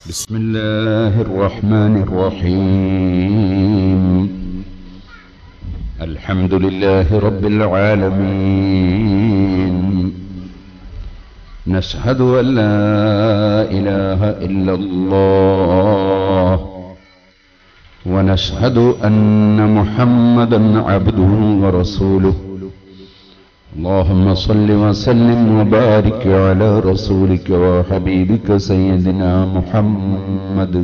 بسم الله الرحمن الرحيم الحمد لله رب العالمين نشهد أن لا إله إلا الله ونشهد أن محمدا عبده ورسوله اللهم صل وسلم وبارك على رسولك وحبيبك سيدنا محمد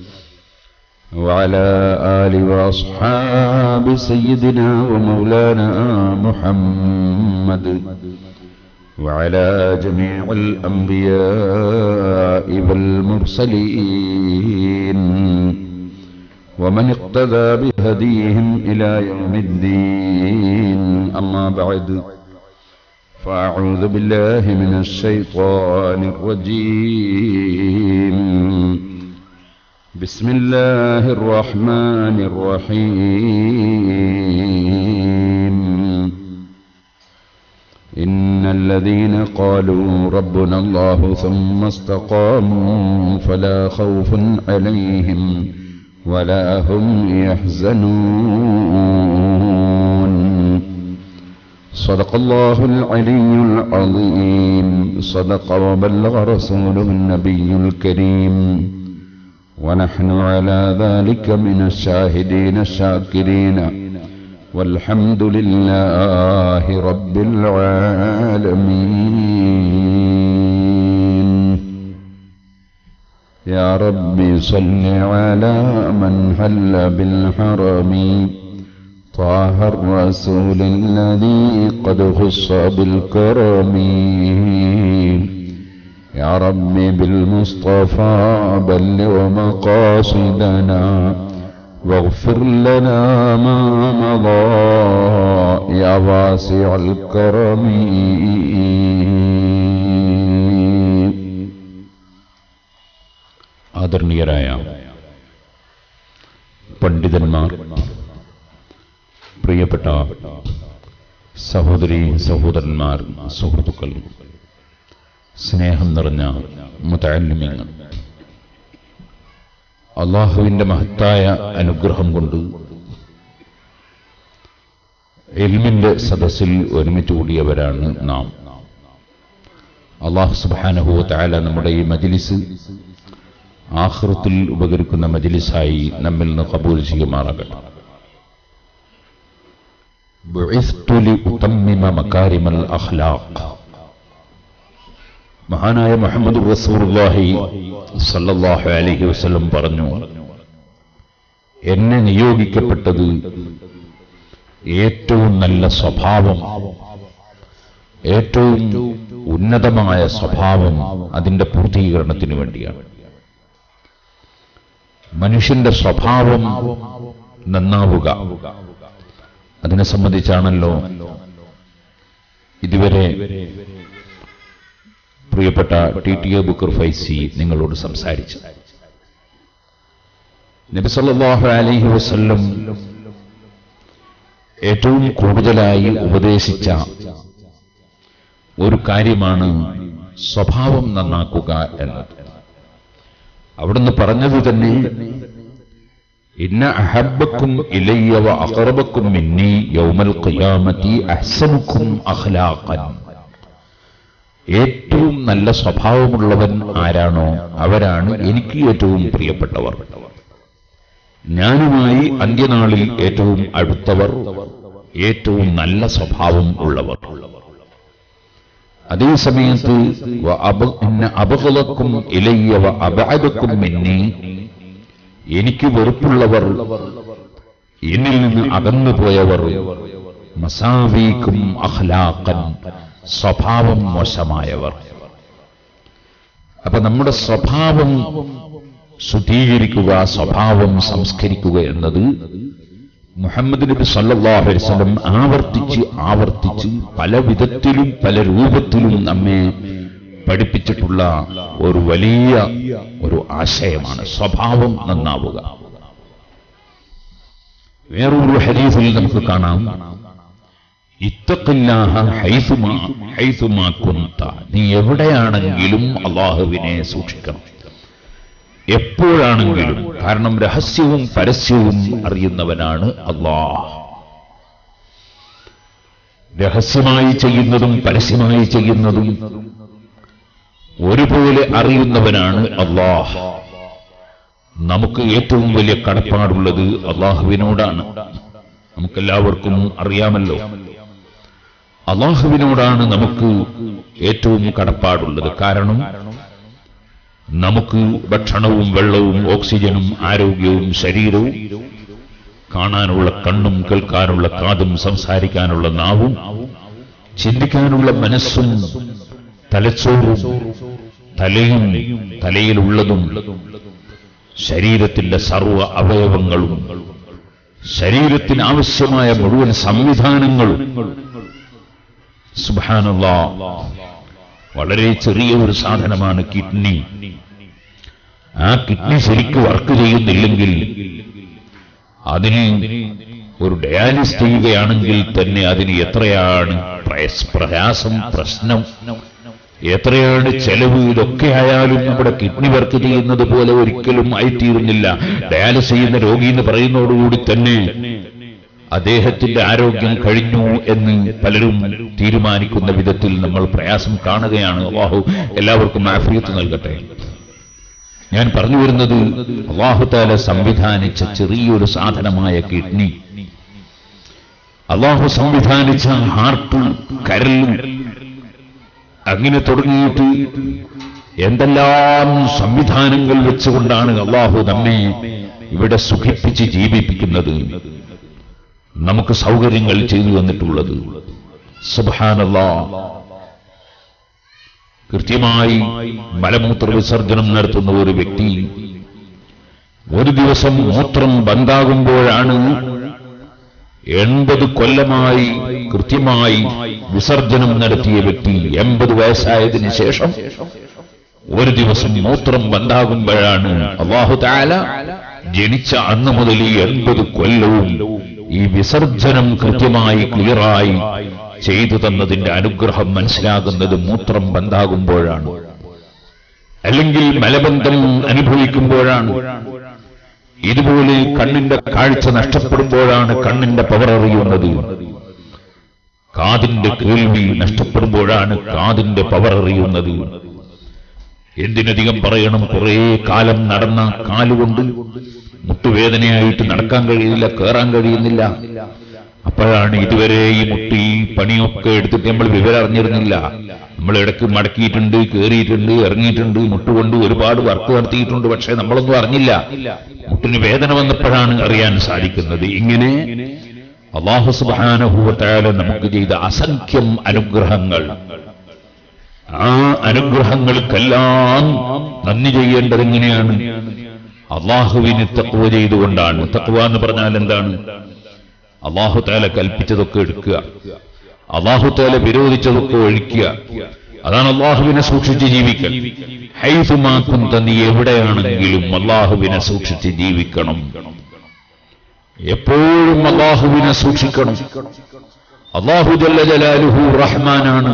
وعلى آل وأصحاب سيدنا ومولانا محمد وعلى جميع الأنبياء والمرسلين ومن اقتدى بهديهم إلى يوم الدين أما بعد فأعوذ بالله من الشيطان الرجيم بسم الله الرحمن الرحيم إن الذين قالوا ربنا الله ثم استقاموا فلا خوف عليهم ولا هم يحزنون صدق الله العلي العظيم صدق وبلغ رسوله النبي الكريم ونحن على ذلك من الشاهدين الشاكرين والحمد لله رب العالمين يا ربي صل على من حل بالحرم طه الرسول الذي قد خص بالكرم يا ربي بالمصطفى بلغ مقاصدنا واغفر لنا ما مضى يا واسع الكرم ആദരണീയരായ പണ്ഡിതന്മാർ പ്രിയപ്പെട്ട സഹോദരി സഹോദരന്മാർ സുഹൃത്തുക്കൾ സ്നേഹം നിറഞ്ഞ മുതാലിമ്യങ്ങൾ അള്ളാഹുവിന്റെ മഹത്തായ അനുഗ്രഹം കൊണ്ട് എൽമിന്റെ സദസ്സിൽ ഒരുമിച്ച് കൂടിയവരാണ് നാം അള്ളാഹു സുബാനഹു താല നമ്മുടെ ഈ മജിലിസ് ആഹൃത്തിൽ ഉപകരിക്കുന്ന മജിലിസായി നമ്മിൽ നിന്ന് കബൂൽ ചെയ്യുമാറാകട്ടെ بعثت لأتمم مكارم الأخلاق മഹാനായ മുഹമ്മദ് റസൂർലാഹി സല്ലല്ലാഹു അലൈഹി വസല്ലം പറഞ്ഞു എന്നെ നിയോഗിക്കപ്പെട്ടത് ഏറ്റവും നല്ല സ്വഭാവം ഏറ്റവും ഉന്നതമായ സ്വഭാവം അതിന്റെ പൂർത്തീകരണത്തിന് വേണ്ടിയാണ് മനുഷ്യന്റെ സ്വഭാവം നന്നാവുക അതിനെ സംബന്ധിച്ചാണല്ലോ ഇതുവരെ പ്രിയപ്പെട്ട T T A Bukkar Faizy നിങ്ങളോട് സംസാരിച്ചു നബി സല്ലല്ലാഹു അലൈഹി വസല്ലം ഏറ്റവും കൂടുതലായി ഉപദേശിച്ച ഒരു കാര്യമാണ് സ്വഭാവം നന്നാക്കുക എന്നത് അവിടുന്ന് പറഞ്ഞത് തന്നെ ഇന്ന അഹബക്കും ഇലയ്യ വ അഖറബക്കും മിന്നി യൗമൽ ഖിയാമത്തി അഹ്സനുക്കും അഖ്ലാഖൻ ഏറ്റവും നല്ല സ്വഭാവമുള്ളവൻ ആരാണോ അവരാണ് എനിക്ക് ഏറ്റവും പ്രിയപ്പെട്ടവർ ഞാനുമായി അന്ത്യനാളിൽ ഏറ്റവും അടുത്തവർ ഏറ്റവും നല്ല സ്വഭാവം ഉള്ളവർ അതേ സമയത്ത് അപകലക്കും ഇലയ്യ വ അബഅദക്കും മിന്നി എനിക്ക് വെറുപ്പുള്ളവർ എന്നിൽ നിന്ന് അകന്നു പോയവർ മസാവീക്കും അഖ്ലാഖൻ സ്വഭാവം മോശമായവർ അപ്പൊ നമ്മുടെ സ്വഭാവം ശുദ്ധീകരിക്കുക സ്വഭാവം സംസ്കരിക്കുക എന്നത് മുഹമ്മദ് നബി സല്ലല്ലാഹു അലൈഹി വസല്ലം ആവർത്തിച്ച് ആവർത്തിച്ച് പല വിധത്തിലും പല രൂപത്തിലും നമ്മെ പഠിപ്പിച്ചിട്ടുള്ള ഒരു വലിയ ഒരു ആശയമാണ് സ്വഭാവം നന്നാവുക വേറൊരു ഹരീഫിൽ നമുക്ക് കാണാം ഇത്തഖില്ലാഹ ഹൈസുമാ ഹൈസുമാ കുന്ത നീ എവിടെയാണെങ്കിലും അള്ളാഹുവിനെ സൂക്ഷിക്കണം എപ്പോഴാണെങ്കിലും കാരണം രഹസ്യവും പരസ്യവും അറിയുന്നവനാണ് അള്ളാഹ് രഹസ്യമായി ചെയ്യുന്നതും പരസ്യമായി ചെയ്യുന്നതും ഒരുപോലെ അറിയുന്നവനാണ് അള്ളാഹ് നമുക്ക് ഏറ്റവും വലിയ കടപ്പാടുള്ളത് അള്ളാഹുവിനോടാണ് നമുക്കെല്ലാവർക്കും അറിയാമല്ലോ അള്ളാഹുവിനോടാണ് നമുക്ക് ഏറ്റവും കടപ്പാടുള്ളത് കാരണം നമുക്ക് ഭക്ഷണവും വെള്ളവും ഓക്സിജനും ആരോഗ്യവും ശരീരവും കാണാനുള്ള കണ്ണും കേൾക്കാനുള്ള കാതും സംസാരിക്കാനുള്ള നാവും ചിന്തിക്കാനുള്ള മനസ്സും തലച്ചോറും തലയും തലയിലുള്ളതും ശരീരത്തിന്റെ സർവ അവയവങ്ങളും ശരീരത്തിന് ആവശ്യമായ മുഴുവൻ സംവിധാനങ്ങളും സുബാനുള്ള വളരെ ചെറിയ ഒരു സാധനമാണ് കിഡ്നി ആ കിഡ്നി ശരിക്ക് വർക്ക് ചെയ്യുന്നില്ലെങ്കിൽ അതിന് ഒരു ഡയാലിസ് ചെയ്യുകയാണെങ്കിൽ തന്നെ അതിന് എത്രയാണ് പ്രയസ്- പ്രയാസം പ്രശ്നം എത്രയാണ് ചെലവ് ഇതൊക്കെ ആയാലും നമ്മുടെ കിഡ്നി വർക്ക് ചെയ്യുന്നത് പോലെ ഒരിക്കലും ആയിത്തീരുന്നില്ല ഡയാലിസ് ചെയ്യുന്ന രോഗി എന്ന് പറയുന്നതോടുകൂടി തന്നെ അദ്ദേഹത്തിന്റെ ആരോഗ്യം കഴിഞ്ഞു എന്ന് പലരും തീരുമാനിക്കുന്ന വിധത്തിൽ നമ്മൾ പ്രയാസം കാണുകയാണ് അള്ളാഹു എല്ലാവർക്കും ആഫിയത്ത് നൽകട്ടെ ഞാൻ പറഞ്ഞു വരുന്നത് അള്ളാഹുതാല സംവിധാനിച്ച ചെറിയൊരു സാധനമായ കിഡ്നി അള്ളാഹു സംവിധാനിച്ച ഹാർട്ട് കരലും അങ്ങനെ തുടങ്ങിയിട്ട് എന്തെല്ലാം സംവിധാനങ്ങൾ വെച്ചുകൊണ്ടാണ് അള്ളാഹു നമ്മെ ഇവിടെ സുഖിപ്പിച്ച് ജീവിപ്പിക്കുന്നത് നമുക്ക് സൗകര്യങ്ങൾ ചെയ്തു തന്നിട്ടുള്ളത് സുബാനല്ലാ കൃത്യമായി മലമൂത്ര വിസർജനം നടത്തുന്ന ഒരു വ്യക്തി ഒരു ദിവസം മൂത്രം ബന്ധാകുമ്പോഴാണ് എൺപത് കൊല്ലമായി കൃത്യമായി വിസർജനം നടത്തിയ വ്യക്തി എൺപത് വയസ്സായതിനു ശേഷം ഒരു ദിവസം മൂത്രം ബന്ധാകുമ്പോഴാണ് അള്ളാഹു താല ജനിച്ച അന്ന് മുതൽ ഈ എൺപത് കൊല്ലവും ഈ വിസർജനം കൃത്യമായി ക്ലിയറായി ചെയ്തു തന്നതിന്റെ അനുഗ്രഹം മനസ്സിലാകുന്നത് മൂത്രം ബന്ധാകുമ്പോഴാണ് അല്ലെങ്കിൽ മലബന്ധം അനുഭവിക്കുമ്പോഴാണ് ഇതുപോലെ കണ്ണിന്റെ കാഴ്ച നഷ്ടപ്പെടുമ്പോഴാണ് കണ്ണിന്റെ പവർ അറിയുന്നത് കാതിന്റെ കേൾവി നഷ്ടപ്പെടുമ്പോഴാണ് കാതിന്റെ പവർ അറിയുന്നത് എന്തിനധികം പറയണം കുറേ കാലം നടന്ന കാലുകൊണ്ട് മുട്ടുവേദനയായിട്ട് നടക്കാൻ കഴിയുന്നില്ല കയറാൻ കഴിയുന്നില്ല അപ്പോഴാണ് ഇതുവരെ ഈ മുട്ടി പണിയൊക്കെ എടുത്തിട്ട് നമ്മൾ വിവരം അറിഞ്ഞിരുന്നില്ല നമ്മൾ ഇടയ്ക്ക് മടക്കിയിട്ടുണ്ട് കയറിയിട്ടുണ്ട് ഇറങ്ങിയിട്ടുണ്ട് മുട്ടുകൊണ്ട് ഒരുപാട് വർക്ക് നടത്തിയിട്ടുണ്ട് പക്ഷേ നമ്മളൊന്നും അറിഞ്ഞില്ല മുട്ടിന് വേദന വന്നപ്പോഴാണ് അറിയാൻ സാധിക്കുന്നത് ഇങ്ങനെ അള്ളാഹു സുബാനഹുവത്തായാലും നമുക്ക് ചെയ്ത അസംഖ്യം അനുഗ്രഹങ്ങൾ ആ അനുഗ്രഹങ്ങൾക്കെല്ലാം നന്ദി ചെയ്യേണ്ടത് എങ്ങനെയാണ് അള്ളാഹുവിന് തക്വ ചെയ്തുകൊണ്ടാണ് തക്വ എന്ന് പറഞ്ഞാൽ എന്താണ് അള്ളാഹു താല കൽപ്പിച്ചതൊക്കെ എടുക്കുക അള്ളാഹു താല വിരോധിച്ചതൊക്കെ ഒഴിക്കുക അതാണ് അള്ളാഹുവിനെ സൂക്ഷിച്ച് ജീവിക്കൽ ഹൈസുമാക്കും നീ എവിടെയാണെങ്കിലും അള്ളാഹുവിനെ സൂക്ഷിച്ച് ജീവിക്കണം എപ്പോഴും അള്ളാഹുവിനെ സൂക്ഷിക്കണം അള്ളാഹു ജല്ല ജലാലുഹു റഹ്മാനാണ്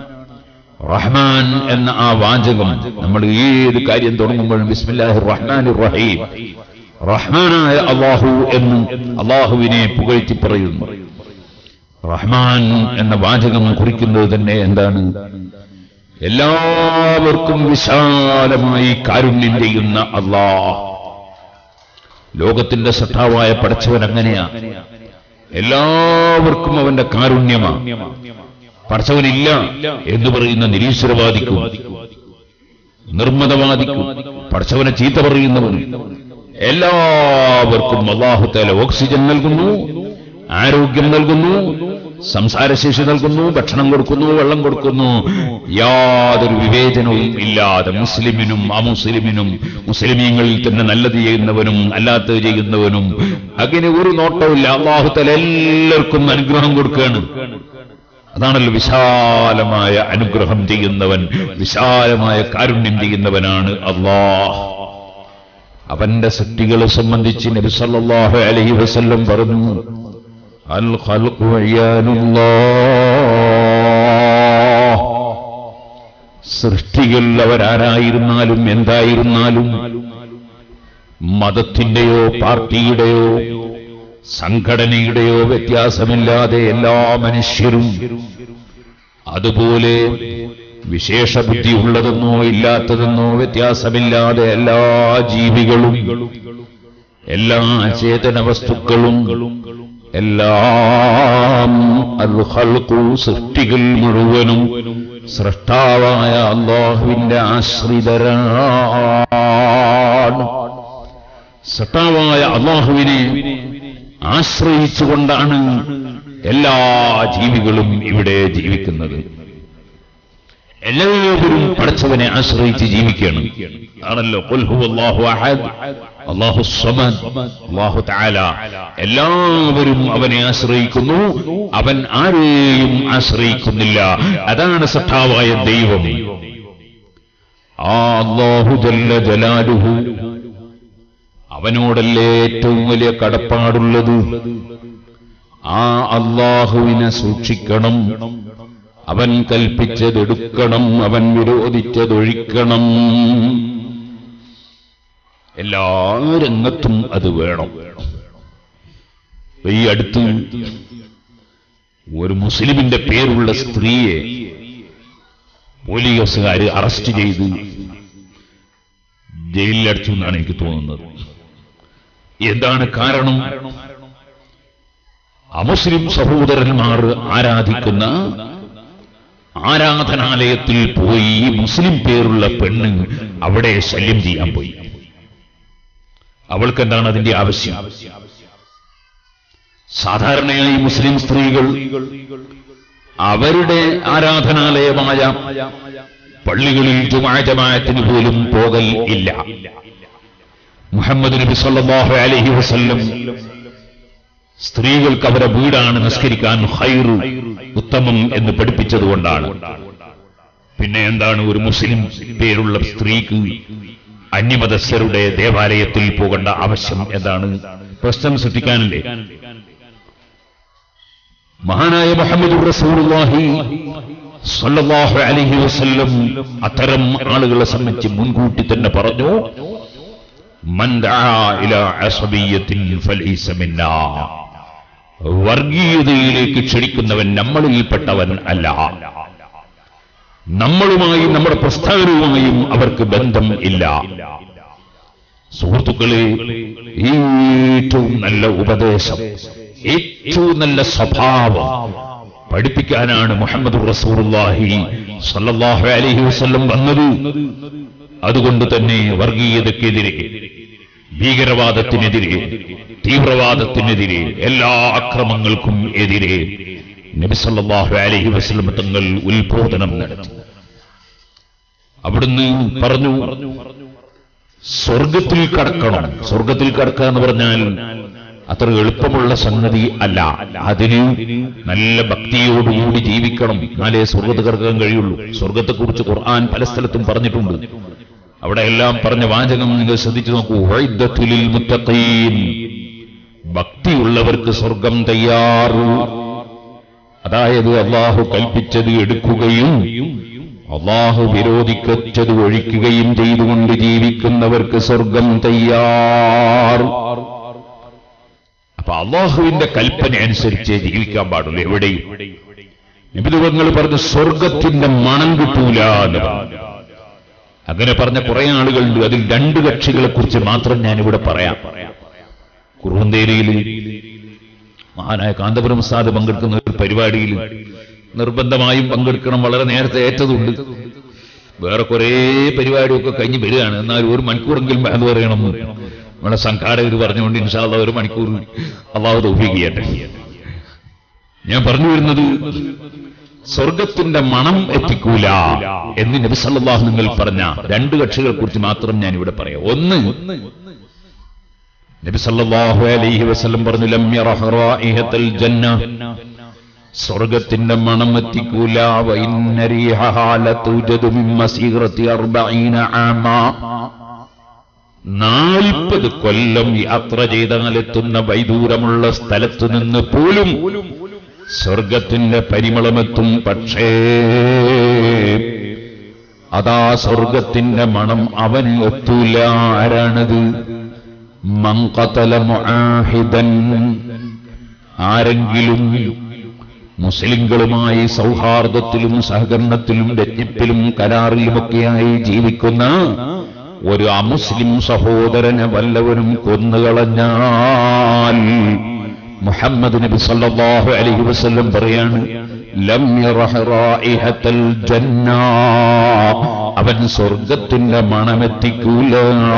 റഹ്മാൻ എന്ന ആ വാചകം നമ്മൾ ഏത് കാര്യം തുടങ്ങുമ്പോഴും ബിസ്മില്ലാഹി റഹ്മാൻ റഹീം റഹ്മാനായ അള്ളാഹു എന്ന് അള്ളാഹുവിനെ പുകഴ്ത്തി പറയുന്നു റഹ്മാൻ എന്ന വാചകം കുറിക്കുന്നത് തന്നെ എന്താണ് എല്ലാവർക്കും വിശാലമായി കാരുണ്യം ചെയ്യുന്ന അള്ളാഹ് ലോകത്തിന്റെ സത്താവായ പടച്ചവൻ അങ്ങനെയാ എല്ലാവർക്കും അവന്റെ കാരുണ്യമാ പടച്ചവനില്ല എന്ന് പറയുന്ന നിരീശ്വരവാദിക്കും നിർമ്മതവാദിക്കും പടച്ചവനെ ചീത്ത പറയുന്നവനും എല്ലാവർക്കും അള്ളാഹുത്തേല ഓക്സിജൻ നൽകുന്നു ആരോഗ്യം നൽകുന്നു സംസാരശേഷി നൽകുന്നു ഭക്ഷണം കൊടുക്കുന്നു വെള്ളം കൊടുക്കുന്നു യാതൊരു വിവേചനവും ഇല്ലാതെ മുസ്ലിമിനും അമുസ്ലിമിനും മുസ്ലിമീങ്ങളിൽ തന്നെ നല്ലത് ചെയ്യുന്നവനും അല്ലാത്തത് ചെയ്യുന്നവനും അങ്ങനെ ഒരു നോട്ടമില്ല അള്ളാഹുത്തല എല്ലാവർക്കും അനുഗ്രഹം കൊടുക്കുകയാണ് അതാണല്ലോ വിശാലമായ അനുഗ്രഹം ചെയ്യുന്നവൻ വിശാലമായ കാരുണ്യം ചെയ്യുന്നവനാണ് അള്ളാഹ് അവന്റെ സൃഷ്ടികളെ സംബന്ധിച്ച് നബി സല്ലല്ലാഹു അലൈഹി വസല്ലം പറഞ്ഞു അൽ ഖൽഖു അയ്യാനുല്ലാഹ് സൃഷ്ടികൾ അവരാരായിരുന്നാലും എന്തായിരുന്നാലും മതത്തിന്റെയോ പാർട്ടിയുടെയോ സംഘടനയുടെയോ വ്യത്യാസമില്ലാതെ എല്ലാ മനുഷ്യരും അതുപോലെ വിശേഷ ബുദ്ധിയുള്ളതെന്നോ ഇല്ലാത്തതെന്നോ വ്യത്യാസമില്ലാതെ എല്ലാ ജീവികളും എല്ലാ ചേതന വസ്തുക്കളും എല്ലാം അൽ ഖൽഖു സൃഷ്ടികൾ മുഴുവനും സൃഷ്ടാവായ അള്ളാഹുവിന്റെ ആശ്രിതരാണ് സൃഷ്ടാവായ അള്ളാഹുവിനെ ആശ്രയിച്ചുകൊണ്ടാണ് എല്ലാ ജീവികളും ഇവിടെ ജീവിക്കുന്നത് എല്ലാവരും പടച്ചവനെ ആശ്രയിച്ച് ജീവിക്കുകയാണ് ആണല്ലോ ഖുൽ ഹുവല്ലാഹു അഹദ് അല്ലാഹു സമദ് അല്ലാഹു തആല എല്ലാവരും അവനെ ആശ്രയിക്കുന്നു അവൻ ആരെയും ആശ്രയിക്കുന്നില്ല അതാണ് സത്താവായ ദൈവം ആ അല്ലാഹു ജല്ല ജലാലുഹു അവനോടല്ലേ ഏറ്റവും വലിയ കടപ്പാടുള്ളത് ആ അള്ളാഹുവിനെ സൂക്ഷിക്കണം അവൻ കൽപ്പിച്ചതെടുക്കണം അവൻ വിരോധിച്ചതൊഴിക്കണം എല്ലാ രംഗത്തും അത് വേണം ഈ അടുത്ത് ഒരു മുസ്ലിമിന്റെ പേരുള്ള സ്ത്രീയെ പോലീസുകാര് അറസ്റ്റ് ചെയ്ത് ജയിലിലടച്ചു എന്നാണ് എനിക്ക് തോന്നുന്നത് എന്താണ് കാരണം അമുസ്ലിം സഹോദരന്മാർ ആരാധിക്കുന്ന ആരാധനാലയത്തിൽ പോയി ഈ മുസ്ലിം പേരുള്ള പെണ്ണ് അവിടെ ശല്യം ചെയ്യാൻ പോയി അവൾക്ക് എന്താണ് അതിന്റെ ആവശ്യം സാധാരണയായി മുസ്ലിം സ്ത്രീകൾ അവരുടെ ആരാധനാലയമായ പള്ളികളിൽ ജുമാ ജമാഅത്തിന് പോലും പോകൽ ഇല്ല മുഹമ്മദ് നബി സല്ലല്ലാഹു അലൈഹി വസല്ലം സ്ത്രീകൾക്ക് അവരുടെ വീടാണ് നിസ്കരിക്കാൻ ഹൈറു ഉത്തമം എന്ന് പഠിപ്പിച്ചതുകൊണ്ടാണ് പിന്നെ എന്താണ് ഒരു മുസ്ലിം പേരുള്ള സ്ത്രീക്ക് അന്യമതസ്ഥരുടെ ദേവാലയത്തിൽ പോകേണ്ട ആവശ്യം എന്താണ് പ്രശ്നം സൃഷ്ടിക്കാനല്ലേ മഹാനായ മുഹമ്മദ് റസൂലുള്ളാഹി സല്ലല്ലാഹു അലൈഹി വസല്ലം അത്തരം ആളുകളെ സംബന്ധിച്ച് മുൻകൂട്ടി തന്നെ പറഞ്ഞു മൻ ദആ ഇലാ അസബിയ്യത്തിൻ ഫലൈസ മിന്നാ വർഗീയതയിലേക്ക് ക്ഷണിക്കുന്നവൻ നമ്മളിൽപ്പെട്ടവൻ അല്ല നമ്മളുമായും നമ്മുടെ പ്രസ്ഥാനവുമായും അവർക്ക് ബന്ധം ഇല്ല സുഹൃത്തുക്കളെ ഏറ്റവും നല്ല ഉപദേശം ഏറ്റവും നല്ല സ്വഭാവം പഠിപ്പിക്കാനാണ് മുഹമ്മദ് റസൂറുല്ലാഹി സല്ലല്ലാഹു അലൈഹി വസല്ലം വന്നത് അതുകൊണ്ട് തന്നെ വർഗീയതയ്ക്കെതിരെ ഭീകരവാദത്തിനെതിരെ തീവ്രവാദത്തിനെതിരെ എല്ലാ അക്രമങ്ങൾക്കും എതിരെ നബിസല്ലാഹു അലൈഹി വസ്ലം തങ്ങൾ ഉത്ബോധനം നടത്തി അവിടുന്ന് പറഞ്ഞു സ്വർഗത്തിൽ കടക്കണം സ്വർഗത്തിൽ കടക്കുക എന്ന് പറഞ്ഞാൽ അത്ര എളുപ്പമുള്ള സംഗതി അല്ല അതിന് നല്ല ഭക്തിയോടുകൂടി ജീവിക്കണം എന്നാലേ സ്വർഗത്ത് കിടക്കാൻ കഴിയുള്ളൂ സ്വർഗത്തെക്കുറിച്ച് ഖുർആൻ പല സ്ഥലത്തും പറഞ്ഞിട്ടുണ്ട് അവിടെ എല്ലാം പറഞ്ഞ വാചകം നിങ്ങൾ ശ്രദ്ധിച്ചു നോക്കൂ വൈദ്യത്തുലിൽ മുത്തഖീൻ ഭക്തിയുള്ളവർക്ക് സ്വർഗം തയ്യാറു അതായത് അള്ളാഹു കൽപ്പിച്ചത് എടുക്കുകയും അള്ളാഹു വിരോധിക്കച്ചത് ഒഴിക്കുകയും ചെയ്തുകൊണ്ട് ജീവിക്കുന്നവർക്ക് സ്വർഗം തയ്യാർ അപ്പൊ അള്ളാഹുവിന്റെ കൽപ്പന അനുസരിച്ച് ജീവിക്കാൻ പാടുള്ളൂ എവിടെയും നിബിധങ്ങൾ പറഞ്ഞു സ്വർഗത്തിന്റെ മണം കിട്ടൂല എന്ന് പറഞ്ഞു അങ്ങനെ പറഞ്ഞ കുറെ ആളുകളുണ്ട് അതിൽ രണ്ട് കക്ഷികളെ കുറിച്ച് മാത്രം ഞാനിവിടെ പറയാം കുറുവന്തേരിയിൽ മഹാനായ കാന്തപുരം സാദ് പങ്കെടുക്കുന്ന ഒരു പരിപാടിയിൽ നിർബന്ധമായും പങ്കെടുക്കണം വളരെ നേരത്തെ ഏറ്റതുണ്ട് വേറെ കുറേ പരിപാടിയൊക്കെ കഴിഞ്ഞ് വരികയാണ് എന്നാൽ ഒരു മണിക്കൂറെങ്കിലും അത് പറയണം നമ്മുടെ സംഘാടകർ പറഞ്ഞുകൊണ്ട് ഇൻഷാല്ല ഒരു മണിക്കൂർ അള്ളാഹു തൗഫീഖ് ചെയ്യട്ടെ ഞാൻ പറഞ്ഞു വരുന്നത് സ്വർഗത്തിന്റെ മണം എത്തിക്കൂല എന്ന് നബി സല്ലല്ലാഹു നിങ്ങൾ പറഞ്ഞ രണ്ട് കക്ഷികളെ കുറിച്ച് മാത്രം ഞാൻ ഇവിടെ പറയാം ഒന്ന് നബി സല്ലല്ലാഹു അലൈഹി വസല്ലം പറഞ്ഞു ലം യറഹ റായിഹത്തൽ ജന്ന സ്വർഗത്തിന്റെ മണം എത്തിക്കൂല വഇന്ന റീഹഹാ ലതൂജദു മിൻ മസീറത്തി 40 ആമാ നാൽപ്പത് കൊല്ലം യാത്ര ചെയ്താലെത്തുന്ന വൈദൂരമുള്ള സ്ഥലത്തു നിന്ന് പോലും സ്വർഗത്തിന്റെ പരിമളമെത്തും പക്ഷേ അതാ സ്വർഗത്തിന്റെ മണം അവന് എത്തൂല ആരാണത് മൻ ഖതല മുആഹിദൻ ആരെങ്കിലും മുസ്ലിങ്ങളുമായി സൗഹാർദ്ദത്തിലും സഹകരണത്തിലും രജ്ഞിപ്പിലും കരാറിലുമൊക്കെയായി ജീവിക്കുന്ന ഒരു അമുസ്ലിം സഹോദരനെ വല്ലവനും കൊന്നുകളഞ്ഞാൽ മുഹമ്മദ് നബി സല്ലല്ലാഹു അലൈഹി വസല്ലം പറയാണ് ലം യറഹ റായിഹത്തൽ ജന്ന അവൻ സ്വർഗത്തിന്റെ മണമെത്തിക്കൂല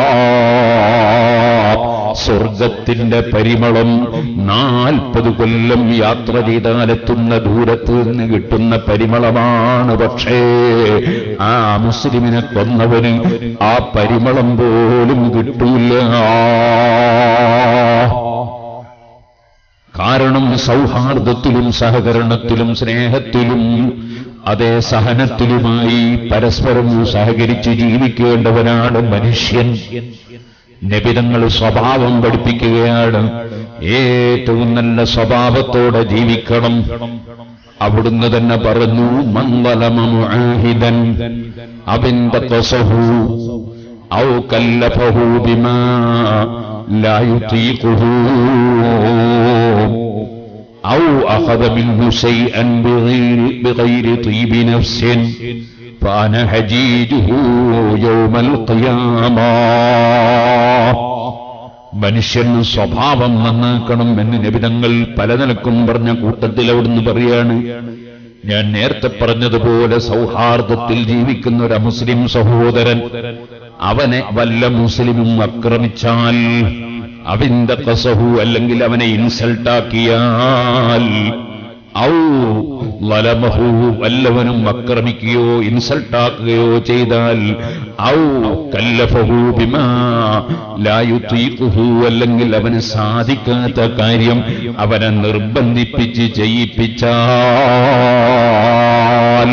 സ്വർഗത്തിന്റെ പരിമളം നാൽപ്പത് കൊല്ലം യാത്ര ചെയ്താലെത്തുന്ന ദൂരത്ത് നിന്ന് കിട്ടുന്ന പരിമളമാണ് പക്ഷേ ആ മുസ്ലിമിനെ കൊന്നവന് ആ പരിമളം പോലും കിട്ടൂല കാരണം സൗഹാർദ്ദത്തിലും സഹകരണത്തിലും സ്നേഹത്തിലും അതേ സഹനത്തിലുമായി പരസ്പരം സഹകരിച്ച് ജീവിക്കേണ്ടവനാണ് മനുഷ്യൻ നബിതങ്ങൾ സ്വഭാവം പഠിപ്പിക്കുകയാണ് ഏറ്റവും നല്ല സ്വഭാവത്തോടെ ജീവിക്കണം അവിടുന്ന് തന്നെ പറഞ്ഞു മംഗലമുഹിതൻ അബിന്റെ ത്വസഹു ഔ കല്ലഫഹു ബിമാ لا يطيقه أو أخذ منه شيئا بغير, بغير طيب نفس فأنا حجيجه يوم القيامة മനുഷ്യൻ സ്വഭാവം നന്നാക്കണം എന്ന് നിബിധങ്ങൾ പല നിലക്കും പറഞ്ഞ കൂട്ടത്തിൽ അവിടുന്ന് പറയാണ് ഞാൻ നേരത്തെ പറഞ്ഞതുപോലെ സൗഹാർദ്ദത്തിൽ ജീവിക്കുന്ന ഒരു മുസ്ലിം സഹോദരൻ അവനെ വല്ല മുസ്ലിമും ആക്രമിച്ചാൽ അവന്റെ കസഹു അല്ലെങ്കിൽ അവനെ ഇൻസൾട്ടാക്കിയാൽ ഔ ലലമഹു വല്ലവനും ആക്രമിക്കുകയോ ഇൻസൾട്ടാക്കുകയോ ചെയ്താൽ ഔ കല്ലഫഹു ബിമാ ലായുത്തീഖുഹു അല്ലെങ്കിൽ അവന് സാധിക്കാത്ത കാര്യം അവനെ നിർബന്ധിപ്പിച്ച് ചെയ്യിപ്പിച്ചാൽ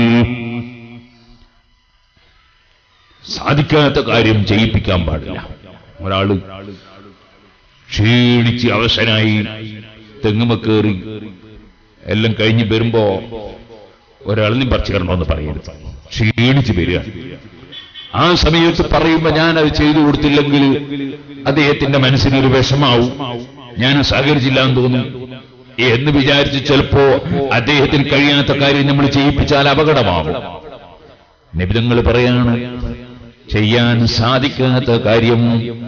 സാധിക്കാത്ത കാര്യം ചെയ്യിപ്പിക്കാൻ പാടില്ല ഒരാള് ക്ഷീണിച്ച് അവശനായി തെങ്ങുമ കയറി എല്ലാം കഴിഞ്ഞ് വരുമ്പോ ഒരാളിനും പറിച്ചു കിടണമെന്ന് പറയരുത് ക്ഷീണിച്ച് വരിക ആ സമയത്ത് പറയുമ്പോ ഞാൻ അത് ചെയ്തു കൊടുത്തില്ലെങ്കിൽ അദ്ദേഹത്തിന്റെ മനസ്സിനൊരു വിഷമാവും ഞാൻ സഹകരിച്ചില്ല എന്ന് തോന്നും എന്ന് വിചാരിച്ച് ചിലപ്പോ അദ്ദേഹത്തിന് കഴിയാത്ത കാര്യം നമ്മൾ ചെയ്യിപ്പിച്ചാൽ അപകടമാകും നിബിധങ്ങൾ പറയാണ് ചെയ്യാൻ സാധിക്കാത്ത കാര്യം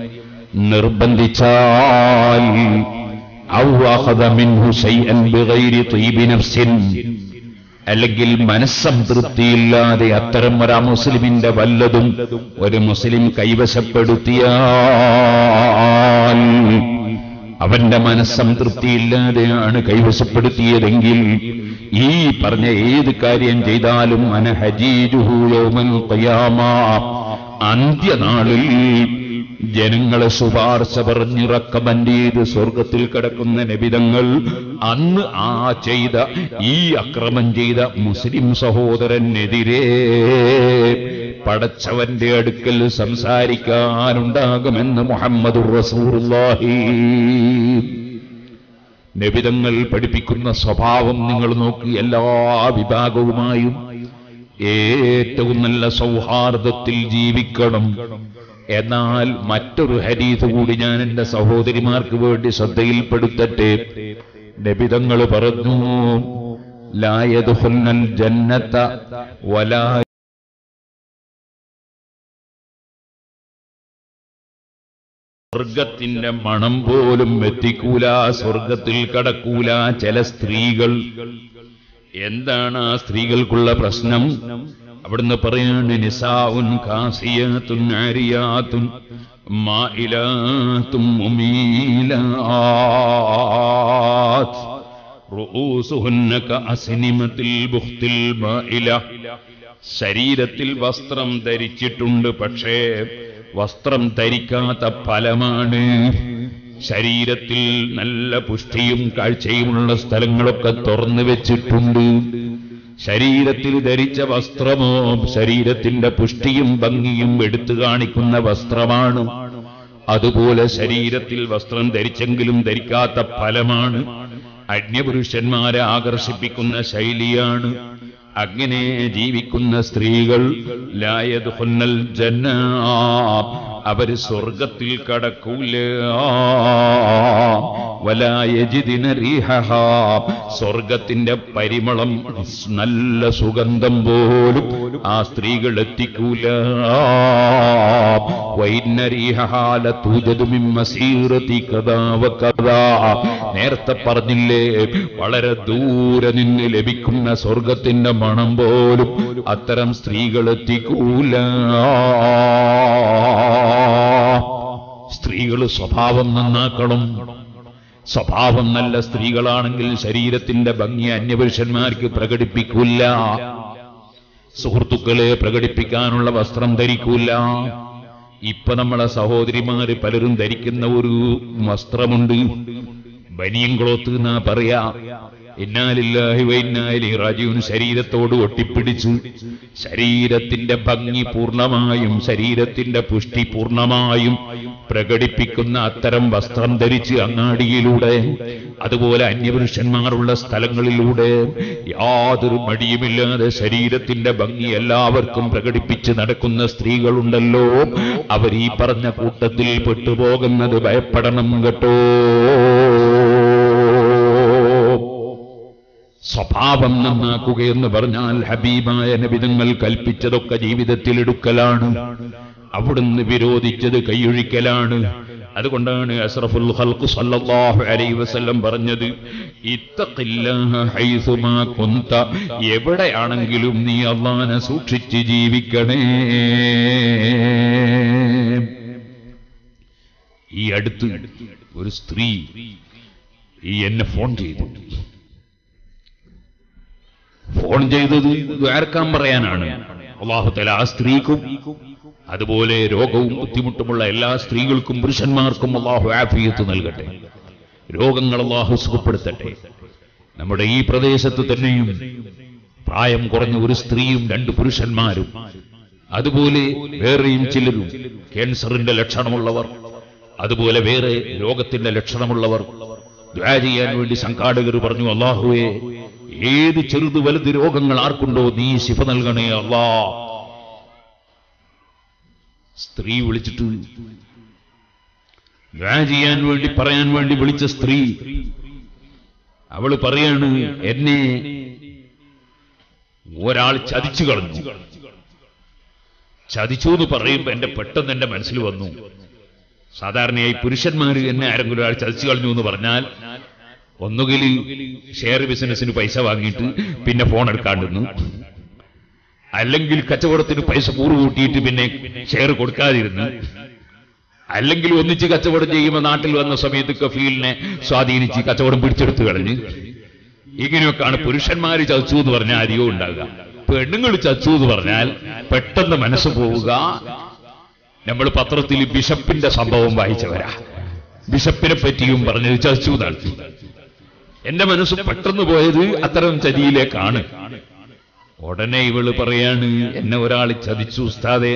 നിർബന്ധിച്ചാൽ ഔ അഖദ മിൻഹു ശൈഅൻ ബിഗൈരി ത്വയ്ബി നഫ്സിൻ അല്ലെങ്കിൽ മനസ്സംതൃപ്തിയില്ലാതെ അത്തരം ഒരു മുസ്ലിമിന്റെ വല്ലതും ഒരു മുസ്ലിം കൈവശപ്പെടുത്തിയാൽ അവന്റെ മനസ്സംതൃപ്തിയില്ലാതെയാണ് കൈവശപ്പെടുത്തിയതെങ്കിൽ ഈ പറഞ്ഞ ഏത് കാര്യം ചെയ്താലും അനഹജീജുഹു യൗമൽ ഖിയാമ അന്ത്യനാളിൽ ജനങ്ങളെ ശുപാർശ പറഞ്ഞ് റക്കമന്റ് ചെയ്ത് സ്വർഗത്തിൽ കിടക്കുന്ന നബിതങ്ങൾ അന്ന് ആ ചെയ്ത ഈ അക്രമം ചെയ്ത മുസ്ലിം സഹോദരനെതിരെ പടച്ചവന്റെ അടുക്കൽ സംസാരിക്കാനുണ്ടാകുമെന്ന് മുഹമ്മദ് റസൂറുല്ലാഹി നബിതങ്ങൾ പഠിപ്പിക്കുന്ന സ്വഭാവം നിങ്ങൾ നോക്കി എല്ലാ വിഭാഗവുമായും ഏറ്റവും നല്ല സൗഹാർദ്ദത്തിൽ ജീവിക്കണം എന്നാൽ മറ്റൊരു ഹരീത് കൂടി ഞാൻ എന്റെ സഹോദരിമാർക്ക് വേണ്ടി ശ്രദ്ധയിൽപ്പെടുത്തട്ടെ നബിതങ്ങൾ പറഞ്ഞു ലായതുഹുന്നൽ ജന്നത്ത വലാ സ്വർഗത്തിന്റെ മണം പോലും എത്തിക്കൂല സ്വർഗത്തിൽ കടക്കൂല ചില സ്ത്രീകൾ എന്താണ് ആ സ്ത്രീകൾക്കുള്ള പ്രശ്നം അവിടുന്ന് പറയാണ് നിസാഉൻ കാസിയാത്തുൻ ആരിയാത്തുൻ മായിലാത്തും മുമീലാത്ത് റൂസുഹുന്ന കഅസ്നിമത്തിൽ ബുഖ്തിൽ മായില ശരീരത്തിൽ വസ്ത്രം ധരിച്ചിട്ടുണ്ട് പക്ഷേ വസ്ത്രം ധരിക്കാത്ത ഫലമാണ് ശരീരത്തിൽ നല്ല പുഷ്ടിയും കാഴ്ചയുമുള്ള സ്ഥലങ്ങളൊക്കെ തുറന്നു വെച്ചിട്ടുണ്ട് ശരീരത്തിൽ ധരിച്ച വസ്ത്രമോ ശരീരത്തിന്റെ പുഷ്ടിയും ഭംഗിയും എടുത്തു കാണിക്കുന്ന വസ്ത്രമാണ് അതുപോലെ ശരീരത്തിൽ വസ്ത്രം ധരിച്ചെങ്കിലും ധരിക്കാത്ത ഫലമാണ് അന്യപുരുഷന്മാരെ ആകർഷിപ്പിക്കുന്ന ശൈലിയാണ് അങ്ങനെ ജീവിക്കുന്ന സ്ത്രീകൾ ലായതുൽ ജന്ന അവര് സ്വർഗത്തിൽ കടക്കൂല വലായജിദിന റീഹഹ സ്വർഗത്തിന്റെ പരിമളം നല്ല സുഗന്ധം പോലും ആ സ്ത്രീകൾ എത്തിക്കൂല വൈന്നരീഹാല തൂജതുമിൻ മസീറതി കഥാ വകഥാ നേരത്തെ പറഞ്ഞില്ലേ വളരെ ദൂരെ നിന്ന് ലഭിക്കുന്ന സ്വർഗത്തിന്റെ മണം പോലും അത്തരം സ്ത്രീകൾ എത്തിക്കൂല സ്ത്രീകൾ സ്വഭാവം നന്നാക്കണം സ്വഭാവം നല്ല സ്ത്രീകളാണെങ്കിൽ ശരീരത്തിന്റെ ഭംഗി അന്യപുരുഷന്മാർക്ക് പ്രകടിപ്പിക്കൂല സുഹൃത്തുക്കളെ പ്രകടിപ്പിക്കാനുള്ള വസ്ത്രം ധരിക്കൂല ഇപ്പൊ നമ്മളെ സഹോദരിമാര് പലരും ധരിക്കുന്ന ഒരു വസ്ത്രമുണ്ട് ബനിയൻ ക്ലോത്ത് എന്നാ പറയാ ഇന്നാലില്ലാഹി വൈന്നാലി റാജീവൻ ശരീരത്തോട് ഒട്ടിപ്പിടിച്ച് ശരീരത്തിന്റെ ഭംഗി പൂർണ്ണമായും ശരീരത്തിന്റെ പുഷ്ടി പൂർണ്ണമായും പ്രകടിപ്പിക്കുന്ന അത്തരം വസ്ത്രം ധരിച്ച് അങ്ങാടിയിലൂടെ അതുപോലെ അന്യപുരുഷന്മാരുള്ള സ്ഥലങ്ങളിലൂടെ യാതൊരു മടിയുമില്ലാതെ ശരീരത്തിന്റെ ഭംഗി എല്ലാവർക്കും പ്രകടിപ്പിച്ച് നടക്കുന്ന സ്ത്രീകളുണ്ടല്ലോ അവർ ഈ പറഞ്ഞ കൂട്ടത്തിൽ പെട്ടുപോകുന്നത് ഭയപ്പെടണം കേട്ടോ സ്വഭാവം നന്നാക്കുകയെന്ന് പറഞ്ഞാൽ ഹബീബായ നബിതങ്ങൾ കൽപ്പിച്ചതൊക്കെ ജീവിതത്തിൽ എടുക്കലാണ് അവിടുന്ന് വിരോധിച്ചത് കൈയൊഴിക്കലാണ് അതുകൊണ്ടാണ് അസ്റഫുൽ ഖൽഖ് സല്ലല്ലാഹു അലൈഹി വസല്ലം പറഞ്ഞത് ഇത്തഖില്ലാഹ ഹൈസുമാ കുന്ത എവിടെയാണെങ്കിലും നീ അള്ളാനെ സൂക്ഷിച്ച് ജീവിക്കണേ ഈ അടുത്ത് ഒരു സ്ത്രീ ഈ എന്നെ ഫോൺ ചെയ്തു ഫോൺ ചെയ്തത് ദ്വാരക്കാൻ പറയാനാണ് അള്ളാഹുത്തല ആ സ്ത്രീക്കും അതുപോലെ രോഗവും ബുദ്ധിമുട്ടുമുള്ള എല്ലാ സ്ത്രീകൾക്കും പുരുഷന്മാർക്കും അള്ളാഹു ആഫിയത്ത് നൽകട്ടെ രോഗങ്ങൾ അള്ളാഹു സുഖപ്പെടുത്തട്ടെ നമ്മുടെ ഈ പ്രദേശത്ത് തന്നെയും പ്രായം കുറഞ്ഞ ഒരു സ്ത്രീയും രണ്ട് പുരുഷന്മാരും അതുപോലെ വേറെയും ചിലരും ക്യാൻസറിന്റെ ലക്ഷണമുള്ളവർ അതുപോലെ വേറെ രോഗത്തിന്റെ ലക്ഷണമുള്ളവർ ദ്വാ ചെയ്യാൻ വേണ്ടി സംഘാടകർ പറഞ്ഞു അള്ളാഹുവേ ഏത് ചെറുത് വലുത് രോഗങ്ങൾ ആർക്കുണ്ടോ നീ ശിഫ നൽകണേ അള്ളാ സ്ത്രീ വിളിച്ചിട്ട് ദ്വാ ചെയ്യാൻ വേണ്ടി പറയാൻ വേണ്ടി വിളിച്ച സ്ത്രീ അവള് പറയാണ് എന്നെ ഒരാൾ ചതിച്ചു കളഞ്ഞു ചതിച്ചു എന്ന് പറയുമ്പോ എന്റെ പെട്ടെന്ന് എന്റെ മനസ്സിൽ വന്നു സാധാരണയായി പുരുഷന്മാര് എന്നെ ആരെങ്കിലും ഒരാൾ ചതിച്ചു കളഞ്ഞു എന്ന് പറഞ്ഞാൽ ഒന്നുകിൽ ഷെയർ ബിസിനസ്സിന് പൈസ വാങ്ങിയിട്ട് പിന്നെ ഫോൺ എടുക്കാണ്ടിരുന്നു അല്ലെങ്കിൽ കച്ചവടത്തിന് പൈസ കൂറ് കൂട്ടിയിട്ട് പിന്നെ ഷെയർ കൊടുക്കാതിരുന്നു അല്ലെങ്കിൽ ഒന്നിച്ച് കച്ചവടം ചെയ്യുമ്പോൾ നാട്ടിൽ വന്ന സമയത്ത് കഫീലിനെ സ്വാധീനിച്ച് കച്ചവടം പിടിച്ചെടുത്ത് കളഞ്ഞ് ഇങ്ങനെയൊക്കെയാണ് പുരുഷന്മാര് ചതിച്ചു എന്ന് പറഞ്ഞാൽ അധികവും ഉണ്ടാകുക പെണ്ണുങ്ങൾ ചതിച്ചു എന്ന് പറഞ്ഞാൽ പെട്ടെന്ന് മനസ്സ് പോവുക നമ്മൾ പത്രത്തിൽ ബിഷപ്പിന്റെ സംഭവം വായിച്ചവരാ ബിഷപ്പിനെ പറ്റിയും പറഞ്ഞത് ചതിച്ചു എന്നാണ് എന്റെ മനസ്സ് പെട്ടെന്ന് പോയത് അത്തരം ചതിയിലേക്കാണ് ഉടനെ ഇവള് പറയാണ് എന്നെ ഒരാൾ ചതിച്ചു ഉസ്താദെ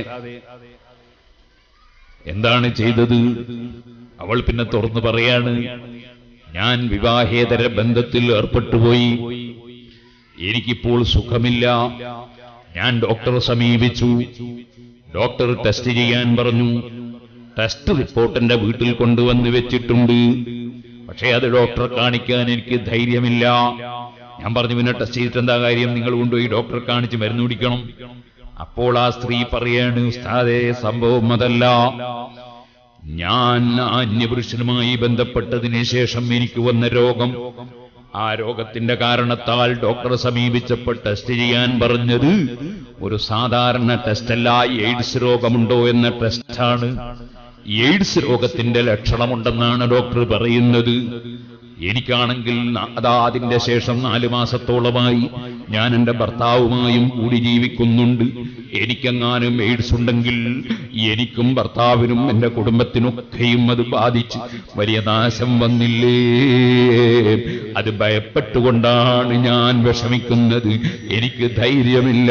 എന്താണ് ചെയ്തത് അവൾ പിന്നെ തുറന്നു പറയാണ് ഞാൻ വിവാഹേതര ബന്ധത്തിൽ ഏർപ്പെട്ടുപോയി എനിക്കിപ്പോൾ സുഖമില്ല ഞാൻ ഡോക്ടറെ സമീപിച്ചു ഡോക്ടർ ടെസ്റ്റ് ചെയ്യാൻ പറഞ്ഞു ടെസ്റ്റ് റിപ്പോർട്ട് എന്റെ വീട്ടിൽ കൊണ്ടുവന്ന് വെച്ചിട്ടുണ്ട് പക്ഷേ അത് ഡോക്ടറെ കാണിക്കാൻ എനിക്ക് ധൈര്യമില്ല ഞാൻ പറഞ്ഞു പിന്നെ ടെസ്റ്റ് ചെയ്തിട്ട് എന്താ കാര്യം നിങ്ങൾ കൊണ്ടുപോയി ഡോക്ടറെ കാണിച്ച് മരുന്ന് കുടിക്കണം അപ്പോൾ ആ സ്ത്രീ പറയാണ് ഉസ്താദേ സംഭവം അതല്ല ഞാൻ അന്യപുരുഷനുമായി ബന്ധപ്പെട്ടതിന് ശേഷം എനിക്ക് വന്ന രോഗം ആ രോഗത്തിന്റെ കാരണത്താൽ ഡോക്ടറെ സമീപിച്ചപ്പോൾ ടെസ്റ്റ് ചെയ്യാൻ പറഞ്ഞത് ഒരു സാധാരണ ടെസ്റ്റല്ല എയ്ഡ്സ് രോഗമുണ്ടോ എന്ന ടെസ്റ്റാണ് എയ്ഡ്സ് രോഗത്തിന്റെ ലക്ഷണമുണ്ടെന്നാണ് ഡോക്ടർ പറയുന്നത് എനിക്കാണെങ്കിൽ ന- അതാ അതിന്റെ ശേഷം നാല് മാസത്തോളമായി ഞാൻ എന്റെ ഭർത്താവുമായും കൂടി ജീവിക്കുന്നുണ്ട് എനിക്കെങ്ങാനും എയ്ഡ്സ് ഉണ്ടെങ്കിൽ എനിക്കും ഭർത്താവിനും എന്റെ കുടുംബത്തിനൊക്കെയും അത് ബാധിച്ച് വലിയ നാശം വന്നില്ലേ അത് ഭയപ്പെട്ടുകൊണ്ടാണ് ഞാൻ വിഷമിക്കുന്നത് എനിക്ക് ധൈര്യമില്ല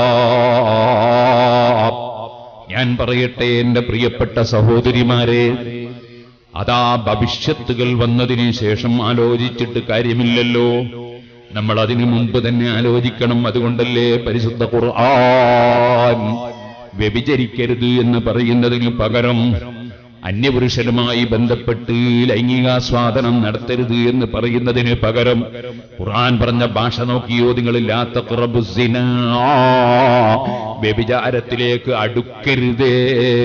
ഞാൻ പറയട്ടെ എന്റെ പ്രിയപ്പെട്ട സഹോദരിമാരെ അതാ ഭവിഷ്യത്തുകൾ വന്നതിന് ശേഷം ആലോചിച്ചിട്ട് കാര്യമില്ലല്ലോ നമ്മൾ അതിനു മുമ്പ് തന്നെ ആലോചിക്കണം അതുകൊണ്ടല്ലേ പരിശുദ്ധ ഖുർആൻ വ്യഭിചരിക്കരുത് എന്ന് പറയുന്നതിന് പകരം അന്യപുരുഷനുമായി ബന്ധപ്പെട്ട് ലൈംഗികാസ്വാദനം നടത്തരുത് എന്ന് പറയുന്നതിന് പകരം ഖുർആൻ പറഞ്ഞ ഭാഷ നോക്കിയോ നിങ്ങളില്ലാത്ത വ്യഭിചാരത്തിലേക്ക് അടുക്കരുതേ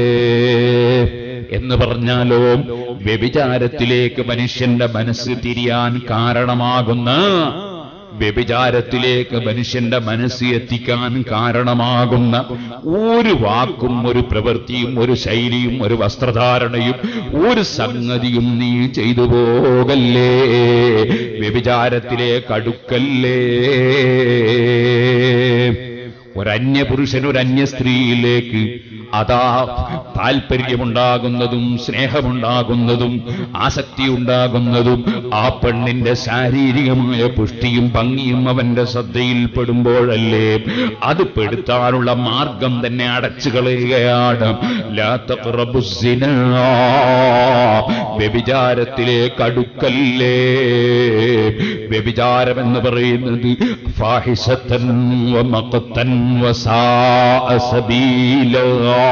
എന്ന് പറഞ്ഞാലോ വ്യഭിചാരത്തിലേക്ക് മനുഷ്യന്റെ മനസ്സ് തിരിയാൻ കാരണമാകുന്ന വ്യഭിചാരത്തിലേക്ക് മനുഷ്യന്റെ മനസ്സ് എത്തിക്കാൻ കാരണമാകുന്ന ഒരു വാക്കും ഒരു പ്രവൃത്തിയും ഒരു ശൈലിയും ഒരു വസ്ത്രധാരണയും ഒരു സംഗതിയും നീ ചെയ്തു പോകല്ലേ വ്യഭിചാരത്തിലേക്ക് അടുക്കല്ലേ ഒരന്യ പുരുഷൻ ഒരു അന്യ സ്ത്രീയിലേക്ക് അതാ താല്പര്യമുണ്ടാകുന്നതും സ്നേഹമുണ്ടാകുന്നതും ആസക്തി ഉണ്ടാകുന്നതും ആ പെണ്ണിന്റെ ശാരീരികമായ പുഷ്ടിയും ഭംഗിയും അവന്റെ ശ്രദ്ധയിൽപ്പെടുമ്പോഴല്ലേ അത് പെടുത്താനുള്ള മാർഗം തന്നെ അടച്ചു കളയുകയാണ് ലാ തഖ്റബു സിനാ. വ്യഭിചാരത്തിലേക്ക് അടുക്കല്ലേ വ്യഭിചാരം എന്ന് പറയുന്നത് ഫാഹിഷത്തൻ വമഖത്തൻ വസാഅ സബീലാ.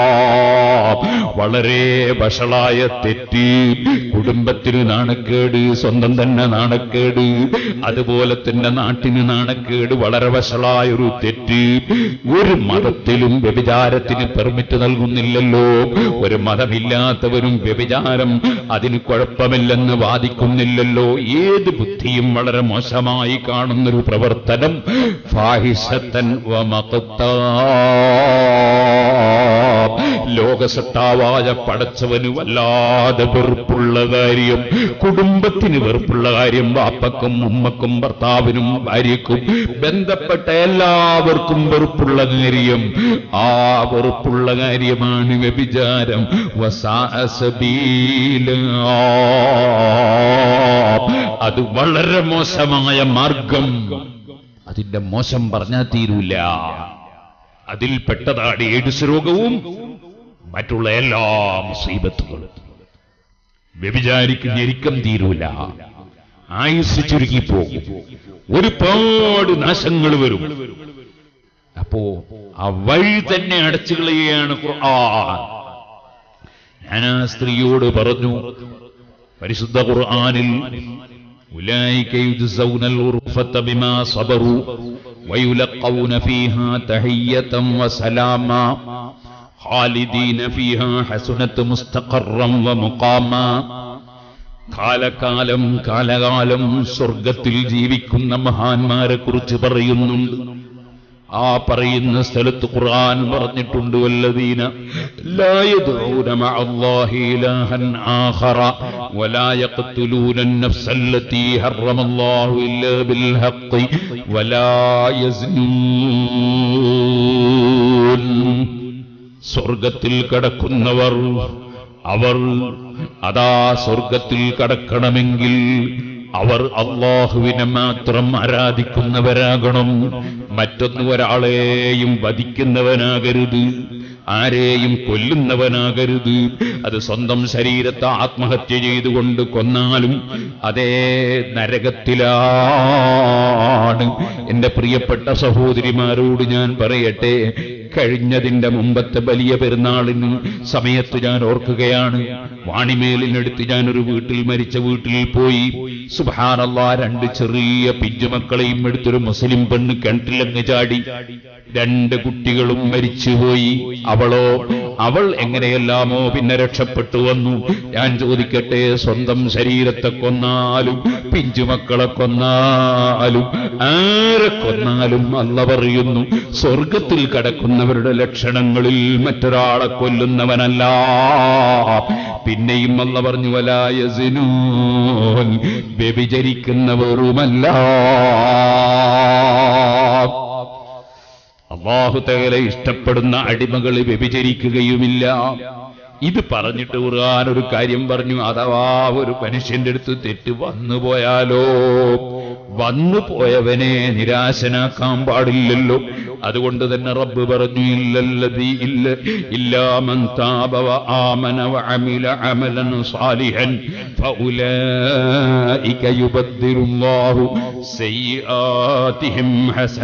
വളരെ വഷളായ തെറ്റ് കുടുംബത്തിന് നാണക്കേട് സ്വന്തം തന്നെ നാണക്കേട് അതുപോലെ തന്നെ നാട്ടിന് നാണക്കേട് വളരെ വഷളായ ഒരു തെറ്റ് ഒരു മതത്തിലും വ്യഭിചാരത്തിന് പെർമിറ്റ് നൽകുന്നില്ലല്ലോ ഒരു മതമില്ലാത്തവരും വ്യഭിചാരം അതിന് കുഴപ്പമില്ലെന്ന് വാദിക്കുന്നില്ലല്ലോ ഏത് ബുദ്ധിയും വളരെ മോശമായി കാണുന്നൊരു പ്രവർത്തനം ഫാഹിഷത്തൻ വമഖത്താ. ലോകസത്താവായ പടച്ചവന് വല്ലാതെ വെറുപ്പുള്ള കാര്യം കുടുംബത്തിന് വെറുപ്പുള്ള കാര്യം വാപ്പക്കും ഉമ്മക്കും ഭർത്താവിനും ഭാര്യക്കും ബന്ധപ്പെട്ട എല്ലാവർക്കും വെറുപ്പുള്ള കാര്യം ആ വെറുപ്പുള്ള കാര്യമാണ് വ്യഭിചാരം വസാഅ സബീലാ. അത് വളരെ മോശമായ മാർഗം അതിന്റെ മോശം പറഞ്ഞാൽ തീരൂല അതിൽപ്പെട്ടതാണ് എയ്ഡ്സ് രോഗവും മറ്റുള്ള എല്ലാ മുസീബത്തുകളും വ്യഭിചാരിക്ക് ഞെരുക്കം തീരൂല ആയുസ് ചുരുങ്ങിപ്പോകും ഒരുപാട് നാശങ്ങൾ വരും അപ്പോ ആ വഴി തന്നെ അടച്ചു കളയുകയാണ് ഖുർആൻ ഞാൻ ആ സ്ത്രീയോട് പറഞ്ഞു പരിശുദ്ധ ഖുർആനിൽ أولئك يجزون الغرفة بما صبروا ويلقون فيها تحية وسلاما خالدين فيها حسنة مستقرا ومقاما കാലകാലം കാലകാലം സ്വർഗത്തിൽ ജീവിക്കുന്ന മഹാന്മാരെ കുറിച്ച് പറയുന്നുണ്ട് ആ പറയുന്ന സ്ഥലത്ത് ഖുർആൻ പറഞ്ഞിട്ടുണ്ട് വല്ലദീന ലാ യദ്ഊന മഅല്ലാഹി ഇലാഹൻ ആഖറ വലാ യഖ്തുലൂന النفس التي حرم الله إلا بالحق ولا يزنون സ്വർഗത്തിൽ കടക്കുന്നവർ അവർ അതാ സ്വർഗത്തിൽ കടക്കണമെങ്കിൽ അവർ അള്ളാഹുവിനെ മാത്രം ആരാധിക്കുന്നവരാകണം മറ്റൊന്നു ഒരാളെയും വധിക്കുന്നവനാകരുത് ആരെയും കൊല്ലുന്നവനാകരുത് അത് സ്വന്തം ശരീരത്തെ ആത്മഹത്യ ചെയ്തുകൊണ്ട് കൊന്നാലും അതേ നരകത്തിലാണ് എന്റെ പ്രിയപ്പെട്ട സഹോദരിമാരോട് ഞാൻ പറയട്ടെ കഴിഞ്ഞതിന്റെ മുമ്പത്തെ വലിയ പെരുന്നാളിന് സമയത്ത് ഞാൻ ഓർക്കുകയാണ് വാണിമേലിനടുത്ത് ഞാൻ ഒരു വീട്ടിൽ മരിച്ച വീട്ടിൽ പോയി സുബാനല്ല രണ്ട് ചെറിയ പിഞ്ചുമക്കളെയും എടുത്തൊരു മുസ്ലിം പെണ്ണ് കിണറ്റിലങ്ങ് ചാടി രണ്ട് കുട്ടികളും മരിച്ചുപോയി അവളോ അവൾ എങ്ങനെയെല്ലാമോ പിന്നെ രക്ഷപ്പെട്ടു വന്നു ഞാൻ ചോദിക്കട്ടെ സ്വന്തം ശരീരത്തെ കൊന്നാലും പിഞ്ചുമക്കളെ കൊന്നാലും ആരെ കൊന്നാലും അല്ല പറയുന്നു സ്വർഗത്തിൽ കടക്കുന്നവരുടെ ലക്ഷണങ്ങളിൽ മറ്റൊരാളെ കൊല്ലുന്നവനല്ല പിന്നെയും അല്ല പറഞ്ഞു വലായസിനൂൻ വ്യഭിചരിക്കുന്നവരുമല്ല അള്ളാഹു തകല ഇഷ്ടപ്പെടുന്ന അടിമകൾ വ്യഭിചരിക്കുകയുമില്ല ഇത് പറഞ്ഞിട്ട് ഖുർആൻ ഒരു കാര്യം പറഞ്ഞു അഥവാ ഒരു മനുഷ്യന്റെ അടുത്ത് തെറ്റ് വന്നു പോയാലോ വന്നു പോയവനെ നിരാശനാക്കാൻ പാടില്ലല്ലോ അതുകൊണ്ട് തന്നെ റബ്ബ് പറഞ്ഞു ഇല്ലല്ലദീ ഇല്ല ഇല്ലാമൻ താബ വ ആമന വ അമില അമലൻ സാലിഹൻ ഫഉലൈക യുബദ്ദിലുല്ലാഹു സയ്യിആതിഹിം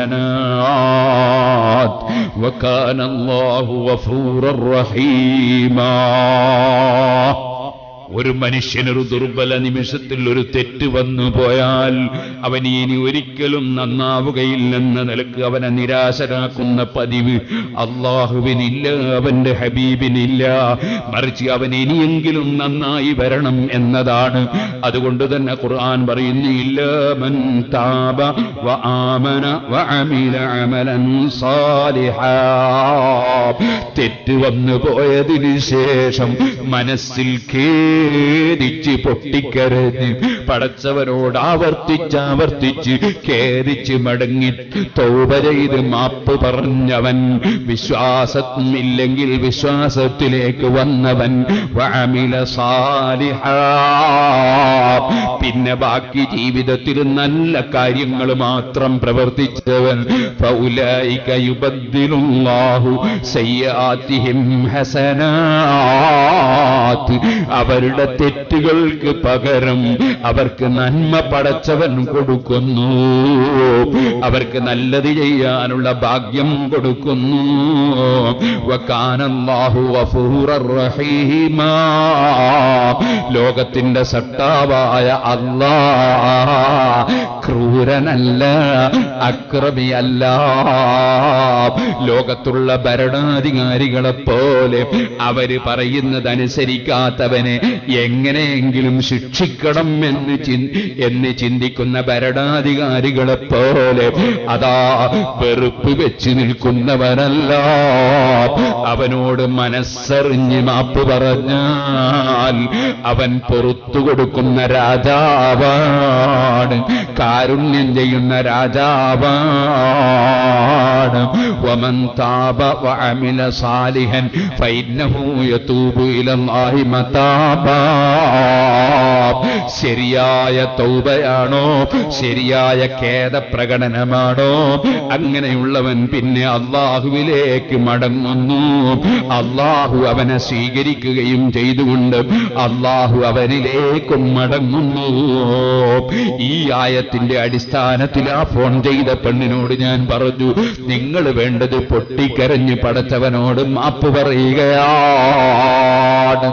ഹസനാത് വകാന അല്ലാഹു ഗഫൂറർ റഹീമാ ഒരു മനുഷ്യനൊരു ദുർബല നിമിഷത്തിൽ ഒരു തെറ്റ് വന്നു പോയാൽ അവൻ ഇനി ഒരിക്കലും നന്നാവുകയില്ലെന്ന നിലക്ക് അവനെ നിരാശരാക്കുന്ന പതിവ് അള്ളാഹുവിനില്ല അവന്റെ ഹബീബിനില്ല മറിച്ച് അവൻ ഇനിയെങ്കിലും നന്നായി വരണം എന്നതാണ് അതുകൊണ്ട് തന്നെ ഖുർആൻ പറയുന്നു ഇല്ല മൻ താബ വ ആമന വ അമില അമലൻ സാലിഹാ തെറ്റ് വന്നു പോയതിനു ശേഷം മനസ്സിൽ ഖേദിച്ച് പൊട്ടിക്കരഞ്ഞ് പടച്ചവനോട് ആവർത്തിച്ച് ആവർത്തിച്ച് ഖേദിച്ച് മടങ്ങി തൗബ ചെയ്ത് മാപ്പ് പറഞ്ഞവൻ വിശ്വാസം ഇല്ലെങ്കിൽ വിശ്വാസത്തിലേക്ക് വന്നവൻ വഅമില സാലിഹാ പിന്നെ ബാക്കി ജീവിതത്തിൽ നല്ല കാര്യങ്ങൾ മാത്രം പ്രവർത്തിച്ചവൻ ഫൗലൈക യുബദ്ദിലുല്ലാഹു സയ്യാത്തിഹിം ഹസനാത്ത് അവരുടെ തെറ്റുകൾക്ക് പകരം അവർക്ക് നന്മ പടച്ചവൻ കൊടുക്കുന്നു അവർക്ക് നല്ലത് ചെയ്യാനുള്ള ഭാഗ്യം കൊടുക്കുന്നു വക്കാനല്ലാഹു ഗഫൂറർ റഹീമാ ലോകത്തിന്റെ സട്ടാവായ അല്ലാ ക്രൂരനല്ല അക്രമിയല്ല ലോകത്തുള്ള ഭരണാധികാരികളെ പോലെ അവര് പറയുന്നതനുസരിക്കാത്തവനെ എങ്ങനെയെങ്കിലും ശിക്ഷിക്കണം എന്ന് ചിൻ- എന്ന് ചിന്തിക്കുന്ന ഭരണാധികാരികളെ പോലെ അതാ വെറുപ്പ് വെച്ച് നിൽക്കുന്നവനല്ല അവനോട് മനസ്സറിഞ്ഞ് മാപ്പ് പറഞ്ഞാൽ അവൻ പൊറത്തു കൊടുക്കുന്ന രാജാവാണ് കാരുണ്യം ചെയ്യുന്ന രാജാവാണ് വമൻ താപ വഅമില സാലിഹൻ ഫൈന്നഹു യതൂബു ഇലല്ലാഹി മതാബാ ശരിയായ തൗബയാണോ ശരിയായ ഖേദപ്രകടനമാണോ അങ്ങനെയുള്ളവൻ പിന്നെ അള്ളാഹുവിലേക്ക് മടങ്ങുന്നു അള്ളാഹു അവനെ സ്വീകരിക്കുകയും ചെയ്തുകൊണ്ട് അള്ളാഹു അവനിലേക്കും മടങ്ങുന്നു ഈ ആയത്തിന്റെ അടിസ്ഥാനത്തിൽ ആ ഫോൺ ചെയ്ത പെണ്ണിനോട് ഞാൻ പറഞ്ഞു നിങ്ങൾ വേണ്ടത് പൊട്ടിക്കരഞ്ഞ് പടച്ചവനോട് മാപ്പ് പറയുകയാണ്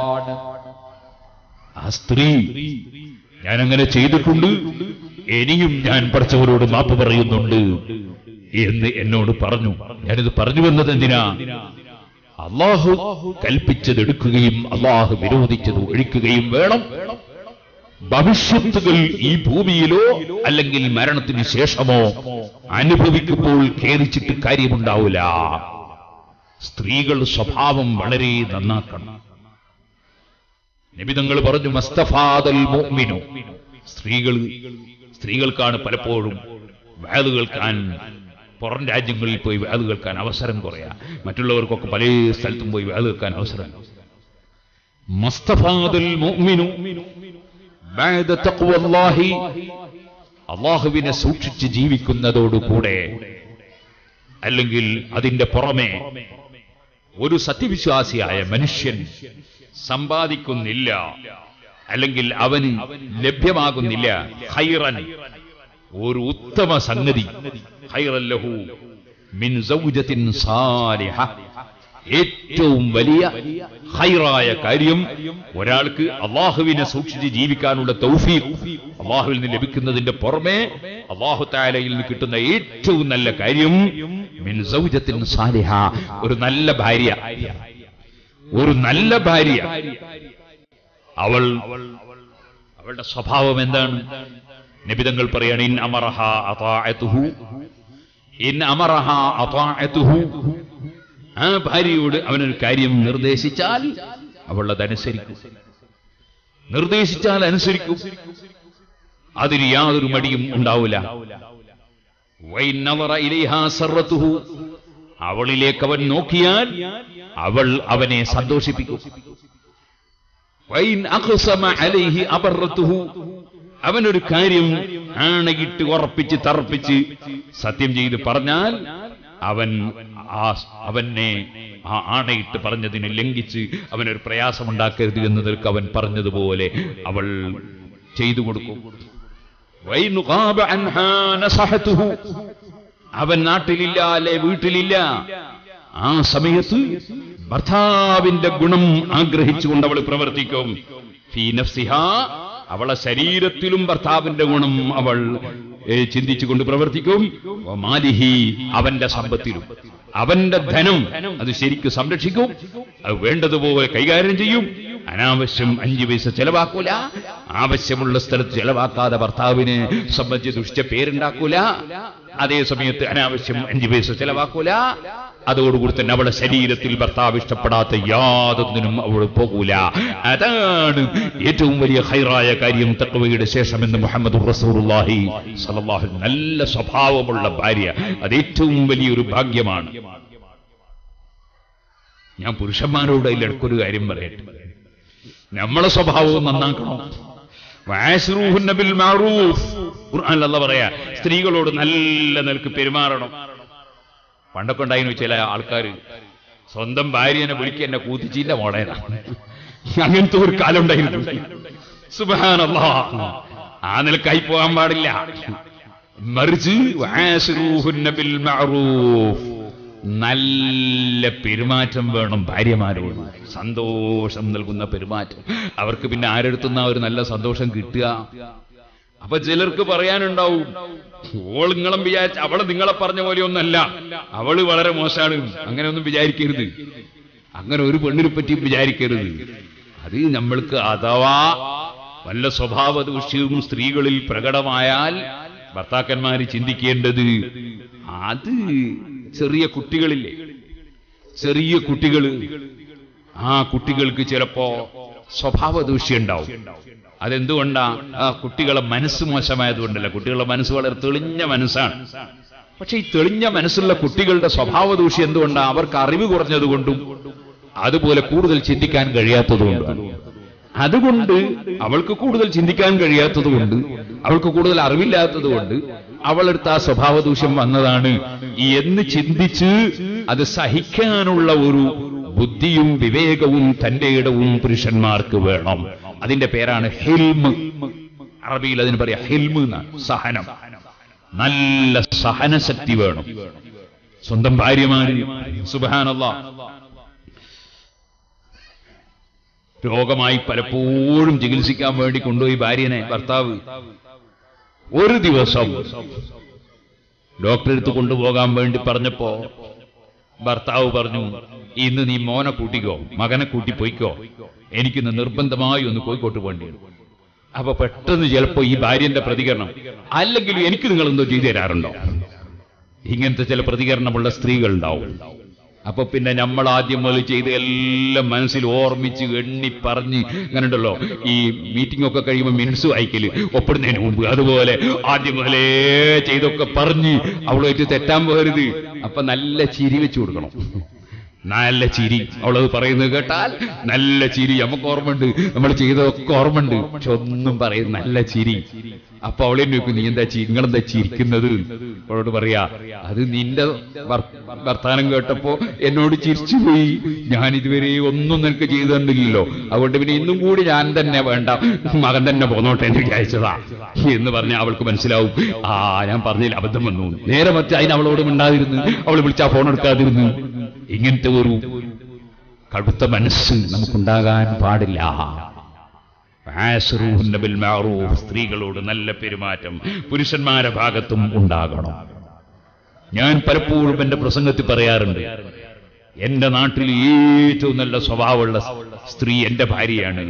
ആ സ്ത്രീ ഞാൻ അങ്ങനെ ചെയ്തിട്ടുണ്ട് ഇനിയും ഞാൻ പഠിച്ചവരോട് മാപ്പ് പറയുന്നുണ്ട് എന്ന് എന്നോട് പറഞ്ഞു ഞാനിത് പറഞ്ഞു വന്നത് എന്തിനാ അള്ളാഹു കൽപ്പിച്ചത് എടുക്കുകയും അള്ളാഹു വിരോധിച്ചത് ഒഴിക്കുകയും വേണം ഭവിഷ്യത്തുകൾ ഈ ഭൂമിയിലോ അല്ലെങ്കിൽ മരണത്തിന് ശേഷമോ അനുഭവിക്കുമ്പോൾ ഖേദിച്ചിട്ട് കാര്യമുണ്ടാവില്ല സ്ത്രീകൾ സ്വഭാവം വളരെ നന്നാക്കണം നിബിതങ്ങൾ പറഞ്ഞു മസ്തഫാദൽ മുഅ്മിനു സ്ത്രീകൾ സ്ത്രീകൾക്കാണ് പലപ്പോഴും വേദ കേൾക്കാൻ പുറം രാജ്യങ്ങളിൽ പോയി വേദ കേൾക്കാൻ അവസരം കുറയാ മറ്റുള്ളവർക്കൊക്കെ പല സ്ഥലത്തും പോയി വേദ കേൾക്കാൻ അവസരം മസ്തഫാദൽ മുഅ്മിനു ബഅദ തഖ്വല്ലാഹി അള്ളാഹുവിനെ സൂക്ഷിച്ച് ജീവിക്കുന്നതോടുകൂടെ അല്ലെങ്കിൽ അതിന്റെ പുറമെ ഒരു സത്യവിശ്വാസിയായ മനുഷ്യൻ സമ്പാദിക്കുന്നില്ല അല്ലെങ്കിൽ അവന് ലഭ്യമാകുന്നില്ല ഹൈറൻ ഒരു ഉത്തമ സംഗതി ഹൈറല്ലഹു മിൻ സൗജത്തിൻ സാലിഹ ഏറ്റവും വലിയ ഹൈറായ കാര്യം ഒരാൾക്ക് അള്ളാഹുവിനെ സൂക്ഷിച്ച് ജീവിക്കാനുള്ള തൗഫീഖ് അള്ളാഹുവിൽ നിന്ന് ലഭിക്കുന്നതിന്റെ പുറമെ അള്ളാഹു താലയിൽ നിന്ന് കിട്ടുന്ന ഏറ്റവും നല്ല കാര്യം മിൻ സൗജത്തിൻ സാലിഹ ഒരു നല്ല ഭാര്യ ഒരു നല്ല ഭാര്യ അവൾ അവളുടെ സ്വഭാവം എന്താണ് നിബിതങ്ങൾ പറയാണ് ഇൻ അമറഹ അതാഅതുഹു ഇൻ അമറഹ അതാഅതുഹു ആ ഭാര്യയോട് അവനൊരു കാര്യം നിർദ്ദേശിച്ചാൽ അവൾ അതനുസരിക്കും നിർദ്ദേശിച്ചാൽ അനുസരിക്കും അതിന് യാതൊരു മടിയും ഉണ്ടാവില്ല വൈൻ നളറ ഇലൈഹാ സർറത്തുഹു അവളിലേക്ക് അവൻ നോക്കിയാൽ അവൾ അവനെ സന്തോഷിപ്പിക്കും വൈൻ അഖ്സമ അലൈഹി അബറത്തുഹു അവനൊരു കാര്യം ആണയിട്ട് ഉറപ്പിച്ച് തറപ്പിച്ച് സത്യം ചെയ്ത് പറഞ്ഞാൽ അവൻ ആ അവനെ ആ ആണയിട്ട് പറഞ്ഞതിനെ ലംഘിച്ച് അവനൊരു പ്രയാസമുണ്ടാക്കരുത് എന്നതിற்கு അവൻ പറഞ്ഞതുപോലെ അവൾ ചെയ്തു കൊടുക്കും വൈൻ ഖാബ അൻഹാ നസഹതുഹു. അവൻ നാട്ടിലില്ല അല്ലെ വീട്ടിലില്ല ആ സമയത്ത് ഭർത്താവിന്റെ ഗുണം ആഗ്രഹിച്ചുകൊണ്ട് അവൾ പ്രവർത്തിക്കും ഫീ നഫ്സിഹാ അവളെ ശരീരത്തിലും ഭർത്താവിന്റെ ഗുണം അവൾ ഏ, ചിന്തിച്ചുകൊണ്ട് പ്രവർത്തിക്കും വ മാലിഹി അവന്റെ സമ്പത്തിലും അവന്റെ ധനം അത് ശരിക്ക് സംരക്ഷിക്കും അത് വേണ്ടതുപോലെ കൈകാര്യം ചെയ്യും അനാവശ്യം അഞ്ചു പൈസ ചെലവാക്കൂല ആവശ്യമുള്ള സ്ഥലത്ത് ചെലവാക്കാതെ ഭർത്താവിനെ സംബന്ധിച്ച് ദുഷ്ട പേരുണ്ടാക്കൂല അതേ സമയത്ത് അനാവശ്യം അഞ്ചു പൈസ ചെലവാക്കൂല അതോടുകൂടി തന്നെ അവളുടെ ശരീരത്തിൽ ഭർത്താവ് ഇഷ്ടപ്പെടാത്ത യാതൊന്നിനും അവൾ പോകൂല അതാണ് ഏറ്റവും വലിയ ഹൈറായ കാര്യം തക്കവയുടെ ശേഷമെന്ന് മുഹമ്മദ് റസൂറുല്ലാഹി സല്ലല്ലാഹു അലൈഹി വസല്ലം. നല്ല സ്വഭാവമുള്ള ഭാര്യ അത് ഏറ്റവും വലിയൊരു ഭാഗ്യമാണ് ഞാൻ പുരുഷന്മാരോട് അതിലിടക്കൊരു കാര്യം പറയട്ടെ നമ്മളെ സ്വഭാവവും നന്നാക്കണം വഅശ്റൂഹുന്ന ബിൽ മഅറൂഫ് ഖുർആനിൽ അല്ലാഹ് പറയാ സ്ത്രീകളോട് നല്ല നിലക്ക് പെരുമാറണം പണ്ടൊക്കെ ഉണ്ടായിരുന്നു ചില ആൾക്കാർ സ്വന്തം ഭാര്യനെ വിളിക്കുക എന്നെ കൂത്തിച്ചില്ല മോളേന അങ്ങനത്തെ ഒരു കാലം ഉണ്ടായിരുന്നു സുബാനല്ലാ ആ നിലക്കായി പോകാൻ പാടില്ല മറിച്ച് വഅശ്റൂഹുന്ന ബിൽ മഅറൂഫ് നല്ല പെരുമാറ്റം വേണം ഭാര്യമാരോട് സന്തോഷം നൽകുന്ന പെരുമാറ്റം അവർക്ക് പിന്നെ ആരെടുത്തുന്ന ഒരു നല്ല സന്തോഷം കിട്ടുക അപ്പൊ ചിലർക്ക് പറയാനുണ്ടാവും ഓൾ നിങ്ങളും വിചാരിച്ച അവള് നിങ്ങളെ പറഞ്ഞ പോലെ ഒന്നല്ല അവള് വളരെ മോശമാണ് അങ്ങനെ ഒന്നും വിചാരിക്കരുത് അങ്ങനെ ഒരു പെണ്ണിനെ പറ്റിയും വിചാരിക്കരുത് അത് നമ്മൾക്ക് അഥവാ വല്ല സ്വഭാവ ദൂഷ്യവും സ്ത്രീകളിൽ പ്രകടമായാൽ ഭർത്താക്കന്മാർ ചിന്തിക്കേണ്ടത് അത് ചെറിയ കുട്ടികളില്ലേ ചെറിയ കുട്ടികൾ ആ കുട്ടികൾക്ക് ചിലപ്പോ സ്വഭാവ ദൂഷ്യം ഉണ്ടാവും അതെന്തുകൊണ്ടാ ആ കുട്ടികളെ മനസ്സ് മോശമായതുകൊണ്ടല്ല കുട്ടികളുടെ മനസ്സ് വളരെ തെളിഞ്ഞ മനസ്സാണ് പക്ഷെ ഈ തെളിഞ്ഞ മനസ്സുള്ള കുട്ടികളുടെ സ്വഭാവ ദൂഷ്യം എന്തുകൊണ്ടാ അവർക്ക് അറിവ് കുറഞ്ഞതുകൊണ്ടും അതുപോലെ കൂടുതൽ ചിന്തിക്കാൻ കഴിയാത്തതുകൊണ്ടാണ് അതുകൊണ്ട് അവൾക്ക് കൂടുതൽ ചിന്തിക്കാൻ കഴിയാത്തതുകൊണ്ട് അവൾക്ക് കൂടുതൽ അറിവില്ലാത്തതുകൊണ്ട് അവളെടുത്ത് ആ സ്വഭാവ ദൂഷ്യം വന്നതാണ് എന്ന് ചിന്തിച്ച് അത് സഹിക്കാനുള്ള ഒരു ബുദ്ധിയും വിവേകവും തന്റെ ഇടവും പുരുഷന്മാർക്ക് വേണം അതിന്റെ പേരാണ് ഹിൽമ് അറബിയിൽ അതിന് പറയാ ഹിൽമ് എന്നാണ് സഹനം നല്ല സഹനശക്തി വേണം സ്വന്തം ഭാര്യമാര് സുബാനല്ല രോഗമായി പലപ്പോഴും ചികിത്സിക്കാൻ വേണ്ടി കൊണ്ടുപോയി ഭാര്യനെ ഭർത്താവ് ഒരു ദിവസം ഡോക്ടറെ അടുത്ത് കൊണ്ടുപോകാൻ വേണ്ടി പറഞ്ഞപ്പോ ഭർത്താവ് പറഞ്ഞു ഇന്ന് നീ മോനെ കൂട്ടിക്കോ മകനെ കൂട്ടി പോയിക്കോ എനിക്കിന്ന് നിർബന്ധമായി ഒന്ന് കോഴിക്കോട്ട് വേണ്ടി വരും." അപ്പൊ പെട്ടെന്ന് ചിലപ്പോ ഈ ഭാര്യന്റെ പ്രതികരണം അല്ലെങ്കിൽ എനിക്ക് നിങ്ങൾ എന്തോ ചെയ്തു തരാറുണ്ടോ ഇങ്ങനത്തെ ചില പ്രതികരണമുള്ള സ്ത്രീകൾ ഉണ്ടാവും അപ്പൊ പിന്നെ നമ്മൾ ആദ്യം മുതൽ ചെയ്ത് എല്ലാം മനസ്സിൽ ഓർമ്മിച്ച് എണ്ണി പറഞ്ഞ് അങ്ങനെ ഉണ്ടല്ലോ ഈ മീറ്റിംഗ് ഒക്കെ കഴിയുമ്പോൾ മിനിറ്റ്സ് വായിക്കല് ഒപ്പിടുന്നതിന് മുമ്പ് അതുപോലെ ആദ്യം മുതലേ ചെയ്തൊക്കെ പറഞ്ഞ് അവളുമായിട്ട് തെറ്റാൻ പോകരുത് അപ്പൊ നല്ല ചിരി വെച്ചു കൊടുക്കണം നല്ല ചിരി അവളത് പറയുന്നത് കേട്ടാൽ നല്ല ചിരി നമുക്ക് ഓർമ്മയുണ്ട് നമ്മൾ ചെയ്തതൊക്കെ ഓർമ്മയുണ്ട് പക്ഷെ ഒന്നും പറയും നല്ല ചിരി അപ്പൊ അവളെ നോക്കും നീ എന്താ ചി- നിങ്ങളെന്താ ചിരിക്കുന്നത് അവളോട് പറയാ അത് നിന്റെ വർ- വർത്താനം കേട്ടപ്പോ എന്നോട് ചിരിച്ചുപോയി ഞാൻ ഇതുവരെ ഒന്നും നിനക്ക് ചെയ്തു തന്നില്ലല്ലോ അതുകൊണ്ട് പിന്നെ ഇന്നും കൂടി ഞാൻ തന്നെ വേണ്ട മകൻ തന്നെ പോന്നോട്ടെ എന്ന് വിചാരിച്ചതാ എന്ന് പറഞ്ഞ അവൾക്ക് മനസ്സിലാവും ആ ഞാൻ പറഞ്ഞതിൽ അബദ്ധം വന്നു നേരെ മറ്റേ അതിന് അവളോട് മിണ്ടാതിരുന്ന് അവൾ വിളിച്ചാ ഫോൺ എടുക്കാതിരുന്ന് ഇങ്ങനത്തെ ഒരു കടുത്ത മനസ്സ് നമുക്കുണ്ടാകാൻ പാടില്ല ആശ്രൂഹുന്ന ബിൽ മഅറൂഫ്. സ്ത്രീകളോട് നല്ല പെരുമാറ്റം പുരുഷന്മാരുടെ ഭാഗത്തും ഉണ്ടാകണം ഞാൻ പലപ്പോഴും എന്റെ പ്രസംഗത്തിൽ പറയാറുണ്ട് എന്റെ നാട്ടിൽ ഏറ്റവും നല്ല സ്വഭാവമുള്ള സ്ത്രീ എന്റെ ഭാര്യയാണ്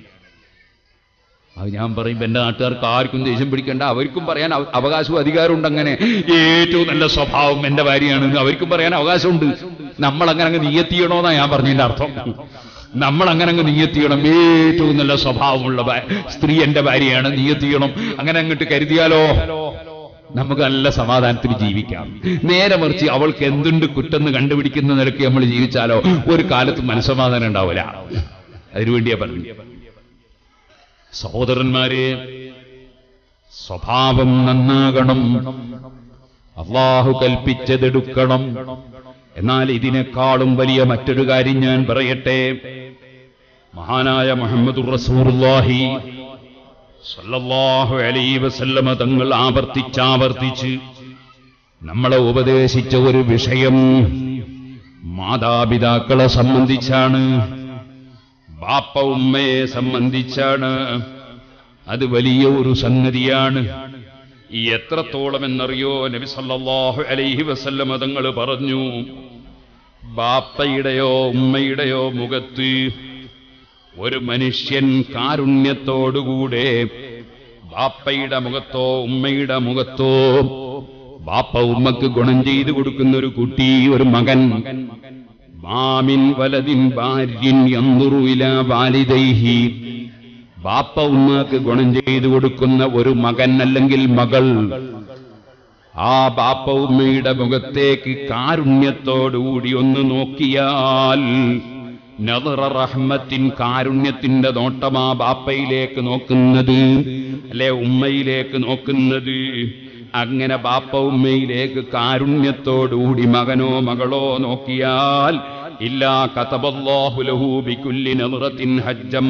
അത് ഞാൻ പറയും എന്റെ നാട്ടുകാർക്ക് ആർക്കും ദേഷ്യം പിടിക്കേണ്ട അവർക്കും പറയാൻ അവ- അവകാശവും അധികാരമുണ്ട് അങ്ങനെ ഏറ്റവും നല്ല സ്വഭാവം എന്റെ ഭാര്യയാണ് അവർക്കും പറയാൻ അവകാശമുണ്ട് നമ്മൾ അങ്ങനെ അങ്ങ് നീയത്തിയണോന്നാ ഞാൻ പറഞ്ഞതിന്റെ അർത്ഥം നമ്മൾ അങ്ങനെ അങ്ങ് നീയത്തിയണം ഏറ്റവും നല്ല സ്വഭാവമുള്ള ഭാ- സ്ത്രീ എന്റെ ഭാര്യയാണ് നീയത്തിയണം അങ്ങനെ അങ്ങോട്ട് കരുതിയാലോ നമുക്ക് നല്ല സമാധാനത്തിൽ ജീവിക്കാം നേരെ മറിച്ച് അവൾക്ക് എന്തുണ്ട് കുറ്റെന്ന് കണ്ടുപിടിക്കുന്ന നിലയ്ക്ക് നമ്മൾ ജീവിച്ചാലോ ഒരു കാലത്ത് മനസ്സമാധാനം ഉണ്ടാവില്ല അതിനുവേണ്ടിയാ പറഞ്ഞു സഹോദരന്മാരെ സ്വഭാവം നന്നാകണം അള്ളാഹു കൽപ്പിച്ചതെടുക്കണം എന്നാൽ ഇതിനേക്കാളും വലിയ മറ്റൊരു കാര്യം ഞാൻ പറയട്ടെ മഹാനായ മുഹമ്മദ് റസൂർലാഹി സല്ലല്ലാഹു അലൈഹി വസല്ലമ തങ്ങൾ ആവർത്തിച്ചാവർത്തിച്ച് നമ്മളെ ഉപദേശിച്ച ഒരു വിഷയം മാതാപിതാക്കളെ സംബന്ധിച്ചാണ് ബാപ്പ ഉമ്മയെ സംബന്ധിച്ചാണ് അത് വലിയ ഒരു സംഗതിയാണ് ഈ എത്രത്തോളം എന്നറിയോ നബി സല്ലല്ലാഹു അലൈഹി വസല്ലമ തങ്ങൾ പറഞ്ഞു ബാപ്പയുടെയോ ഉമ്മയുടെയോ മുഖത്ത് ഒരു മനുഷ്യൻ കാരുണ്യത്തോടുകൂടെ ബാപ്പയുടെ മുഖത്തോ ഉമ്മയുടെ മുഖത്തോ ബാപ്പ ഉമ്മക്ക് ഗുണം ചെയ്തു കൊടുക്കുന്ന ഒരു കുട്ടി ഒരു മകൻ മാമിൻ വലതിൻ ഭാര്യൻ യന്തുറുയില വാലിദൈഹി ബാപ്പ ഉമ്മക്ക് ഗുണം ചെയ്തു കൊടുക്കുന്ന ഒരു മകൻ അല്ലെങ്കിൽ മകൾ ആ ബാപ്പ ഉമ്മയുടെ മുഖത്തേക്ക് കാരുണ്യത്തോടുകൂടി ഒന്ന് നോക്കിയാൽ നദറ റഹ്മത്തിൻ കാരുണ്യത്തിന്റെ നോട്ടമാ ബാപ്പയിലേക്ക് നോക്കുന്നത് അല്ലെ ഉമ്മയിലേക്ക് നോക്കുന്നത് അങ്ങനെ ബാപ്പ ഉമ്മയിലേക്ക് കാരുണ്യത്തോടുകൂടി മകനോ മകളോ നോക്കിയാൽ ഇല്ലാ കതബല്ലാഹു ലഹു ബികുല്ലി നദ്റത്തിൻ ഹജ്ജം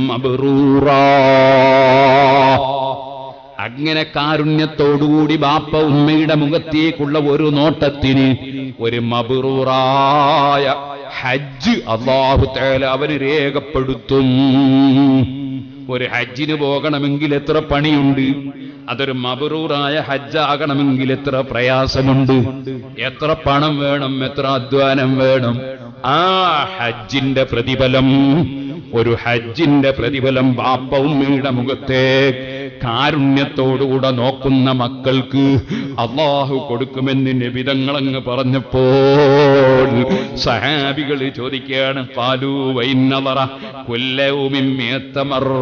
മബ്റൂറാ അങ്ങനെ കാരുണ്യത്തോടുകൂടി ബാപ്പ ഉമ്മയുടെ മുഖത്തേക്കുള്ള ഒരു നോട്ടത്തിന് ഒരു മബറൂറായ ഹജ്ജ് അള്ളാഹു തേല അവന് രേഖപ്പെടുത്തും ഒരു ഹജ്ജിന് പോകണമെങ്കിൽ എത്ര പണിയുണ്ട് അതൊരു മബറൂറായ ഹജ്ജാകണമെങ്കിൽ എത്ര പ്രയാസമുണ്ട് എത്ര പണം വേണം എത്ര അധ്വാനം വേണം ആ ഹജ്ജിന്റെ പ്രതിഫലം ഒരു ഹജ്ജിന്റെ പ്രതിഫലം ബാപ്പ ഉമ്മയുടെ മുഖത്തെ കാരുണ്യത്തോടുകൂടെ നോക്കുന്ന മക്കൾക്ക് അള്ളാഹു കൊടുക്കുമെന്ന് നിബിതങ്ങളങ്ങ് പറഞ്ഞപ്പോൾ സഹാബികൾ ചോദിക്കുകയാണ് പാലു വൈന്നറ കൊല്ലവുമിമ്മേത്തമറ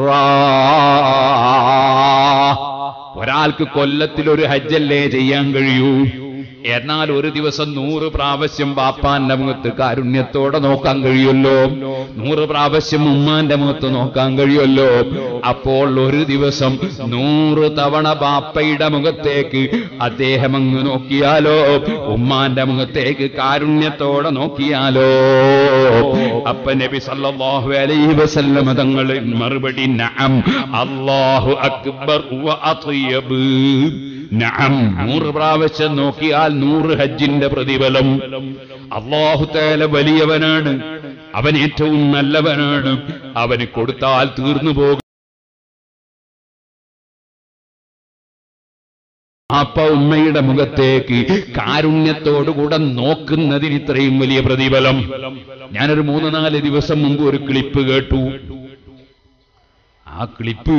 ഒരാൾക്ക് കൊല്ലത്തിൽ ഒരു ഹജ്ജല്ലേ ചെയ്യാൻ കഴിയൂ എന്നാൽ ഒരു ദിവസം നൂറ് പ്രാവശ്യം ബാപ്പാന്റെ മുഖത്ത് കാരുണ്യത്തോടെ നോക്കാൻ കഴിയുമല്ലോ നൂറ് പ്രാവശ്യം ഉമ്മാന്റെ മുഖത്ത് നോക്കാൻ കഴിയുമല്ലോ അപ്പോൾ ഒരു ദിവസം നൂറ് തവണ ബാപ്പയുടെ മുഖത്തേക്ക് അദ്ദേഹം അങ്ങ് നോക്കിയാലോ ഉമ്മാന്റെ മുഖത്തേക്ക് കാരുണ്യത്തോടെ നോക്കിയാലോ അപ്പ നബി സല്ലല്ലാഹു അലൈഹി വസല്ലമ തങ്ങൾ മറുപടി നഅം അല്ലാഹു അക്ബർ വ അത്യബ് നഅം നൂറ് പ്രാവശ്യം നോക്കിയാൽ നൂറ് ഹജ്ജിന്റെ പ്രതിഫലം അള്ളാഹു തേല വലിയവനാണ് അവൻ ഏറ്റവും നല്ലവനാണ് അവന് കൊടുത്താൽ തീർന്നു പോകും അപ്പ ഉമ്മയുടെ മുഖത്തേക്ക് കാരുണ്യത്തോടുകൂടെ നോക്കുന്നതിന് ഇത്രയും വലിയ പ്രതിഫലം ഞാനൊരു മൂന്ന് നാല് ദിവസം മുമ്പ് ഒരു ക്ലിപ്പ് കേട്ടു ആ ക്ലിപ്പ്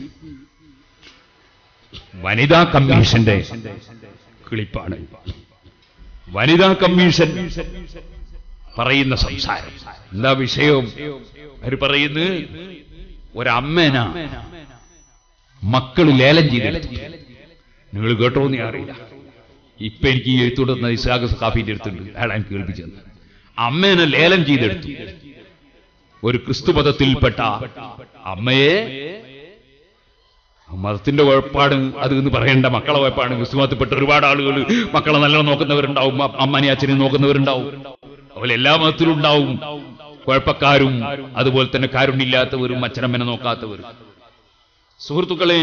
വനിതാ കമ്മീഷന്റെ ക്ലിപ്പാണ് വനിതാ കമ്മീഷൻ പറയുന്ന സംസാരം എന്താ വിഷയവും അവർ പറയുന്നത് ഒരമ്മേന മക്കൾ ലേലം ചെയ്തെടുത്തു നിങ്ങൾ കേട്ടോ എന്ന് ഞാൻ അറിയില്ല ഇപ്പൊ എനിക്ക് ഈ എഴുത്തുകൊടുന്ന ഇസാഖ് സഖാഫിന്റെ അടുത്തുണ്ട് അയാൾ എനിക്ക് കേൾപ്പിച്ചത് അമ്മേനെ ലേലം ചെയ്തെടുത്തു ഒരു ക്രിസ്തുമതത്തിൽപ്പെട്ട അമ്മയെ മതത്തിന്റെ കുഴപ്പാട് അത് എന്ന് പറയേണ്ട മക്കളെ കുഴപ്പാണ് ക്രിസ്തുമതത്തിൽപ്പെട്ട ഒരുപാട് ആളുകൾ മക്കളെ നല്ലോണം നോക്കുന്നവരുണ്ടാവും അ- അമ്മനെ അച്ഛനെ നോക്കുന്നവരുണ്ടാവും അതുപോലെ എല്ലാ മതത്തിലും ഉണ്ടാവും കുഴപ്പക്കാരും അതുപോലെ തന്നെ കാരുണ്യില്ലാത്തവരും അച്ഛനമ്മനെ നോക്കാത്തവരും സുഹൃത്തുക്കളെ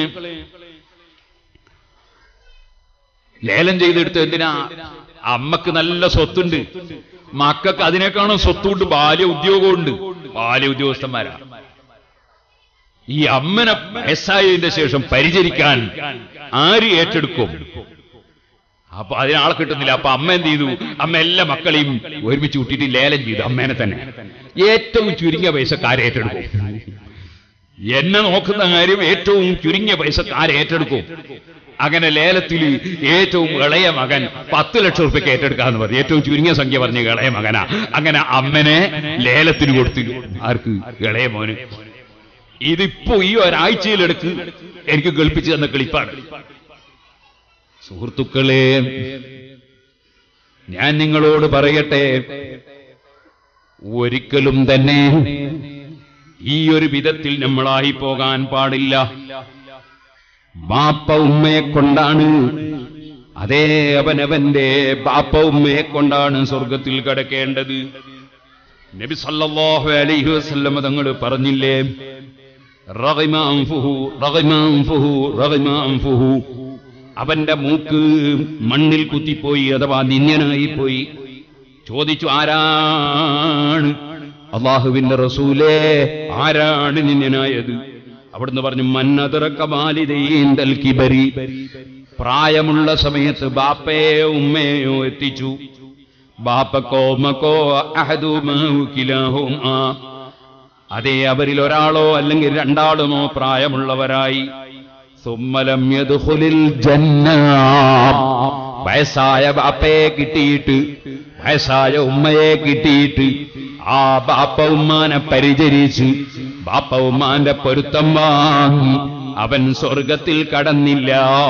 ലേലം ചെയ്തെടുത്ത് എന്തിനാ അമ്മക്ക് നല്ല സ്വത്തുണ്ട് മക്കൾക്ക് അതിനേക്കാളും സ്വത്തുണ്ട് ബാല്യ ഉദ്യോഗമുണ്ട് ബാല്യ ഉദ്യോഗസ്ഥന്മാരാ ഈ അമ്മനെ വയസ്സായതിന്റെ ശേഷം പരിചരിക്കാൻ ആര് ഏറ്റെടുക്കും അപ്പൊ അതിനാളെ കിട്ടുന്നില്ല അപ്പൊ അമ്മ എന്ത് ചെയ്തു അമ്മ എല്ലാ മക്കളെയും ഒരുമിച്ച് കൂട്ടിയിട്ട് ലേലം ചെയ്തു അമ്മേനെ തന്നെ ഏറ്റവും ചുരുങ്ങിയ പൈസക്കാരെ ഏറ്റെടുക്കും എന്നെ നോക്കുന്ന കാര്യം ഏറ്റവും ചുരുങ്ങിയ പൈസക്കാരെ ഏറ്റെടുക്കും അങ്ങനെ ലേലത്തിൽ ഏറ്റവും ഇളയ മകൻ പത്ത് ലക്ഷം റുപ്യക്ക് ഏറ്റെടുക്കാന്ന് പറഞ്ഞു ഏറ്റവും ചുരുങ്ങിയ സംഖ്യ പറഞ്ഞ ഇളയ മകനാ അങ്ങനെ അമ്മനെ ലേലത്തിന് കൊടുത്തു ആർക്ക് ഇളയ മോന് ഇതിപ്പോ ഈ ഒരാഴ്ചയിലെടുക്ക് എനിക്ക് കേൾപ്പിച്ചു തന്ന ക്ലിപ്പാണ് സുഹൃത്തുക്കളെ ഞാൻ നിങ്ങളോട് പറയട്ടെ ഒരിക്കലും തന്നെ ഈ ഒരു വിധത്തിൽ നമ്മളായി പോകാൻ പാടില്ല ബാപ്പ ഉമ്മയെ കൊണ്ടാണ് അതേ അവനവന്റെ ബാപ്പ ഉമ്മയെ കൊണ്ടാണ് സ്വർഗത്തിൽ കടക്കേണ്ടത് നബി സല്ലല്ലാഹു അലൈഹി വസല്ലം തങ്ങൾ പറഞ്ഞില്ലേ റഗിമ അൻഫുഹു റഗിമ അൻഫുഹു റഗിമ അൻഫുഹു അവന്റെ മൂക്ക് മണ്ണിൽ കുത്തിപ്പോയി അഥവാ നിന്യനായി പോയി ചോദിച്ചു ആരാണ് അള്ളാഹുവിന്റെ റസൂലേ ആരാണ് നിന്യനായത് അവിടുന്ന് പറഞ്ഞു മന്നതിറക്കമാലിതീന്തൽ കിബരി പ്രായമുള്ള സമയത്ത് ബാപ്പയോ ഉമ്മയോ എത്തിച്ചു ബാപ്പക്കോ ഉമ്മക്കോ അഹദുമോ കിലാഹുമാ അതേ അവരിൽ ഒരാളോ അല്ലെങ്കിൽ രണ്ടാളുമോ പ്രായമുള്ളവരായി സുമ്മലം യദ്ഖുലിൽ ജന്ന വയസ്സായ ബാപ്പയെ കിട്ടിയിട്ട് വയസ്സായ ഉമ്മയെ കിട്ടിയിട്ട് ആ ബാപ്പ ഉമ്മാനെ പരിചരിച്ച് ബാപ്പ ഉമ്മാന്റെ പൊരുത്തം വാങ്ങി അവൻ സ്വർഗത്തിൽ കടന്നില്ല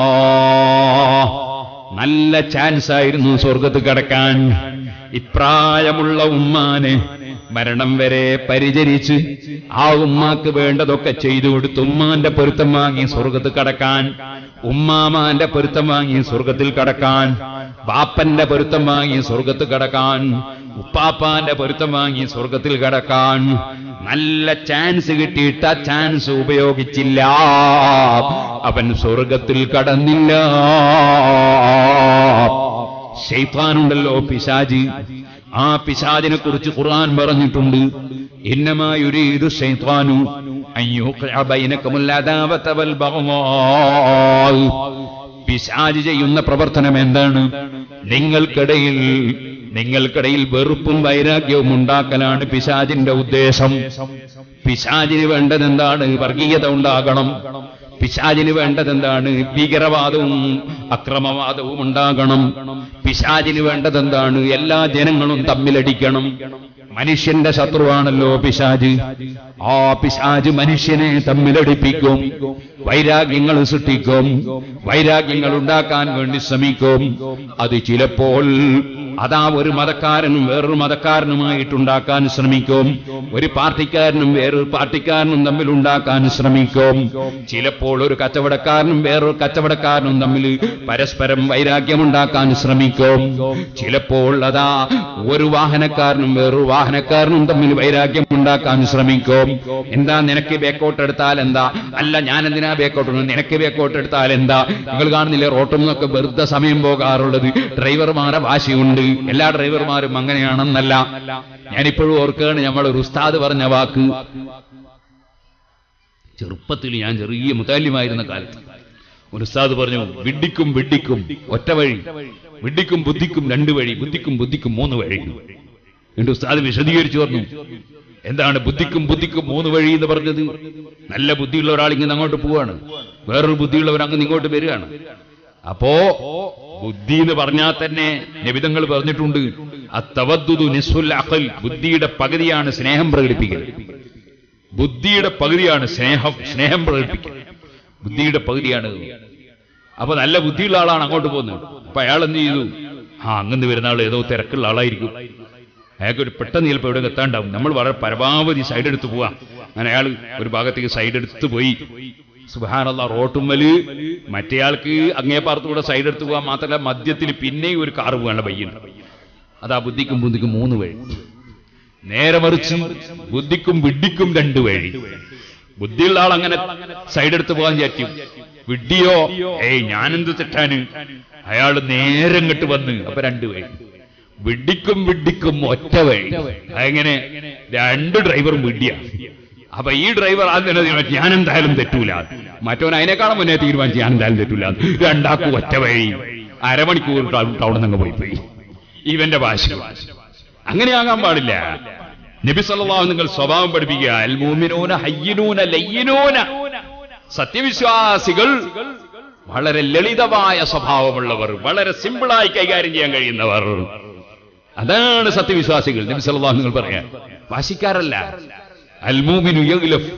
നല്ല ചാൻസ് ആയിരുന്നു സ്വർഗത്ത് കടക്കാൻ ഇപ്രായമുള്ള ഉമ്മാനെ മരണം വരെ പരിചരിച്ച് ആ ഉമ്മാക്ക് വേണ്ടതൊക്കെ ചെയ്തു കൊടുത്ത് ഉമ്മാന്റെ പൊരുത്തം വാങ്ങി സ്വർഗത്ത് കടക്കാൻ ഉമ്മാമാന്റെ പൊരുത്തം വാങ്ങി സ്വർഗത്തിൽ കടക്കാൻ ബാപ്പന്റെ പൊരുത്തം വാങ്ങി സ്വർഗത്ത് കടക്കാൻ ഉപ്പാപ്പാന്റെ പൊരുത്തം വാങ്ങി സ്വർഗത്തിൽ കടക്കാൻ നല്ല ചാൻസ് കിട്ടിയിട്ട് ആ ചാൻസ് ഉപയോഗിച്ചില്ല അവൻ സ്വർഗത്തിൽ കടന്നില്ല ഷെയ്ത്താനുണ്ടല്ലോ പിശാജ് ആ പിശാജിനെ കുറിച്ച് ഖുർആൻ പറഞ്ഞിട്ടുണ്ട് ഇന്നമായുരീതു ഷെയ്ത്താനു പിശാജ് ചെയ്യുന്ന പ്രവർത്തനം എന്താണ് നിങ്ങൾക്കിടയിൽ നിങ്ങൾക്കിടയിൽ വെറുപ്പും വൈരാഗ്യവും ഉണ്ടാക്കലാണ് പിശാജിന്റെ ഉദ്ദേശം പിശാജിന് വേണ്ടത് എന്താണ് വർഗീയത ഉണ്ടാകണം പിശാചിന് വേണ്ടതെന്താണ് ഭീകരവാദവും അക്രമവാദവും ഉണ്ടാകണം പിശാചിന് വേണ്ടതെന്താണ് എല്ലാ ജനങ്ങളും തമ്മിലടിക്കണം മനുഷ്യന്റെ ശത്രുവാണല്ലോ പിശാജ് ആ പിശാജ് മനുഷ്യനെ തമ്മിലടിപ്പിക്കും വൈരാഗ്യങ്ങൾ സൃഷ്ടിക്കും വൈരാഗ്യങ്ങൾ ഉണ്ടാക്കാൻ വേണ്ടി ശ്രമിക്കും അത് ചിലപ്പോൾ അതാ ഒരു മതക്കാരനും വേറൊരു മതക്കാരനുമായിട്ടുണ്ടാക്കാൻ ശ്രമിക്കും ഒരു പാർട്ടിക്കാരനും വേറൊരു പാർട്ടിക്കാരനും തമ്മിൽ ഉണ്ടാക്കാൻ ശ്രമിക്കും ചിലപ്പോൾ ഒരു കച്ചവടക്കാരനും വേറൊരു കച്ചവടക്കാരനും തമ്മിൽ പരസ്പരം വൈരാഗ്യമുണ്ടാക്കാൻ ശ്രമിക്കും ചിലപ്പോൾ അതാ ഒരു വാഹനക്കാരനും വേറൊരു വാഹനക്കാരനും തമ്മിൽ വൈരാഗ്യം ഉണ്ടാക്കാൻ ശ്രമിക്കും എന്താ നിനക്ക് ബേക്കോട്ട് എടുത്താൽ എന്താ അല്ല ഞാൻ എന്തിനാ ബേക്കോട്ട് നിനക്ക് ബേക്കോട്ട് എടുത്താൽ എന്താ നിങ്ങൾ കാണുന്നില്ലേ റോട്ടിൽ നിന്നൊക്കെ വെറുതെ സമയം പോകാറുള്ളത് ഡ്രൈവർമാരെ വാശിയുണ്ട് എല്ലാ ഡ്രൈവർമാരും അങ്ങനെയാണെന്നല്ല ഞാനിപ്പോഴും ഓർക്കുകയാണ് നമ്മൾ ഒരു ഉസ്താദ് പറഞ്ഞ വാക്ക് ചെറുപ്പത്തിൽ ഞാൻ ചെറിയ മുതാല്യമായിരുന്ന കാലത്ത് ഒരു ഉസ്താദ് പറഞ്ഞു വിഡ്ഢിക്കും വിഡ്ഢിക്കും ഒറ്റ വഴി വിഡ്ഢിക്കും ബുദ്ധിക്കും രണ്ട് വഴി ബുദ്ധിക്കും ബുദ്ധിക്കും മൂന്ന് വഴി എന്നിട്ട് ഉസ്താദ് വിശദീകരിച്ചു പറഞ്ഞു എന്താണ് ബുദ്ധിക്കും ബുദ്ധിക്കും മൂന്ന് വഴി എന്ന് പറഞ്ഞത് നല്ല ബുദ്ധിയുള്ള ഒരാൾ ഇങ്ങനെ അങ്ങോട്ട് പോവാണ് വേറൊരു ബുദ്ധിയുള്ളവർ അങ്ങ് ഇങ്ങോട്ട് വരികയാണ് അപ്പോ ബുദ്ധി എന്ന് പറഞ്ഞാൽ തന്നെ നിബിതങ്ങൾ പറഞ്ഞിട്ടുണ്ട് അത്തവദ്ദുദു നിസ്ഫുൽ അഖൽ ബുദ്ധിയുടെ പകുതിയാണ് സ്നേഹം പ്രകടിപ്പിക്കൽ ബുദ്ധിയുടെ പകുതിയാണ് സ്നേഹം സ്നേഹം പ്രകടിപ്പിക്കൽ ബുദ്ധിയുടെ പകുതിയാണ് അപ്പൊ നല്ല ബുദ്ധിയുള്ള ആളാണ് അങ്ങോട്ട് പോകുന്നത് അപ്പൊ അയാൾ എന്ത് ചെയ്തു ആ അങ്ങനെ വരുന്ന ആൾ ഏതോ തിരക്കുള്ള ആളായിരിക്കും അയാൾക്ക് ഒരു പെട്ടെന്ന് ചിലപ്പോൾ എവിടെ എത്താണ്ടാവും നമ്മൾ വളരെ പരമാവധി സൈഡ് എടുത്ത് പോവാം അങ്ങനെ അയാൾ ഒരു ഭാഗത്തേക്ക് സൈഡ് എടുത്ത് പോയി സുബാനുള്ള റോട്ടുമ്മല് മറ്റേയാൾക്ക് അങ്ങേപ്പാർത്തൂടെ സൈഡ് എടുത്ത് പോകാൻ മാത്രമല്ല മധ്യത്തിൽ പിന്നെയും ഒരു കാറ് പോകാനുള്ള പയ്യുണ്ട് അതാ ബുദ്ധിക്കും ബുദ്ധിക്കും മൂന്ന് വഴി നേരെ മറിച്ച് ബുദ്ധിക്കും വിഡ്ഢിക്കും രണ്ട് വഴി ബുദ്ധിയുള്ള ആൾ അങ്ങനെ സൈഡ് എടുത്ത് പോകാൻ വിചാരിക്കും വിഡ്ഢിയോ ഏയ് ഞാനെന്ത് തെറ്റാന് അയാൾ നേരെ ഇങ്ങോട്ട് വന്ന് അപ്പൊ രണ്ട് വഴി വിഡ്ഢിക്കും വിഡ്ഢിക്കും ഒറ്റ വഴി അതെങ്ങനെ രണ്ട് ഡ്രൈവറും വിഡ്ഢിയാണ് അപ്പൊ ഈ ഡ്രൈവർ ആദ്യം തന്നെ തീരുമാനിച്ചു ഞാൻ എന്തായാലും തെറ്റൂല മറ്റവൻ അതിനേക്കാളും മുന്നേ തീരുമാനിച്ചു ഞാൻ എന്തായാലും തെറ്റൂല രണ്ടാക്കും ഒറ്റ വഴി അരമണിക്കൂർ ടൗണിൽ നിന്ന് പോയി പോയി ഇവന്റെ ഭാഷ അങ്ങനെയാകാൻ പാടില്ല നബി സല്ലല്ലാഹു നിങ്ങൾ സ്വഭാവം പഠിപ്പിക്കുക അൽ മൂമിനൂന ഹയ്യിനൂന ലയ്യിനൂന സത്യവിശ്വാസികൾ വളരെ ലളിതമായ സ്വഭാവമുള്ളവർ വളരെ സിമ്പിളായി കൈകാര്യം ചെയ്യാൻ കഴിയുന്നവർ അതാണ് സത്യവിശ്വാസികൾ നബി സല്ലല്ലാഹു നിങ്ങൾ പറയാ വാശിക്കാരല്ല അൽ മൂമിനു യഗ്ലഫ്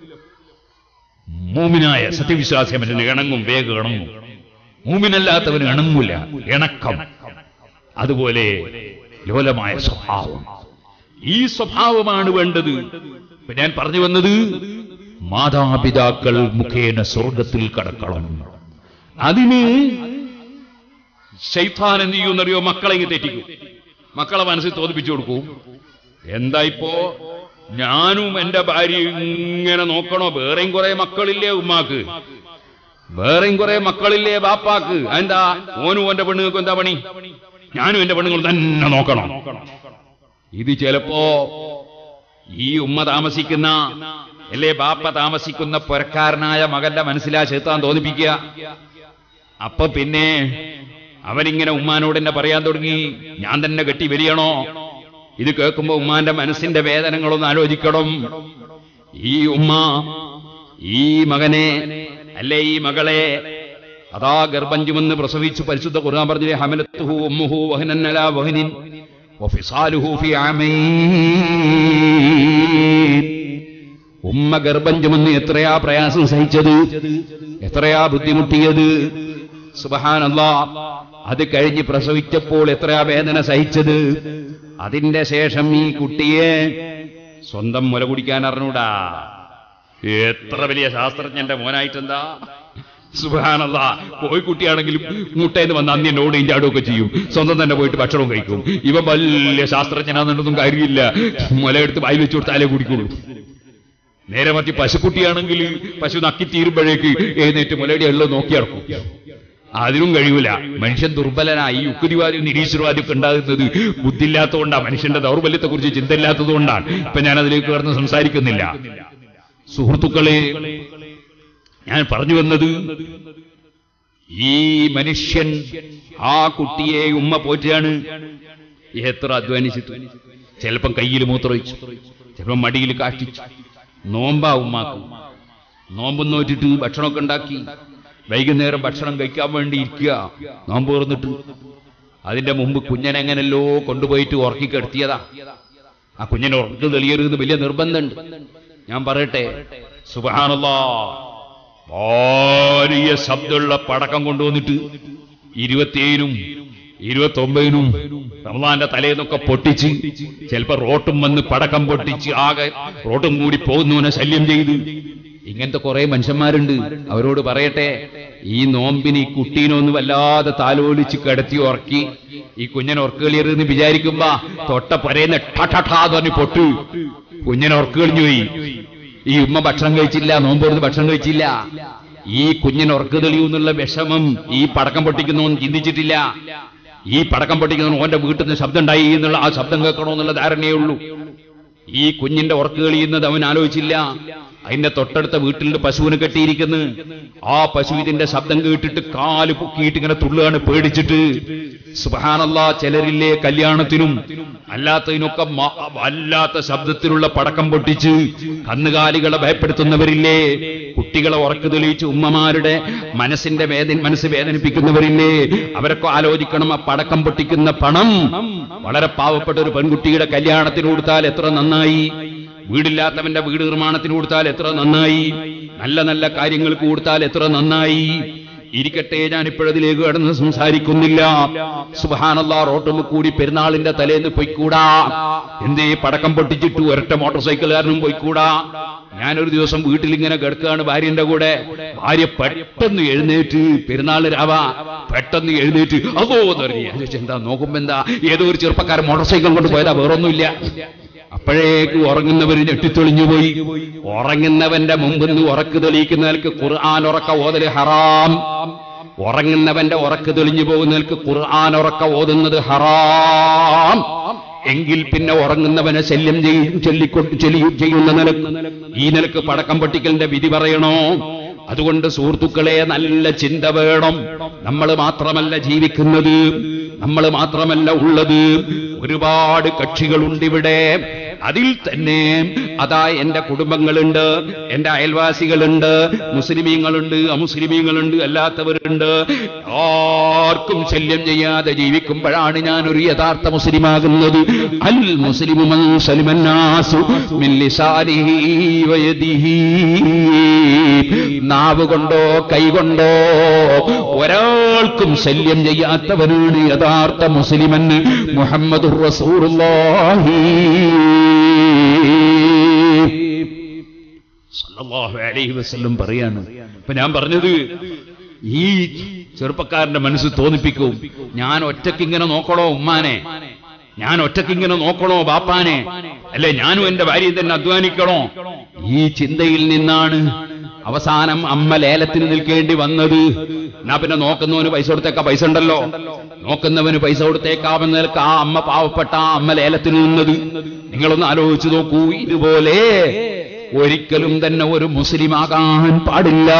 മൂമിനായ സത്യവിശ്വാസി അവന് ഇണങ്ങും വേഗം ഇണങ്ങും മൂമിനല്ലാത്തവന് ഇണങ്ങൂല ഇണക്കം അതുപോലെ ലോലമായ സ്വഭാവം ഈ സ്വഭാവമാണ് വേണ്ടത് ഇപ്പൊ ഞാൻ പറഞ്ഞു വന്നത് മാതാപിതാക്കൾ മുഖേന സ്വർഗത്തിൽ കടക്കണം അതിന് ശൈത്താൻ എന്ത് ചെയ്യുന്നറിയോ മക്കളെ ഇങ്ങ് തെറ്റിക്കും മക്കളെ മനസ്സിൽ തോന്നിപ്പിച്ചു കൊടുക്കൂ എന്താ ഇപ്പോ ഞാനും എന്റെ ഭാര്യ ഇങ്ങനെ നോക്കണോ വേറെയും കുറെ മക്കളില്ലേ ഉമ്മാക്ക് വേറെയും കുറെ മക്കളില്ലേ ബാപ്പാക്ക് എന്താ ഓനും ഓന്റെ പെണ്ണുങ്ങൾക്കും എന്താ പണി ഞാനും എന്റെ പെണ്ണുങ്ങൾ തന്നെ നോക്കണം ഇത് ചിലപ്പോ ഈ ഉമ്മ താമസിക്കുന്ന അല്ലേ ബാപ്പ താമസിക്കുന്ന പുരക്കാരനായ മകന്റെ മനസ്സിലാ ചെത്താൻ തോന്നിപ്പിക്കുക അപ്പൊ പിന്നെ അവനിങ്ങനെ ഉമ്മാനോട് എന്നെ പറയാൻ തുടങ്ങി ഞാൻ തന്നെ കെട്ടി വലിയണോ ഇത് കേൾക്കുമ്പോ ഉമ്മാന്റെ മനസ്സിന്റെ വേദനകളൊന്ന് ആലോചിക്കണം ഈ ഉമ്മ ഈ മകനെ അല്ലേ ഈ മകളെ അതാ ഗർഭം ചുമന്ന് പ്രസവിച്ചു പരിശുദ്ധ ഖുർആൻ പറഞ്ഞില്ലേ ഹമലത്തുഹു ഉമ്മുഹു വഹനൻ അലാ വഹനിൻ വഫിസാലുഹു ഫി ആമൈൻ ഉമ്മ ഗർഭം ചുമന്ന് എത്രയാ പ്രയാസം സഹിച്ചത് എത്രയാ ബുദ്ധിമുട്ടിയത് സുബഹാനല്ലാ അത് കഴിഞ്ഞ് പ്രസവിച്ചപ്പോൾ എത്രയാ വേദന സഹിച്ചത് അതിന്റെ ശേഷം ഈ കുട്ടിയെ സ്വന്തം മുല കുടിക്കാൻ അറിഞ്ഞൂടാ എത്ര വലിയ ശാസ്ത്രജ്ഞന്റെ മോനായിട്ടെന്താ സുബാനല്ല കോഴിക്കുട്ടിയാണെങ്കിലും മുട്ടയെന്ന് വന്ന് അന്യ നോടും ചാടുകയൊക്കെ ചെയ്യും സ്വന്തം തന്നെ പോയിട്ട് ഭക്ഷണവും കഴിക്കും ഇവ വലിയ ശാസ്ത്രജ്ഞനാണെന്നൊന്നും കാര്യമില്ല മുലയെടുത്ത് വായിൽ വെച്ച് കൊടുത്താലേ കുടിക്കുള്ളൂ നേരെ മറ്റി പശുക്കുട്ടിയാണെങ്കിൽ പശു നക്കി തീരുമ്പോഴേക്ക് എഴുന്നേറ്റ് മുലയുടെ എള്ളം നോക്കി നടക്കും അതിനും കഴിയൂല മനുഷ്യൻ ദുർബലനായി യുക്തിവാദി നിരീശ്വരവാദി ഒക്കെ ഉണ്ടാകുന്നത് ബുദ്ധിയില്ലാത്തതുകൊണ്ടാണ് മനുഷ്യന്റെ ദൗർബല്യത്തെക്കുറിച്ച് ചിന്തയില്ലാത്തതുകൊണ്ടാണ് ഇപ്പൊ ഞാൻ അതിലേക്ക് കടന്ന് സംസാരിക്കുന്നില്ല സുഹൃത്തുക്കളെ ഞാൻ പറഞ്ഞു വന്നത് ഈ മനുഷ്യൻ ആ കുട്ടിയെ ഉമ്മ പോറ്റാണ് എത്ര അധ്വാനിച്ചിട്ട് ചിലപ്പം കയ്യിൽ മൂത്രമൊഴിച്ചു ചിലപ്പം മടിയിൽ കാഷ്ടിച്ചു നോമ്പാ ഉമ്മാക്ക് നോമ്പ് നോറ്റിട്ട് ഭക്ഷണമൊക്കെ ഉണ്ടാക്കി വൈകുന്നേരം ഭക്ഷണം കഴിക്കാൻ വേണ്ടി ഇരിക്കുക നോമ്പ് തുറന്നിട്ട് അതിന്റെ മുമ്പ് കുഞ്ഞനെങ്ങനല്ലോ കൊണ്ടുപോയിട്ട് ഉറക്കി കിടത്തിയതാ ആ കുഞ്ഞിനെ ഉറക്കി തെളിയരുതെന്ന് വലിയ നിർബന്ധമുണ്ട് ഞാൻ പറയട്ടെ സുബാനല്ലാ വലിയ ശബ്ദമുള്ള പടക്കം കൊണ്ടുവന്നിട്ട് ഇരുപത്തിയേഴിനും ഇരുപത്തൊമ്പതിനും റമദാന്റെ തലേന്നൊക്കെ പൊട്ടിച്ച് ചിലപ്പോ റോട്ടും വന്ന് പടക്കം പൊട്ടിച്ച് ആകെ റോട്ടും കൂടി പോകുന്നവനെ ശല്യം ചെയ്ത് ഇങ്ങനത്തെ കുറെ മനുഷ്യന്മാരുണ്ട് അവരോട് പറയട്ടെ ഈ നോമ്പിന് ഈ കുട്ടീനെ ഒന്ന് വല്ലാതെ താലോലിച്ച് കിടത്തി ഉറക്കി ഈ കുഞ്ഞനെ ഉറക്കുകളിയറെന്ന് വിചാരിക്കുമ്പോ തൊട്ട പരയുന്ന ഠഠാന്ന് പറഞ്ഞ് പൊട്ട് കുഞ്ഞനെ ഉറക്കുകളിഞ്ഞു പോയി ഈ ഉമ്മ ഭക്ഷണം കഴിച്ചില്ല നോമ്പോടുന്ന് ഭക്ഷണം കഴിച്ചില്ല ഈ കുഞ്ഞിന് ഉറക്കു തെളിയുന്നുള്ള വിഷമം ഈ പടക്കം പൊട്ടിക്കുന്നവൻ ചിന്തിച്ചിട്ടില്ല ഈ പടക്കം പൊട്ടിക്കുന്നവൻ ഓന്റെ വീട്ടിൽ നിന്ന് ശബ്ദം ഉണ്ടായി എന്നുള്ള ആ ശബ്ദം കേൾക്കണമെന്നുള്ള ധാരണയേ ഉള്ളൂ ഈ കുഞ്ഞിന്റെ ഉറക്ക് കളിയുന്നത് അവൻ ആലോചിച്ചില്ല അതിന്റെ തൊട്ടടുത്ത വീട്ടിൽ പശുവിനെ കെട്ടിയിരിക്കുന്നു ആ പശു ഇതിന്റെ ശബ്ദം കേട്ടിട്ട് കാല് പൊക്കിയിട്ട് ഇങ്ങനെ തുള്ളുകയാണ് പേടിച്ചിട്ട് സുബഹാനല്ലാ ചിലരില്ലേ കല്യാണത്തിനും അല്ലാത്തതിനൊക്കെ മ- വല്ലാത്ത ശബ്ദത്തിലുള്ള പടക്കം പൊട്ടിച്ച് കന്നുകാലികളെ ഭയപ്പെടുത്തുന്നവരില്ലേ കുട്ടികളെ ഉറക്കു തെളിയിച്ച് ഉമ്മമാരുടെ മനസ്സിന്റെ വേദന മനസ്സ് വേദനിപ്പിക്കുന്നവരില്ലേ അവരൊക്കെ ആലോചിക്കണം ആ പടക്കം പൊട്ടിക്കുന്ന പണം വളരെ പാവപ്പെട്ട ഒരു പെൺകുട്ടിയുടെ കല്യാണത്തിന് കൊടുത്താൽ എത്ര നന്നായി വീടില്ലാത്തവന്റെ വീട് നിർമ്മാണത്തിന് കൊടുത്താൽ എത്ര നന്നായി നല്ല നല്ല കാര്യങ്ങൾക്ക് കൊടുത്താൽ എത്ര നന്നായി ഇരിക്കട്ടെ ഞാൻ ഇപ്പോഴതിലേക്ക് കടന്ന് സംസാരിക്കുന്നില്ല സുബഹാനല്ലാ റോട്ടുമ്മ കൂടി പെരുന്നാളിന്റെ തലേന്ന് പൊയ്ക്കൂടാ എന്തേ പടക്കം പൊട്ടിച്ചിട്ട് ഒരൊറ്റ മോട്ടോർ സൈക്കിളുകാരനും പൊയ്ക്കൂടാ ഞാനൊരു ദിവസം വീട്ടിൽ ഇങ്ങനെ കിടക്കുകയാണ് ഭാര്യന്റെ കൂടെ ഭാര്യ പെട്ടെന്ന് എഴുന്നേറ്റ് പെരുന്നാൾ രാവാ പെട്ടെന്ന് എഴുന്നേറ്റ് അതോ എന്ന് പറഞ്ഞു ഞാൻ ചോദിച്ചു, എന്താ നോക്കുമ്പോ എന്താ ഏതോ ഒരു ചെറുപ്പക്കാരൻ മോട്ടോർ സൈക്കിൾ കൊണ്ട് പോയതാ വേറൊന്നുമില്ല അപ്പോഴേക്ക് ഉറങ്ങുന്നവര് ഞെട്ടിത്തെളിഞ്ഞു പോയി ഉറങ്ങുന്നവന്റെ മുമ്പിന്ന് ഉറക്ക് തെളിയിക്കുന്നവർക്ക് ഖുർആൻ ഉറക്ക ഓതല് ഹറാം ഉറങ്ങുന്നവന്റെ ഉറക്ക് തെളിഞ്ഞു പോകുന്നവർക്ക് ഖുർആൻ ഉറക്ക ഓതുന്നത് ഹറാം എങ്കിൽ പിന്നെ ഉറങ്ങുന്നവനെ ശല്യം ചെയ്യും ചൊല്ലിക്കൊണ്ട് ചൊല്ലി ചെയ്യുന്ന നിലക്ക് ഈ നിലക്ക് പടക്കം പൊട്ടിക്കലിന്റെ വിധി പറയണോ അതുകൊണ്ട് സുഹൃത്തുക്കളെ നല്ല ചിന്ത വേണം നമ്മൾ മാത്രമല്ല ജീവിക്കുന്നത് നമ്മൾ മാത്രമല്ല ഉള്ളത് ഒരുപാട് കക്ഷികളുണ്ട് ഇവിടെ അതിൽ തന്നെ അതാ എന്റെ കുടുംബങ്ങളുണ്ട് എന്റെ അയൽവാസികളുണ്ട് മുസ്ലിമീങ്ങളുണ്ട് അമുസ്ലിമീങ്ങളുണ്ട് അല്ലാത്തവരുണ്ട് ആർക്കും ശല്യം ചെയ്യാതെ ജീവിക്കുമ്പോഴാണ് ഞാൻ ഒരു യഥാർത്ഥ മുസ്ലിമാകുന്നത് അൽ മുസ്ലിമു മൻ സലിമന്നാസു മിൻ ലിസാനിഹി വയദിഹി നാവ് കൊണ്ടോ കൈ കൊണ്ടോ ഒരാൾക്കും ശല്യം ചെയ്യാത്തവനാണ് യഥാർത്ഥ മുസ്ലിമൻ മുഹമ്മദ് റസൂറുല്ലാഹി സല്ലല്ലാഹു അലൈഹി വസല്ലം പറയാണ് ഇപ്പൊ ഞാൻ പറഞ്ഞത് ഈ ചെറുപ്പക്കാരന്റെ മനസ്സ് തോന്നിപ്പിക്കും ഞാൻ ഒറ്റയ്ക്ക് ഇങ്ങനെ നോക്കണോ ഉമ്മാനെ ഞാൻ ഒറ്റയ്ക്ക് ഇങ്ങനെ നോക്കണോ ബാപ്പാനെ അല്ലെ ഞാനും എന്റെ ഭാര്യയും തന്നെ അധ്വാനിക്കണോ ഈ ചിന്തയിൽ നിന്നാണ് അവസാനം അമ്മ ലേലത്തിന് നിൽക്കേണ്ടി വന്നത് എന്നാ പിന്നെ നോക്കുന്നവന് പൈസ കൊടുത്തേക്കാ പൈസ ഉണ്ടല്ലോ നോക്കുന്നവന് പൈസ കൊടുത്തേക്കാമെന്ന് നിൽക്ക ആ അമ്മ പാവപ്പെട്ട ആ അമ്മ ലേലത്തിന് നിന്നത് നിങ്ങളൊന്ന് ആലോചിച്ചു നോക്കൂ ഇതുപോലെ ഒരിക്കലും തന്നെ ഒരു മുസ്ലിം ആകാൻ പാടില്ല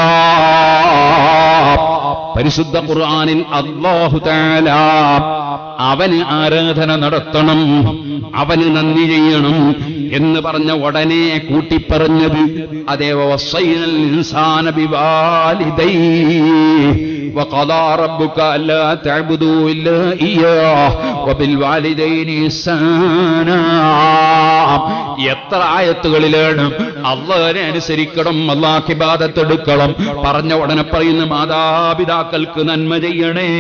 പരിശുദ്ധ ഖുർആനിൽ അല്ലാഹു തആല അവന് ആരാധന നടത്തണം അവന് നന്ദി ചെയ്യണം എന്ന് പറഞ്ഞ ഉടനെ കൂട്ടിപ്പറഞ്ഞത് അതേ വസൈനൽ ഇൻസാന ബിവാലിദൈഹി وقضى ربك ألا تعبدوا إلا إياه وبالوالدين إحسانا എത്ര ആയത്തുകളിലാണ് അള്ളാഹിനെ അനുസരിക്കണം അള്ളാഹ് ഇബാദത്തെടുക്കണം പറഞ്ഞ ഉടനെ പറയുന്ന മാതാപിതാക്കൾക്ക് നന്മ ചെയ്യണേ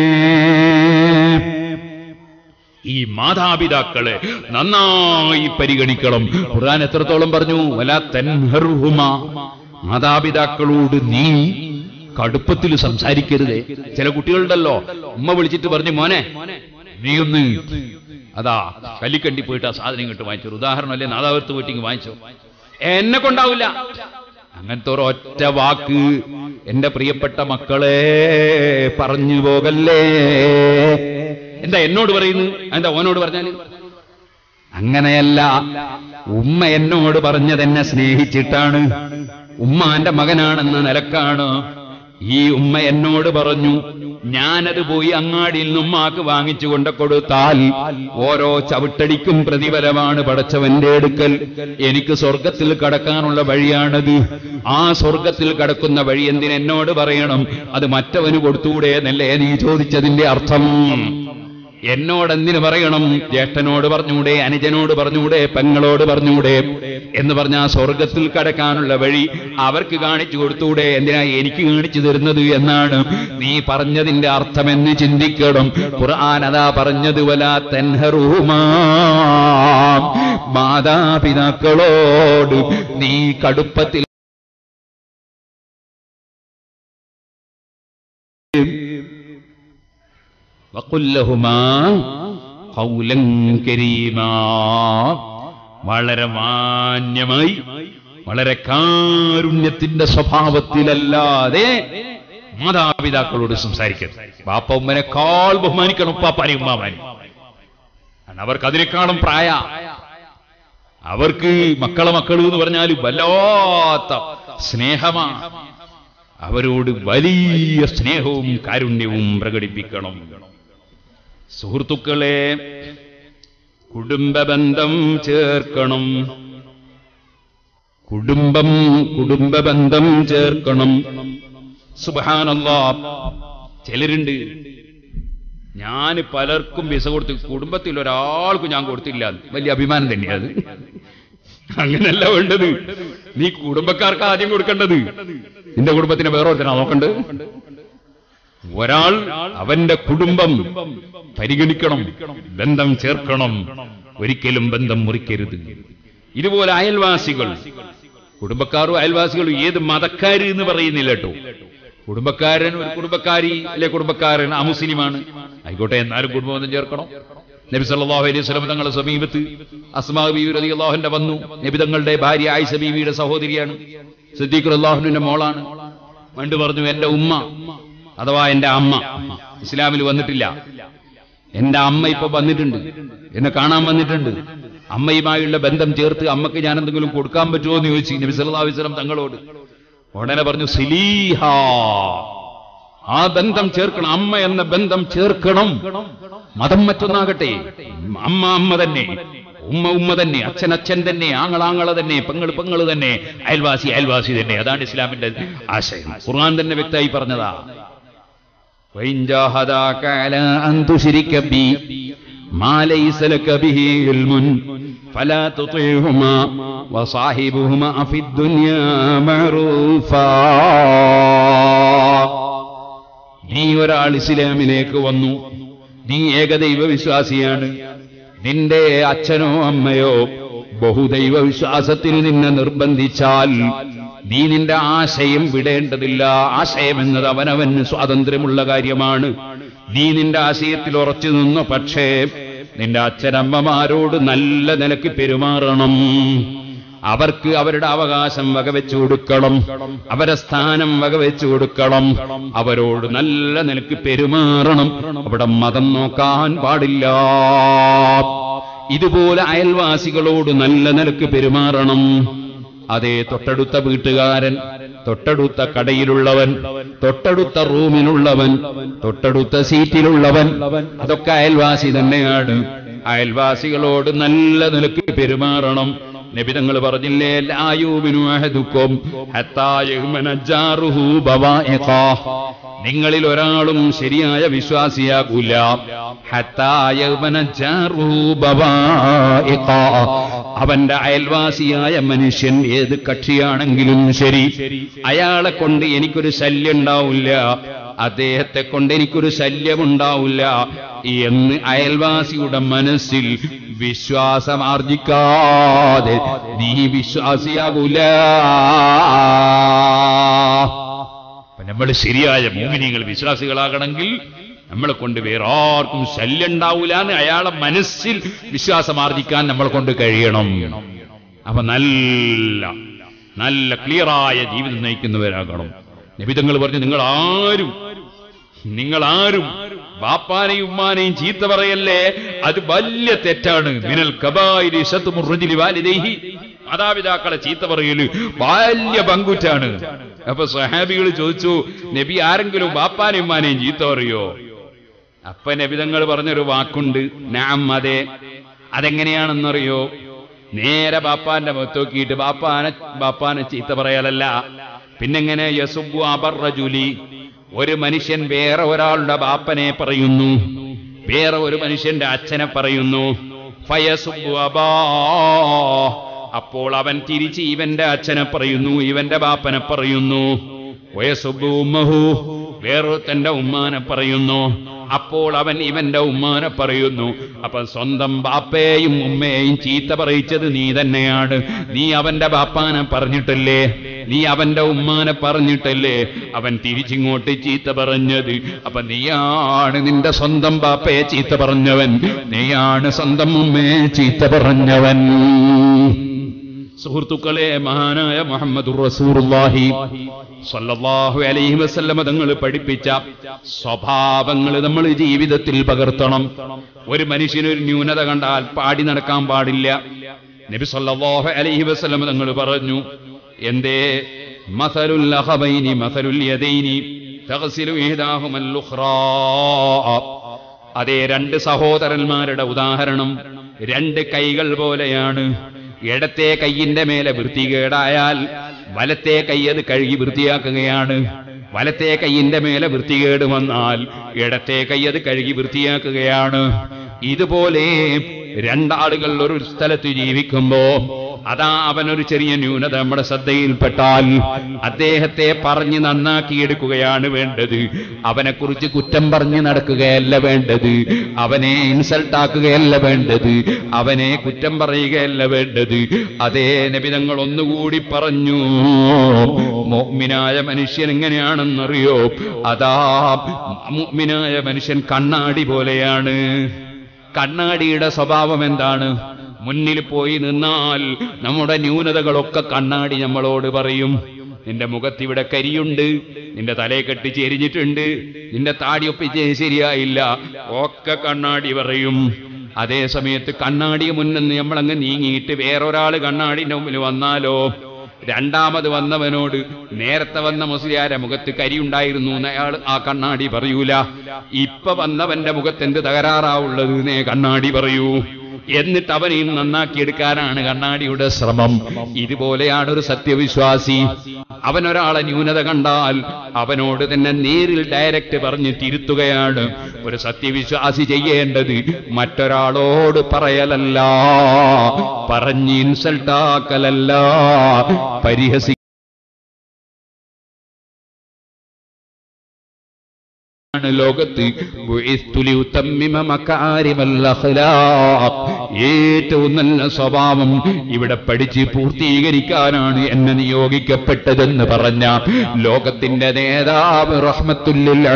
ഈ മാതാപിതാക്കളെ നന്നായി പരിഗണിക്കണം ഖുർആൻ എത്രത്തോളം പറഞ്ഞു വല തൻഹർഹുമ മാതാപിതാക്കളോട് നീ കടുപ്പത്തിൽ സംസാരിക്കരുതേ ചില കുട്ടികളുണ്ടല്ലോ ഉമ്മ വിളിച്ചിട്ട് പറഞ്ഞു മോനെ നീ ഒന്ന് അതാ കല്ലിക്കണ്ടി പോയിട്ട് ആ സാധനം ഇങ്ങോട്ട് വാങ്ങിച്ചു ഉദാഹരണം അല്ലേ നാദാപുരത്ത് പോയിട്ട് ഇങ്ങ് വാങ്ങിച്ചു എന്നെ കൊണ്ടാവില്ല അങ്ങനത്തെ ഒരു ഒറ്റ വാക്ക് എന്റെ പ്രിയപ്പെട്ട മക്കളെ പറഞ്ഞു പോകല്ലേ എന്താ എന്നോട് പറയുന്നു എന്താ ഓനോട് പറഞ്ഞാല് അങ്ങനെയല്ല ഉമ്മ എന്നോട് പറഞ്ഞതെന്നെ സ്നേഹിച്ചിട്ടാണ് ഉമ്മാന്റെ മകനാണെന്ന നിലക്കാണ് ഈ ഉമ്മ എന്നോട് പറഞ്ഞു ഞാനത് പോയി അങ്ങാടിയിൽ നിന്ന് ഉമ്മാക്ക് വാങ്ങിച്ചു കൊണ്ട് കൊടുത്താൽ ഓരോ ചവിട്ടടിക്കും പ്രതിഫലമാണ് പടച്ചവന്റെ അടുക്കൽ എനിക്ക് സ്വർഗത്തിൽ കടക്കാനുള്ള വഴിയാണത് ആ സ്വർഗത്തിൽ കടക്കുന്ന വഴി എന്തിനെന്നോട് പറയണം അത് മറ്റവന് കൊടുത്തൂടെ എന്നല്ലേ നീ ചോദിച്ചതിന്റെ അർത്ഥം എന്നോട് എന്തിനു പറയണം ജ്യേഷ്ഠനോട് പറഞ്ഞൂടെ അനുജനോട് പറഞ്ഞൂടെ പെങ്ങളോട് പറഞ്ഞൂടെ എന്ന് പറഞ്ഞ ആ സ്വർഗത്തിൽ കടക്കാനുള്ള വഴി അവർക്ക് കാണിച്ചു കൊടുത്തൂടെ എന്തിനാ എനിക്ക് കാണിച്ചു തരുന്നത് എന്നാണ് നീ പറഞ്ഞതിന്റെ അർത്ഥമെന്ന് ചിന്തിക്കണം ഖുർആൻ അതാ പറഞ്ഞത് വല തെൻഹറൂമാ മാതാപിതാക്കളോട് നീ കടുപ്പത്തിൽ وقل لهما قولا كريما വളരെ മാന്യമായി വളരെ കാരുണ്യത്തിന്റെ സ്വഭാവത്തിലല്ലാതെ മാതാപിതാക്കളോട് സംസാരിക്കരുത് ബാപ്പ ഉമ്മനെക്കാൾ ബഹുമാനിക്കണം ഉപ്പാപ്പാനെ ഉമ്മാമാനെ കാരണം അവർക്ക് അതിനേക്കാളും പ്രായ അവർക്ക് മക്കളെ മക്കൾ എന്ന് പറഞ്ഞാൽ വല്ലാത്ത സ്നേഹമാ അവരോട് വലിയ സ്നേഹവും കാരുണ്യവും പ്രകടിപ്പിക്കണം സുഹൃത്തുക്കളെ കുടുംബബന്ധം ചേർക്കണം കുടുംബം കുടുംബബന്ധം ചേർക്കണം സുബാനല്ലാ ചിലരുണ്ട് ഞാൻ പലർക്കും വിസ കൊടുത്ത് കുടുംബത്തിൽ ഒരാൾക്കും ഞാൻ കൊടുത്തില്ല വലിയ അഭിമാനം തന്നെയാണ് അങ്ങനല്ല വേണ്ടത് നീ കുടുംബക്കാർക്ക് ആദ്യം കൊടുക്കേണ്ടത് നിന്റെ കുടുംബത്തിനെ വേറെ ഒരുത്തനാ നോക്കണ്ട് ഒരാൾ അവന്റെ കുടുംബം പരിഗണിക്കണം ബന്ധം ചേർക്കണം ഒരിക്കലും ബന്ധം മുറിക്കരുത് ഇതുപോലെ അയൽവാസികൾ കുടുംബക്കാരും അയൽവാസികളും ഏത് മതക്കാര് എന്ന് പറയുന്നില്ല കേട്ടോ കുടുംബക്കാരൻ ഒരു കുടുംബക്കാരി അല്ലെ കുടുംബക്കാരൻ അമുസ്ലിമാണ് ആയിക്കോട്ടെ എന്നാലും കുടുംബബന്ധം ചേർക്കണം നബി സല്ലല്ലാഹു അലൈഹി വസല്ലം തങ്ങളുടെ സമീപത്ത് അസ്മാ ബീവി റളിയല്ലാഹുവിന്റെ വന്നു നബി തങ്ങളുടെ ഭാര്യ ആയിഷ ബീവിയുടെ സഹോദരിയാണ് സിദ്ദീഖ് റളിയല്ലാഹുവിന്റെ മോളാണ് പണ്ട് പറഞ്ഞു എന്റെ ഉമ്മ അഥവാ എന്റെ അമ്മ ഇസ്ലാമിൽ വന്നിട്ടില്ല എന്റെ അമ്മ ഇപ്പൊ വന്നിട്ടുണ്ട് എന്നെ കാണാൻ വന്നിട്ടുണ്ട് അമ്മയുമായുള്ള ബന്ധം ചേർത്ത് അമ്മക്ക് ഞാൻ എന്തെങ്കിലും കൊടുക്കാൻ പറ്റുമോ എന്ന് ചോദിച്ചു നബി സല്ലല്ലാഹു അലൈഹി വസല്ലം തങ്ങളോട് ഉടനെ പറഞ്ഞു സിലീഹ ആ ബന്ധം ചേർക്കണം അമ്മ എന്ന ബന്ധം ചേർക്കണം മതം മറ്റൊന്നാകട്ടെ അമ്മ അമ്മ തന്നെ ഉമ്മ ഉമ്മ തന്നെ അച്ഛൻ അച്ഛൻ തന്നെ ആങ്ങളാങ്ങള തന്നെ പെങ്ങൾ പെങ്ങൾ തന്നെ അയൽവാസി അയൽവാസി തന്നെ അതാണ് ഇസ്ലാമിന്റെ ആശയം ഖുർആൻ തന്നെ വ്യക്തമായി പറഞ്ഞതാ وإن جاهداك على أن تشرك بي ما ليس لك به علم فلا تطيعهما وصاحبهما في الدنيا معروفا നീ ഒരാൾ ഇസ്ലാമിലേക്ക് വന്നു നീ ഏകദൈവ വിശ്വാസിയാണ് നിന്റെ അച്ഛനോ അമ്മയോ ബഹുദൈവ വിശ്വാസത്തിൽ നിന്നെ നിർബന്ധിച്ചാൽ ദീനിന്റെ ആശയം വിടേണ്ടതില്ല ആശയം എന്നത് അവനവന് സ്വാതന്ത്ര്യമുള്ള കാര്യമാണ് ദീനിന്റെ ആശയത്തിൽ ഉറച്ചു നിന്നു പക്ഷേ നിന്റെ അച്ഛനമ്മമാരോട് നല്ല നിലക്ക് പെരുമാറണം അവർക്ക് അവരുടെ അവകാശം വകവെച്ചു കൊടുക്കണം അവരെ സ്ഥാനം വകവെച്ചു കൊടുക്കണം അവരോട് നല്ല നിലക്ക് പെരുമാറണം അവിടെ മതം നോക്കാൻ പാടില്ല ഇതുപോലെ അയൽവാസികളോട് നല്ല നിലക്ക് പെരുമാറണം അതേ തൊട്ടടുത്ത വീട്ടുകാരൻ തൊട്ടടുത്ത കടയിലുള്ളവൻ തൊട്ടടുത്ത റൂമിലുള്ളവൻ തൊട്ടടുത്ത സീറ്റിലുള്ളവൻ അതൊക്കെ അയൽവാസി തന്നെയാണ് അയൽവാസികളോട് നല്ല നിലക്ക് പെരുമാറണം നബിതങ്ങൾ പറഞ്ഞില്ലേ ലായൂബിനു അഹദുക്കും ഹത്താ യഹ്മന ജാറുഹു ബവാഇഖാ നിങ്ങളിൽ ഒരാളും ശരിയായ വിശ്വാസിയാകൂല ഹത്താ യഹ്മന ജാറുഹു ബവാഇഖാ അവന്റെ അയൽവാസിയായ മനുഷ്യൻ ഏത് കക്ഷിയാണെങ്കിലും ശരി അയാളെ കൊണ്ട് എനിക്കൊരു ശല്യം ഉണ്ടാവില്ല അദ്ദേഹത്തെ കൊണ്ട് എനിക്കൊരു ശല്യമുണ്ടാവില്ല എന്ന് അയൽവാസിയുടെ മനസ്സിൽ വിശ്വാസം ആർജിക്കാതെ നീ വിശ്വാസിയാകൂല നമ്മൾ ശരിയായ മോമിനിയങ്ങൾ വിശ്വാസികളാകണമെങ്കിൽ നമ്മളെ കൊണ്ട് വേറെ ആർക്കും ശല്യം ഉണ്ടാവൂല എന്ന് അയാളെ മനസ്സിൽ വിശ്വാസം ആർജിക്കാൻ നമ്മളെ കൊണ്ട് കഴിയണം അപ്പൊ നല്ല നല്ല ക്ലിയറായ ജീവിതം നയിക്കുന്നവരാകണം നിബിതങ്ങൾ പറഞ്ഞു നിങ്ങൾ ആരും നിങ്ങൾ ആരും ബാപ്പാനെയും ഉമ്മാനെയും ചീത്ത പറയല്ലേ അത് വലിയ തെറ്റാണ് മിനൽ കബായിരി ശത്തുമുറുജിലി വാലിദേഹി മാതാപിതാക്കളെ ചീത്ത പറയല് വലിയ പങ്കുറ്റാണ് അപ്പൊ സഹാബികൾ ചോദിച്ചു നബി ആരെങ്കിലും ബാപ്പാനെയും ഉമ്മാനെയും ചീത്ത പറയോ അപ്പൊ നബിതങ്ങൾ പറഞ്ഞൊരു വാക്കുണ്ട് നാം അതെ അതെങ്ങനെയാണെന്നറിയോ നേരെ ബാപ്പാന്റെ മുഖത്ത് നോക്കിയിട്ട് ബാപ്പാനെ ബാപ്പാനെ ചീത്ത പറയലല്ല പിന്നെങ്ങനെ യസുബു അബർറജുലി ഒരു മനുഷ്യൻ വേറെ ഒരാളുടെ ബാപ്പനെ പറയുന്നു വേറെ ഒരു മനുഷ്യന്റെ അച്ഛനെ പറയുന്നു ഫയസുബു അബാ അപ്പോൾ അവൻ തിരിച്ച് ഇവന്റെ അച്ഛനെ പറയുന്നു ഇവന്റെ ബാപ്പനെ പറയുന്നു വയസുബു ഉമ്മഹു വേറൊരുത്തന്റെ ഉമ്മാനെ പറയുന്നു അപ്പോൾ അവൻ ഇവന്റെ ഉമ്മാനെ പറയുന്നു അപ്പൊ സ്വന്തം ബാപ്പയെയും ഉമ്മയെയും ചീത്ത പറയിച്ചത് നീ തന്നെയാണ് നീ അവന്റെ ബാപ്പാനെ പറഞ്ഞിട്ടല്ലേ നീ അവന്റെ ഉമ്മാനെ പറഞ്ഞിട്ടല്ലേ അവൻ തിരിച്ചിങ്ങോട്ട് ചീത്ത പറഞ്ഞത് അപ്പൊ നീയാണ് നിന്റെ സ്വന്തം ബാപ്പയെ ചീത്ത പറഞ്ഞവൻ നീയാണ് സ്വന്തം ഉമ്മയെ ചീത്ത പറഞ്ഞവൻ സുഹൃത്തുക്കളെ മഹാനായ മുഹമ്മദ് റസൂറുല്ലാഹി സല്ലല്ലാഹു അലൈഹി വസല്ലമ തങ്ങൾ പഠിപ്പിച്ച സ്വഭാവങ്ങൾ നമ്മൾ ജീവിതത്തിൽ പകർത്തണം ഒരു മനുഷ്യനൊരു ന്യൂനത കണ്ടാൽ പാടി നടക്കാൻ പാടില്ല നബി സല്ലല്ലാഹു അലൈഹി വസല്ലമ തങ്ങൾ പറഞ്ഞു എന്തേ മസലുൽ അഹബൈനി മസലുൽ യദൈനി തഗ്സിലു ഇഹ്ദാഹുമൽ ഉഖ്റാ അതേ രണ്ട് സഹോദരന്മാരുടെ ഉദാഹരണം രണ്ട് കൈകൾ പോലെയാണ് ഇടത്തെ കൈയിന്റെ മേലെ വൃത്തികേടായാൽ വലത്തെ കൈ അത് കഴുകി വൃത്തിയാക്കുകയാണ് വലത്തെ കൈയിന്റെ മേലെ വൃത്തികേട് വന്നാൽ ഇടത്തെ കൈ അത് കഴുകി വൃത്തിയാക്കുകയാണ് ഇതുപോലെ രണ്ടാളുകൾ ഒരു സ്ഥലത്ത് ജീവിക്കുമ്പോ അതാ അവനൊരു ചെറിയ ന്യൂനത നമ്മുടെ ശ്രദ്ധയിൽപ്പെട്ടാൽ അദ്ദേഹത്തെ പറഞ്ഞ് നന്നാക്കിയെടുക്കുകയാണ് വേണ്ടത് അവനെക്കുറിച്ച് കുറ്റം പറഞ്ഞ് നടക്കുകയല്ല വേണ്ടത് അവനെ ഇൻസൾട്ട് ആക്കുകയല്ല വേണ്ടത് അവനെ കുറ്റം പറയുകയല്ല വേണ്ടത് അതേ നബിതങ്ങൾ ഒന്നുകൂടി പറഞ്ഞു മോമിനായ മനുഷ്യൻ എങ്ങനെയാണെന്നറിയോ അതാ മുഅ്മിനായ മനുഷ്യൻ കണ്ണാടി പോലെയാണ് കണ്ണാടിയുടെ സ്വഭാവം എന്താണ് മുന്നിൽ പോയി നിന്നാൽ നമ്മുടെ ന്യൂനതകളൊക്കെ കണ്ണാടി നമ്മളോട് പറയും നിന്റെ മുഖത്തിവിടെ കരിയുണ്ട് നിന്റെ തലയെ കെട്ടി ചെരിഞ്ഞിട്ടുണ്ട് നിന്റെ താടി ഒപ്പിച്ച് ശരിയായില്ല ഒക്കെ കണ്ണാടി പറയും അതേ സമയത്ത് കണ്ണാടി മുന്നിൽ നമ്മളങ്ങ് നീങ്ങിയിട്ട് വേറൊരാൾ കണ്ണാടിന്റെ മുമ്പിൽ വന്നാലോ രണ്ടാമത് വന്നവനോട് നേരത്തെ വന്ന മുസ്ലിയാരെ മുഖത്ത് കരിയുണ്ടായിരുന്നു എന്ന് അയാൾ ആ കണ്ണാടി പറയൂല ഇപ്പൊ വന്നവന്റെ മുഖത്ത് എന്ത് തകരാറാവുള്ളത് എന്നേ കണ്ണാടി പറയൂ എന്നിട്ട് അവനെയും നന്നാക്കിയെടുക്കാനാണ് കണ്ണാടിയുടെ ശ്രമം ഇതുപോലെയാണ് ഒരു സത്യവിശ്വാസി അവനൊരാളെ ന്യൂനത കണ്ടാൽ അവനോട് തന്നെ നേരിൽ ഡയറക്റ്റ് പറഞ്ഞ് തിരുത്തുകയാണ് ഒരു സത്യവിശ്വാസി ചെയ്യേണ്ടത് മറ്റൊരാളോട് പറയലല്ല പറഞ്ഞ് ഇൻസൾട്ടാക്കലല്ല പരിഹസി ാണ് ലോകത്ത് ബുഇസ്തു ലിയുതമ്മിമ മകാരിമൽ അഖ്ലാഖ്. ഏറ്റവും നല്ല സ്വഭാവം ഇവിടെ പഠിച്ച് പൂർത്തീകരിക്കാനാണ് എന്നെ നിയോഗിക്കപ്പെട്ടതെന്ന് പറഞ്ഞ ലോകത്തിന്റെ നേതാവ് റഹ്മത്തുല്ലിൽ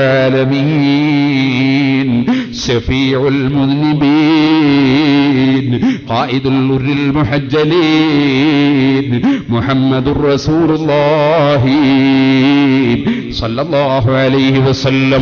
ആലമീൻ ഷഫീഉൽ മുദ്നിബീൻ ഖായിദുൽ ഉറിൽ മുഹജ്ജലീൻ മുഹമ്മദുർ റസൂലുള്ളാഹി സല്ലല്ലാഹു അലൈഹി വസല്ലം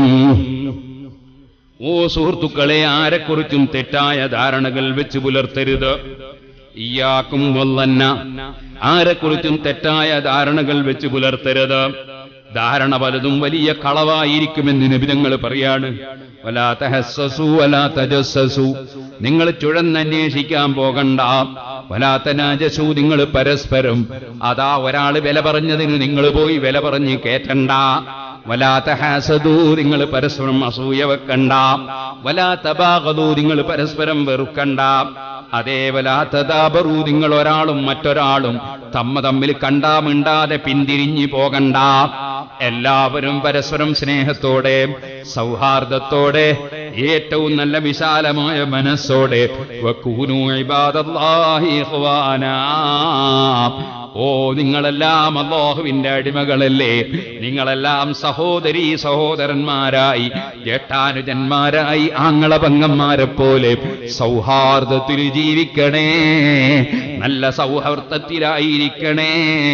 ഓ സുഹൃത്തുക്കളെ ആരെക്കുറിച്ചും തെറ്റായ ധാരണകൾ വെച്ച് പുലർത്തരുത് ഇയാക്കും വല്ലന്ന ആരെക്കുറിച്ചും തെറ്റായ ധാരണകൾ വെച്ച് പുലർത്തരുത് ധാരണ പലതും വലിയ കളവായിരിക്കുമെന്ന് നിബിധങ്ങൾ പറയാണ് വലാ തഹസ്സസു വലാ തജസ്സസു നിങ്ങൾ ചുഴന്നന്വേഷിക്കാൻ പോകണ്ട വലാത്തനാജസു നിങ്ങൾ പരസ്പരം അതാ ഒരാൾ വില പറഞ്ഞതിന് നിങ്ങൾ പോയി വില പറഞ്ഞ് കേറ്റണ്ട വലാത്ത ഹാസദൂ നിങ്ങൾ പരസ്പരം അസൂയ വെക്കണ്ട വലാത്ത ബാഗതൂ നിങ്ങൾ പരസ്പരം വെറുക്കണ്ട അതേ വലാത്തതാബറൂ നിങ്ങൾ ഒരാളും മറ്റൊരാളും തമ്മ തമ്മിൽ കണ്ടാ മിണ്ടാതെ പിന്തിരിഞ്ഞു പോകണ്ട എല്ലാവരും പരസ്പരം സ്നേഹത്തോടെ സൗഹാർദ്ദത്തോടെ ഏറ്റവും നല്ല വിശാലമായ മനസ്സോടെ വക്കൂനു ഇബാദല്ലാഹി ഇഖ്വാനാ ഓ നിങ്ങളെല്ലാം അള്ളാഹുവിന്റെ അടിമകളല്ലേ നിങ്ങളെല്ലാം സഹോദരീ സഹോദരന്മാരായി ജേഷ്ഠാനുജന്മാരായി ആങ്ങള പങ്ങന്മാരെ പോലെ സൗഹാർദ്ദത്തിൽ ജീവിക്കണേ നല്ല സൗഹാർദ്ദത്തിലായിരിക്കണേ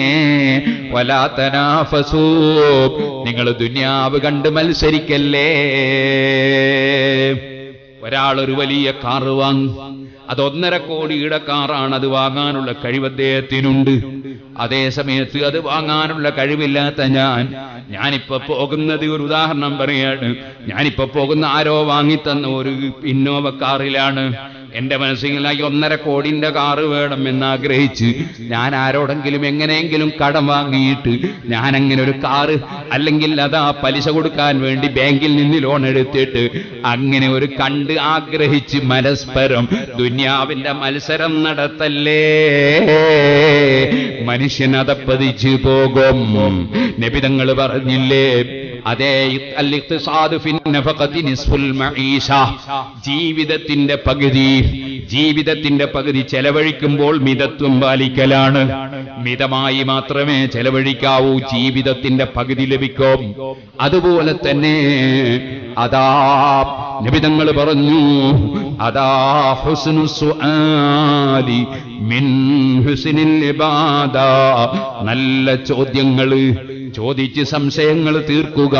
വലാത്തനാഫസൂ നിങ്ങൾ ദുന്യാവ് കണ്ട് മത്സരിക്കല്ലേ ഒരാളൊരു വലിയ കാറ് വാങ്ങും അത് ഒന്നര കോടിയുടെ കാറാണ് അത് വാങ്ങാനുള്ള കഴിവ് അദ്ദേഹത്തിനുണ്ട് അതേ സമയത്ത് അത് വാങ്ങാനുള്ള കഴിവില്ലാത്ത ഞാൻ ഞാനിപ്പോ പോകുന്നത് ഒരു ഉദാഹരണം പറയാണ് ഞാനിപ്പോ പോകുന്ന ആരോ വാങ്ങിത്തന്ന ഒരു ഇന്നോവ കാറിലാണ് എന്റെ മനസ്സിലായി ഒന്നര കോടിന്റെ കാറ് വേണം എന്നാഗ്രഹിച്ച് ഞാൻ ആരോടെങ്കിലും എങ്ങനെയെങ്കിലും കടം വാങ്ങിയിട്ട് ഞാൻ അങ്ങനെ ഒരു കാറ് അല്ലെങ്കിൽ അതാ പലിശ കൊടുക്കാൻ വേണ്ടി ബാങ്കിൽ നിന്ന് ലോൺ എടുത്തിട്ട് അങ്ങനെ ഒരു കണ്ട് ആഗ്രഹിച്ച് പരസ്പരം ദുന്യാവിന്റെ മത്സരം നടത്തല്ലേ മനുഷ്യൻ അതപ്പതിച്ചു പോകും നബിതങ്ങൾ പറഞ്ഞില്ലേ അതേ അൽ-ഇഖ്തിസാദ് ഫിൻ നഫഖത്തി നിസ്ഫുൽ മഈഷ ജീവിതത്തിന്റെ പകുതി ജീവിതത്തിന്റെ പകുതി ചെലവഴിക്കുമ്പോൾ മിതത്വം പാലിക്കലാണ് മിതമായി മാത്രമേ ചെലവഴിക്കാവൂ ജീവിതത്തിന്റെ പകുതി ലഭിക്കും അതുപോലെ തന്നെ അതാ നിബിതങ്ങൾ പറഞ്ഞു അതാ ഹുസ്നു സുആലി മിൻ ഹുസ്നിൽ ഇബാദ നല്ല ചോദ്യങ്ങള് ചോദിച്ച് സംശയങ്ങൾ തീർക്കുക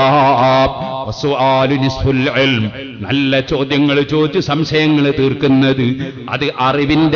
വസുആലു നിസ്ഫുൽ ഇൽം. നല്ല ചോദ്യങ്ങൾ ചോദിച്ച് സംശയങ്ങൾ തീർക്കുന്നത് അത് അറിവിന്റെ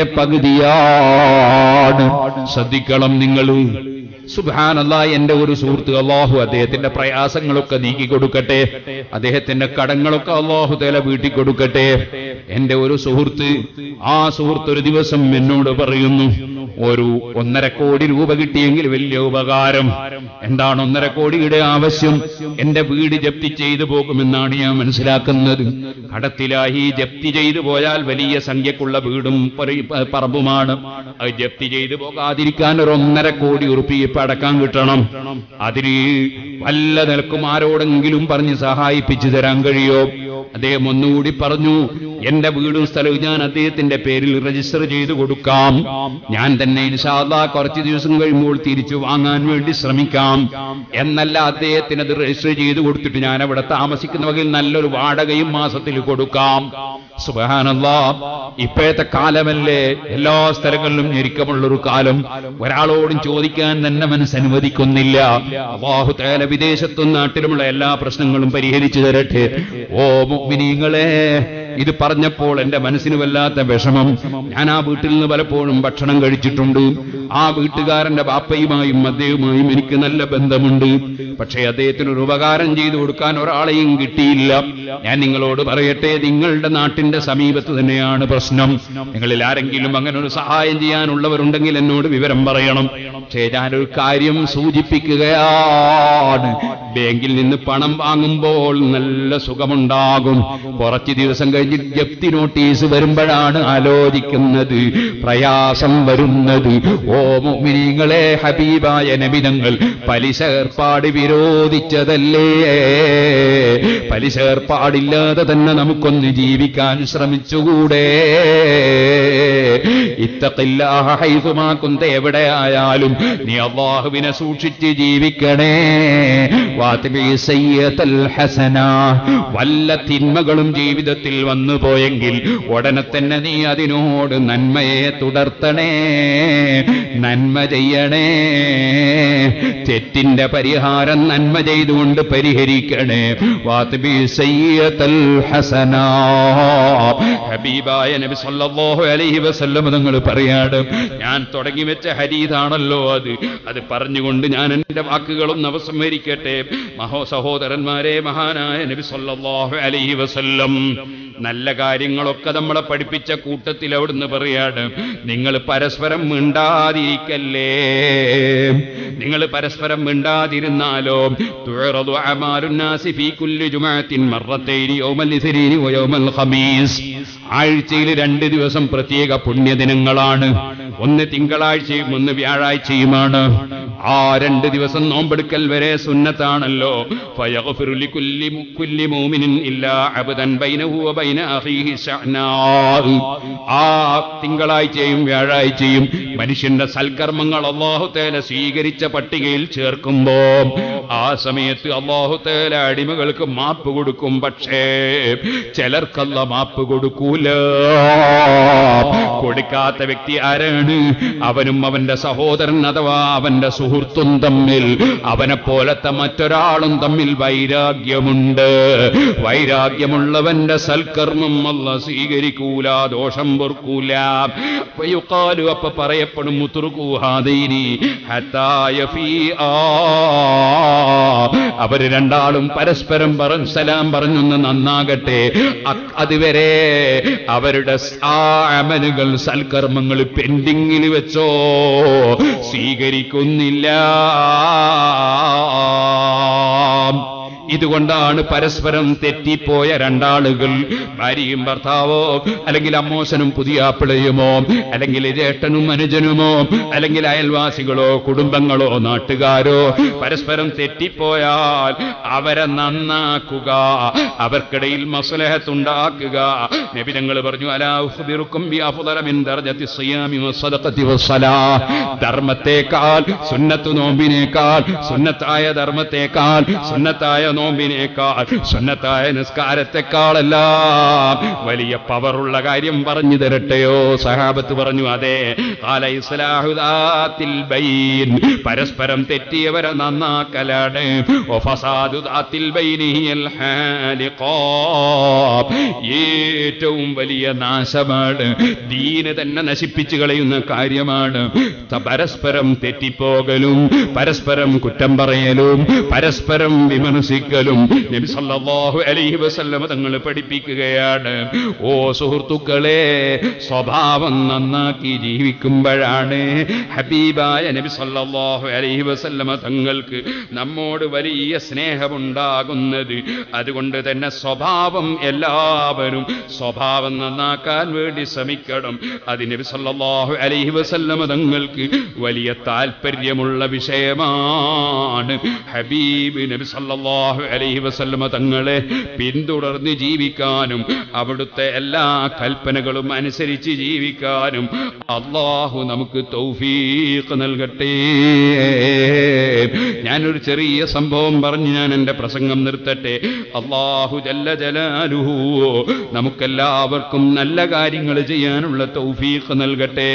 പകുതിയാണ് ശ്രദ്ധിക്കണം നിങ്ങൾ സുബാനല്ല എന്റെ ഒരു സുഹൃത്ത് അള്ളാഹു അദ്ദേഹത്തിന്റെ പ്രയാസങ്ങളൊക്കെ നീക്കി കൊടുക്കട്ടെ അദ്ദേഹത്തിന്റെ കടങ്ങളൊക്കെ അള്ളാഹു തല വീട്ടി കൊടുക്കട്ടെ എന്റെ ഒരു സുഹൃത്ത് ആ സുഹൃത്ത് ഒരു ദിവസം എന്നോട് പറയുന്നു ഒരു ഒന്നര കോടി രൂപ കിട്ടിയെങ്കിൽ വലിയ ഉപകാരം എന്താണ് ഒന്നര കോടിയുടെ ആവശ്യം എന്റെ വീട് ജപ്തി ചെയ്തു പോകുമെന്നാണ് ഞാൻ മനസ്സിലാക്കുന്നത് കടത്തിലായി ജപ്തി ചെയ്തു പോയാൽ വലിയ സംഖ്യക്കുള്ള വീടും പറി- പ- പറമ്പുമാണ് അത് ജപ്തി ചെയ്തു പോകാതിരിക്കാൻ ഒരു ഒന്നര കോടി ഉറുപ്പിയെ ഇപ്പൊ അടക്കാൻ കിട്ടണം അതിന് വല്ല നിലക്കും ആരോടെങ്കിലും പറഞ്ഞ് സഹായിപ്പിച്ചു തരാൻ കഴിയോ അദ്ദേഹം ഒന്നുകൂടി പറഞ്ഞു എന്റെ വീടും സ്ഥലവും ഞാൻ അദ്ദേഹത്തിന്റെ പേരിൽ രജിസ്റ്റർ ചെയ്തു കൊടുക്കാം ഞാൻ തന്നെ ഇൻഷാല്ലാ കുറച്ച് ദിവസം കഴിയുമ്പോൾ തിരിച്ചു വാങ്ങാൻ വേണ്ടി ശ്രമിക്കാം എന്നല്ല അദ്ദേഹത്തിന് അത് രജിസ്റ്റർ ചെയ്തു കൊടുത്തിട്ട് ഞാൻ അവിടെ താമസിക്കുന്ന വകയിൽ നല്ലൊരു വാടകയും മാസത്തിൽ കൊടുക്കാം സുബഹാനല്ലാ ഇപ്പോഴത്തെ കാലമല്ലേ എല്ലാ സ്ഥലങ്ങളിലും ഞെരുക്കമുള്ളൊരു കാലം ഒരാളോടും ചോദിക്കാൻ തന്നെ മനസ്സ് അനുവദിക്കുന്നില്ല അള്ളാഹു തേല വിദേശത്തും നാട്ടിലുമുള്ള എല്ലാ പ്രശ്നങ്ങളും പരിഹരിച്ചു തരട്ടെ ഓ മുഗ്മിനീങ്ങളെ ഇത് പറഞ്ഞപ്പോൾ എന്റെ മനസ്സിന് വല്ലാത്ത വിഷമം ഞാൻ ആ വീട്ടിൽ നിന്ന് പലപ്പോഴും ഭക്ഷണം കഴിച്ചിട്ടുണ്ട് ആ വീട്ടുകാരന്റെ ബാപ്പയുമായും അദ്ദേഹവുമായും എനിക്ക് നല്ല ബന്ധമുണ്ട് പക്ഷേ അദ്ദേഹത്തിന് ഒരു ഉപകാരം ചെയ്തു കൊടുക്കാൻ ഒരാളെയും കിട്ടിയില്ല ഞാൻ നിങ്ങളോട് പറയട്ടെ നിങ്ങളുടെ നാട്ടിന്റെ സമീപത്ത് തന്നെയാണ് പ്രശ്നം നിങ്ങളിൽ ആരെങ്കിലും അങ്ങനെ ഒരു സഹായം ചെയ്യാനുള്ളവരുണ്ടെങ്കിൽ എന്നോട് വിവരം പറയണം പക്ഷേ ഞാനൊരു കാര്യം സൂചിപ്പിക്കുകയാണ് ബാങ്കിൽ നിന്ന് പണം വാങ്ങുമ്പോൾ നല്ല സുഖമുണ്ടാകും കുറച്ച് ദിവസം കഴിഞ്ഞ് കഴിഞ്ഞ് ജപ്തി നോട്ടീസ് വരുമ്പോഴാണ് ആലോചിക്കുന്നത് പ്രയാസം വരുന്നത് ഓ മുഅ്മിനീങ്ങളെ ഹബീബായ നബിതങ്ങൾ പലിശ ഏർപ്പാട് വിരോധിച്ചതല്ലേ പലിശ ഏർപ്പാടില്ലാതെ തന്നെ നമുക്കൊന്ന് ജീവിക്കാൻ ശ്രമിച്ചുകൂടെ ഇത്തക്കില്ലാഹ ഹൈസുമാക്കുന്ന എവിടെയായാലും നീ അള്ളാഹുവിനെ സൂക്ഷിച്ച് ജീവിക്കണേ വാത്തിബി സയ്യത്തൽ ഹസന വല്ല തിന്മകളും ജീവിതത്തിൽ വന്നു പോയെങ്കിൽ ഉടനെ തന്നെ നീ അതിനോട് നന്മയെ തുടർത്തണേ നന്മ ചെയ്യണേ തെറ്റിന്റെ പരിഹാരം നന്മ ചെയ്തുകൊണ്ട് പരിഹരിക്കണേ വാത്തിബി സയ്യത്തൽ ഹസന ഹബീബായ നബി സല്ലല്ലാഹു അലൈഹി വസല്ലം നിങ്ങൾ പറയാണ് ഞാൻ തുടങ്ങി വെച്ച ഹരീതാണല്ലോ അത് അത് പറഞ്ഞുകൊണ്ട് ഞാൻ എന്റെ വാക്കുകളൊന്ന് അവസംഹരിക്കട്ടെ മഹോ സഹോദരന്മാരെ മഹാനായ നബി സല്ലല്ലാഹു അലൈഹി വസല്ലം നല്ല കാര്യങ്ങളൊക്കെ നമ്മളെ പഠിപ്പിച്ച കൂട്ടത്തിൽ അവിടുന്ന് പറയാണ് നിങ്ങൾ പരസ്പരം മിണ്ടാതിരിക്കല്ലേ നിങ്ങൾ പരസ്പരം മിണ്ടാതിരുന്നാലോ തുഴറതു അമാലുന്നാസി ഫീ കുല്ലി ജുമഅത്തിൻ മറത്തൈനി യൗമൽ ഇസ്രീനി വയൗമൽ ഖമീസ് ആഴ്ചയിൽ രണ്ട് ദിവസം പ്രത്യേക പുണ്യദിനങ്ങളാണ് ഒന്ന് തിങ്കളാഴ്ചയും ഒന്ന് വ്യാഴാഴ്ചയുമാണ് ആ രണ്ട് ദിവസം നോമ്പെടുക്കൽ വരെ സുന്നത്താണല്ലോ ഫയഗ്ഫിറു ലികുല്ലി മു- കുല്ലി മുഅ്മിനിൻ ഇല്ലാ അബ്ദൻ ബൈനഹു വബൈന അഖീഹി ശഅനാ ആ തിങ്കളാഴ്ചയും വ്യാഴാഴ്ചയും മനുഷ്യന്റെ സൽക്കർമ്മങ്ങൾ അള്ളാഹു തേല സ്വീകരിച്ച പട്ടികയിൽ ചേർക്കുമ്പോ ആ സമയത്ത് അള്ളാഹു തേല അടിമകൾക്ക് മാപ്പ് കൊടുക്കും പക്ഷേ ചിലർക്കല്ല മാപ്പ് കൊടുക്കൂല കൊടുക്കാത്ത വ്യക്തി ആരാണ് അവനും അവന്റെ സഹോദരൻ അഥവാ അവന്റെ സുഹൃത്തും തമ്മിൽ അവനെ പോലത്തെ മറ്റൊരാളും തമ്മിൽ വൈരാഗ്യമുണ്ട് വൈരാഗ്യമുള്ളവന്റെ സൽക്കർമ്മം അല്ല സ്വീകരിക്കൂല ദോഷം പൊറുക്കൂല യുക്കാലു അപ്പൊ പറയപ്പെടും മുത്തുറുകൂഹാദീനി അവര് രണ്ടാളും പരസ്പരം പറഞ്ഞ് സലാം പറഞ്ഞൊന്ന് നന്നാകട്ടെ അ- അതുവരെ അവരുടെ സ് ആ അമലുകൾ സൽക്കർമ്മങ്ങൾ പെൻഡിങ്ങിൽ വെച്ചോ സ്വീകരിക്കുന്നില്ല ഇതുകൊണ്ടാണ് പരസ്പരം തെറ്റിപ്പോയ രണ്ടാളുകൾ ഭാര്യയും ഭർത്താവോ അല്ലെങ്കിൽ അമ്മോശനും പുതിയാപ്പിളയുമോ അല്ലെങ്കിൽ ജേട്ടനും അനുജനുമോ അല്ലെങ്കിൽ അയൽവാസികളോ കുടുംബങ്ങളോ നാട്ടുകാരോ പരസ്പരം തെറ്റിപ്പോയാൽ അവരെ നന്നാക്കുക അവർക്കിടയിൽ മസ്ലഹത്തുണ്ടാക്കുക നബിതങ്ങൾ പറഞ്ഞു അലാഹുബിറുക്കും ധർമ്മത്തെക്കാൾ സുന്നത്ത് നോമ്പിനേക്കാൾ സുന്നത്തായ ധർമ്മത്തെക്കാൾ സുന്നത്തായ നോമ്പിനേക്കാൾ സുന്നത്തായ നിസ്കാരത്തെക്കാളെല്ലാം വലിയ പവറുള്ള കാര്യം പറഞ്ഞു തരട്ടെയോ സഹാബത്ത് പറഞ്ഞു അതെ കാല ഇസ്ലാഹുദാത്തിൽ ബൈൻ പരസ്പരം തെറ്റിയവരെ നന്നാക്കലാണ് ഒഫസാദുദാത്തിൽ ബൈനിഹിയൽ ഹാലിഖാബ്. ഏറ്റവും വലിയ നാശമാണ് ദീന് തന്നെ നശിപ്പിച്ചു കളയുന്ന കാര്യമാണ് ത- പരസ്പരം തെറ്റിപ്പോകലും പരസ്പരം കുറ്റം പറയലും പരസ്പരം വിമർശിക്കലും നബി സല്ലല്ലാഹു അലൈഹി വസല്ലമ തങ്ങൾ പഠിപ്പിക്കുകയാണ് ഓ സുഹൃത്തുക്കളെ സ്വഭാവം നന്നാക്കി ജീവിക്കുമ്പോഴാണ് ഹബീബായ നബി സല്ലല്ലാഹു അലൈഹി വസല്ലമ തങ്ങൾക്ക് നമ്മോട് വലിയ സ്നേഹമുണ്ടാകുന്നത് അതുകൊണ്ട് തന്നെ സ്വഭാവം എല്ലാവരും സ്വഭാവം നന്നാക്കാൻ വേണ്ടി ശ്രമിക്കണം അത് നബി സല്ലല്ലാഹു അലൈഹി വസല്ലമ തങ്ങൾക്ക് വലിയ താല്പര്യമുള്ള വിഷയമാണ് ഹബീബ് നബി സല്ലല്ലാഹു അലൈഹി വസല്ലമ തങ്ങളെ പിന്തുടർന്ന് ജീവിക്കാനും അവിടുത്തെ എല്ലാ കൽപ്പനകളും അനുസരിച്ച് ജീവിക്കാനും അള്ളാഹു നമുക്ക് തൗഫീഖ് നൽകട്ടെ ഞാനൊരു ചെറിയ സംഭവം പറഞ്ഞ് ഞാൻ എൻ്റെ പ്രസംഗം നിർത്തട്ടെ അള്ളാഹു ജല്ല ജലാലുഹു നമുക്കെല്ലാവർക്കും നല്ല കാര്യങ്ങൾ ചെയ്യാനുള്ള തൗഫീഖ് നൽകട്ടെ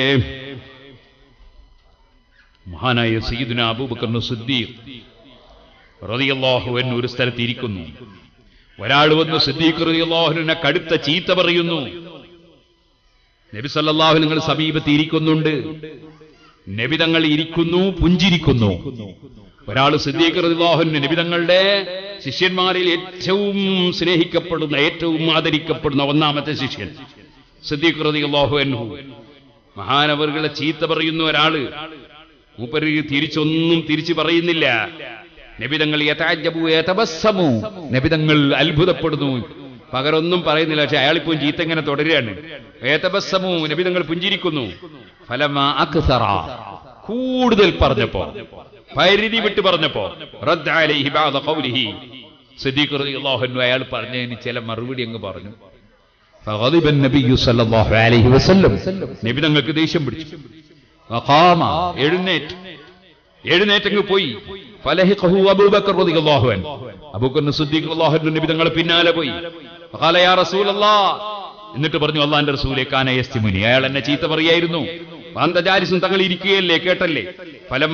മഹാനായ സയ്യിദുന അബൂബക്കർ സിദ്ദീഖ് റളിയല്ലാഹു അൻഹു ഒരു സ്ഥലത്ത് ഇരിക്കുന്നു ഒരാൾ വന്ന് സിദ്ദീഖ് റളിയല്ലാഹുവിനെ കടുത്ത ചീത്ത പറയുന്നു നബി സല്ലല്ലാഹു നിങ്ങൾ സമീപത്ത് ഇരിക്കുന്നുണ്ട് നബി തങ്ങൾ ഇരിക്കുന്നു പുഞ്ചിരിക്കുന്നു ഒരാൾ സിദ്ദീഖ് റളിയല്ലാഹുവിന് നബി തങ്ങളുടെ ശിഷ്യന്മാരിൽ ഏറ്റവും സ്നേഹിക്കപ്പെടുന്ന ഏറ്റവും ആദരിക്കപ്പെടുന്ന ഒന്നാമത്തെ ശിഷ്യൻ സിദ്ദീഖ് റളിയല്ലാഹു അൻഹു മഹാനവറുകളെ ചീത്ത പറയുന്ന ഒരാള് മൂപ്പര് തിരിച്ചൊന്നും തിരിച്ചു പറയുന്നില്ല നബിതങ്ങൾ യഥാജബു യതബസ്സമു നബിതങ്ങൾ അത്ഭുതപ്പെടുന്നു പകരൊന്നും പറയുന്നില്ല പക്ഷെ അയാളിപ്പോൾ ചീത്ത ഇങ്ങനെ തുടരുകയാണ് ഏതബസ്സമു നബി തങ്ങൾ പുഞ്ചിരിക്കുന്നു ഫലമാ അക്സറ കൂടുതൽ പറഞ്ഞപ്പോ പരിധി വിട്ട് പറഞ്ഞപ്പോ റദ്ദ അലൈഹി ബഅദ ഖൗലിഹി സിദ്ദീഖ് റളിയല്ലാഹു അൻഹു അയാൾ പറഞ്ഞതിന് ചില മറുപടി അങ്ങ് പറഞ്ഞു فغضب النبي صلى الله عليه وسلم നബി തങ്ങൾക്ക് ദേഷ്യം പിടിച്ചു വഖാമ എഴുന്നേറ്റ് എഴുന്നേറ്റങ്ങ് പോയി ഫലഹിഖഹു അബൂബക്കർ റളിയല്ലാഹു അൻഹു അബൂബക്കർ സിദ്ദീഖ് റളിയല്ലാഹു അൻഹു നബി തങ്ങൾ പിന്നാലെ പോയി വഖാല യാ റസൂലല്ലാഹ് എന്നിട്ട് പറഞ്ഞു അള്ളാന്റെ റസൂലെ കാന യസ്തിമുനി അയാൾ എന്നെ ചീത്ത പറയായിരുന്നു അന്തജാലിസും തങ്ങൾ ഇരിക്കുകയല്ലേ കേട്ടല്ലേ ഫലം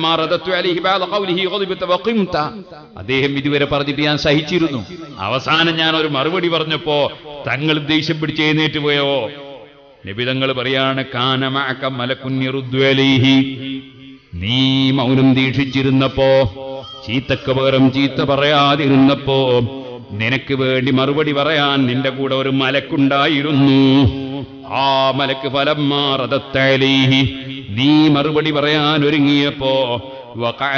അദ്ദേഹം ഇതുവരെ പറഞ്ഞിട്ട് ഞാൻ സഹിച്ചിരുന്നു അവസാനം ഞാൻ ഒരു മറുപടി പറഞ്ഞപ്പോ തങ്ങൾ ദേഷ്യം പിടിച്ച് എഴുന്നേറ്റ് പോയോ നബിതങ്ങൾ പറയാണ് കാനമാക്ക മലക്കുഞ്ഞിറുദ്വലൈഹി നീ മൗനം ദീക്ഷിച്ചിരുന്നപ്പോ ചീത്തക്ക് പകരം ചീത്ത പറയാതിരുന്നപ്പോ നിനക്ക് വേണ്ടി മറുപടി പറയാൻ നിന്റെ കൂടെ ഒരു മലക്കുണ്ടായിരുന്നു ആ മലക്ക് ഫലം മാറതത്തലീഹി നീ മറുപടി പറയാൻ ഒരുങ്ങിയപ്പോ വഖഅ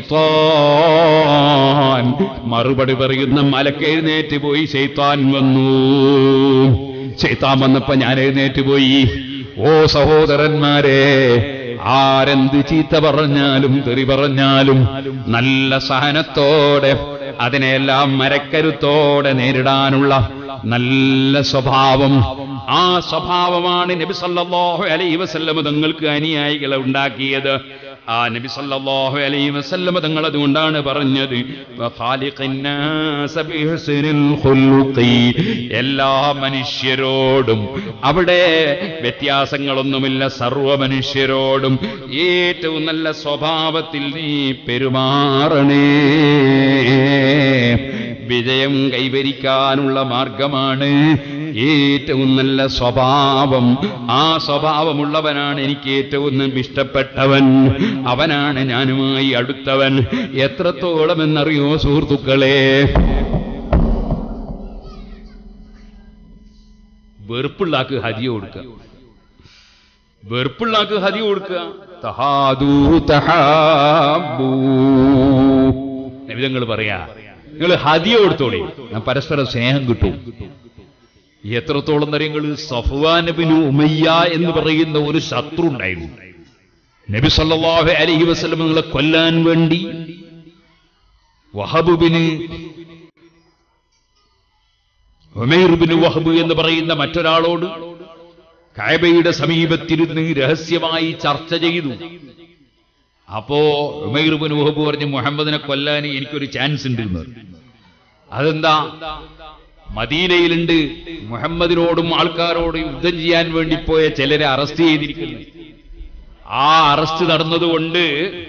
ശൈത്താൻ മറുപടി പറയുന്ന മലക്ക് എഴുന്നേറ്റ് പോയി ശൈത്താൻ വന്നു ശൈത്താൻ വന്നപ്പോ ഞാൻ എഴുന്നേറ്റ് പോയി ഓ സഹോദരന്മാരെ ആരെന്ത് ചീത്ത പറഞ്ഞാലും തെറി പറഞ്ഞാലും നല്ല സഹനത്തോടെ അതിനെല്ലാം മരക്കരുത്തോടെ നേരിടാനുള്ള നല്ല സ്വഭാവം ആ സ്വഭാവമാണ് നബി സല്ലല്ലാഹു അലൈഹി വസല്ലമ തങ്ങൾക്ക് അനുയായികളെ ഉണ്ടാക്കിയത് ആ നബി സല്ലല്ലാഹു അലൈഹി വസല്ലമ തങ്ങൾ അതുകൊണ്ടാണ് പറഞ്ഞത് വഖാലിഖന്നാസ ബിഹുസ്നിൽ ഖുൽഖി എല്ലാ മനുഷ്യരോടും അവിടെ വ്യത്യാസങ്ങളൊന്നുമില്ല സർവ മനുഷ്യരോടും ഏറ്റവും നല്ല സ്വഭാവത്തിൽ നീ പെരുമാറണേ വിജയം കൈവരിക്കാനുള്ള മാർഗമാണ് ഏറ്റവും നല്ല സ്വഭാവം ആ സ്വഭാവമുള്ളവനാണ് എനിക്ക് ഏറ്റവും ഇഷ്ടപ്പെട്ടവൻ അവനാണ് ഞാനുമായി അടുത്തവൻ എത്രത്തോളം എന്നറിയോ സുഹൃത്തുക്കളെ വെറുപ്പുള്ളാക്ക് ഹതിയ കൊടുക്കുക വെറുപ്പുള്ളാക്ക് ഹതിയ കൊടുക്കുക തഹാദൂ തഹാബൂ നബിതങ്ങൾ പറയാ നിങ്ങൾ ഹതിയ കൊടുത്തോളി ഞാൻ പരസ്പരം സ്നേഹം കിട്ടും എത്രത്തോളം നിങ്ങൾ സഫ്വാനബിന് ഉമയ്യ എന്ന് പറയുന്ന ഒരു ശത്രു ഉണ്ടായിരുന്നു നബി സല്ലല്ലാഹു അലൈഹി വസല്ലം നിങ്ങളെ കൊല്ലാൻ വേണ്ടി വഹബുബിന് ഉമൈർബിന് വഹബ് എന്ന് പറയുന്ന മറ്റൊരാളോട് കായബയുടെ സമീപത്തിരുന്ന് രഹസ്യമായി ചർച്ച ചെയ്തു അപ്പോ ഉമൈർബിന് വഹബ് പറഞ്ഞ് മുഹമ്മദിനെ കൊല്ലാൻ എനിക്കൊരു ചാൻസ് ഉണ്ട് എന്ന് പറഞ്ഞു. അതെന്താ മദീനയിലുണ്ട് മുഹമ്മദിനോടും ആൾക്കാരോടും യുദ്ധം ചെയ്യാൻ വേണ്ടി പോയ ചിലരെ അറസ്റ്റ് ചെയ്തിരിക്കുന്നു ആ അറസ്റ്റ് നടന്നതുകൊണ്ട്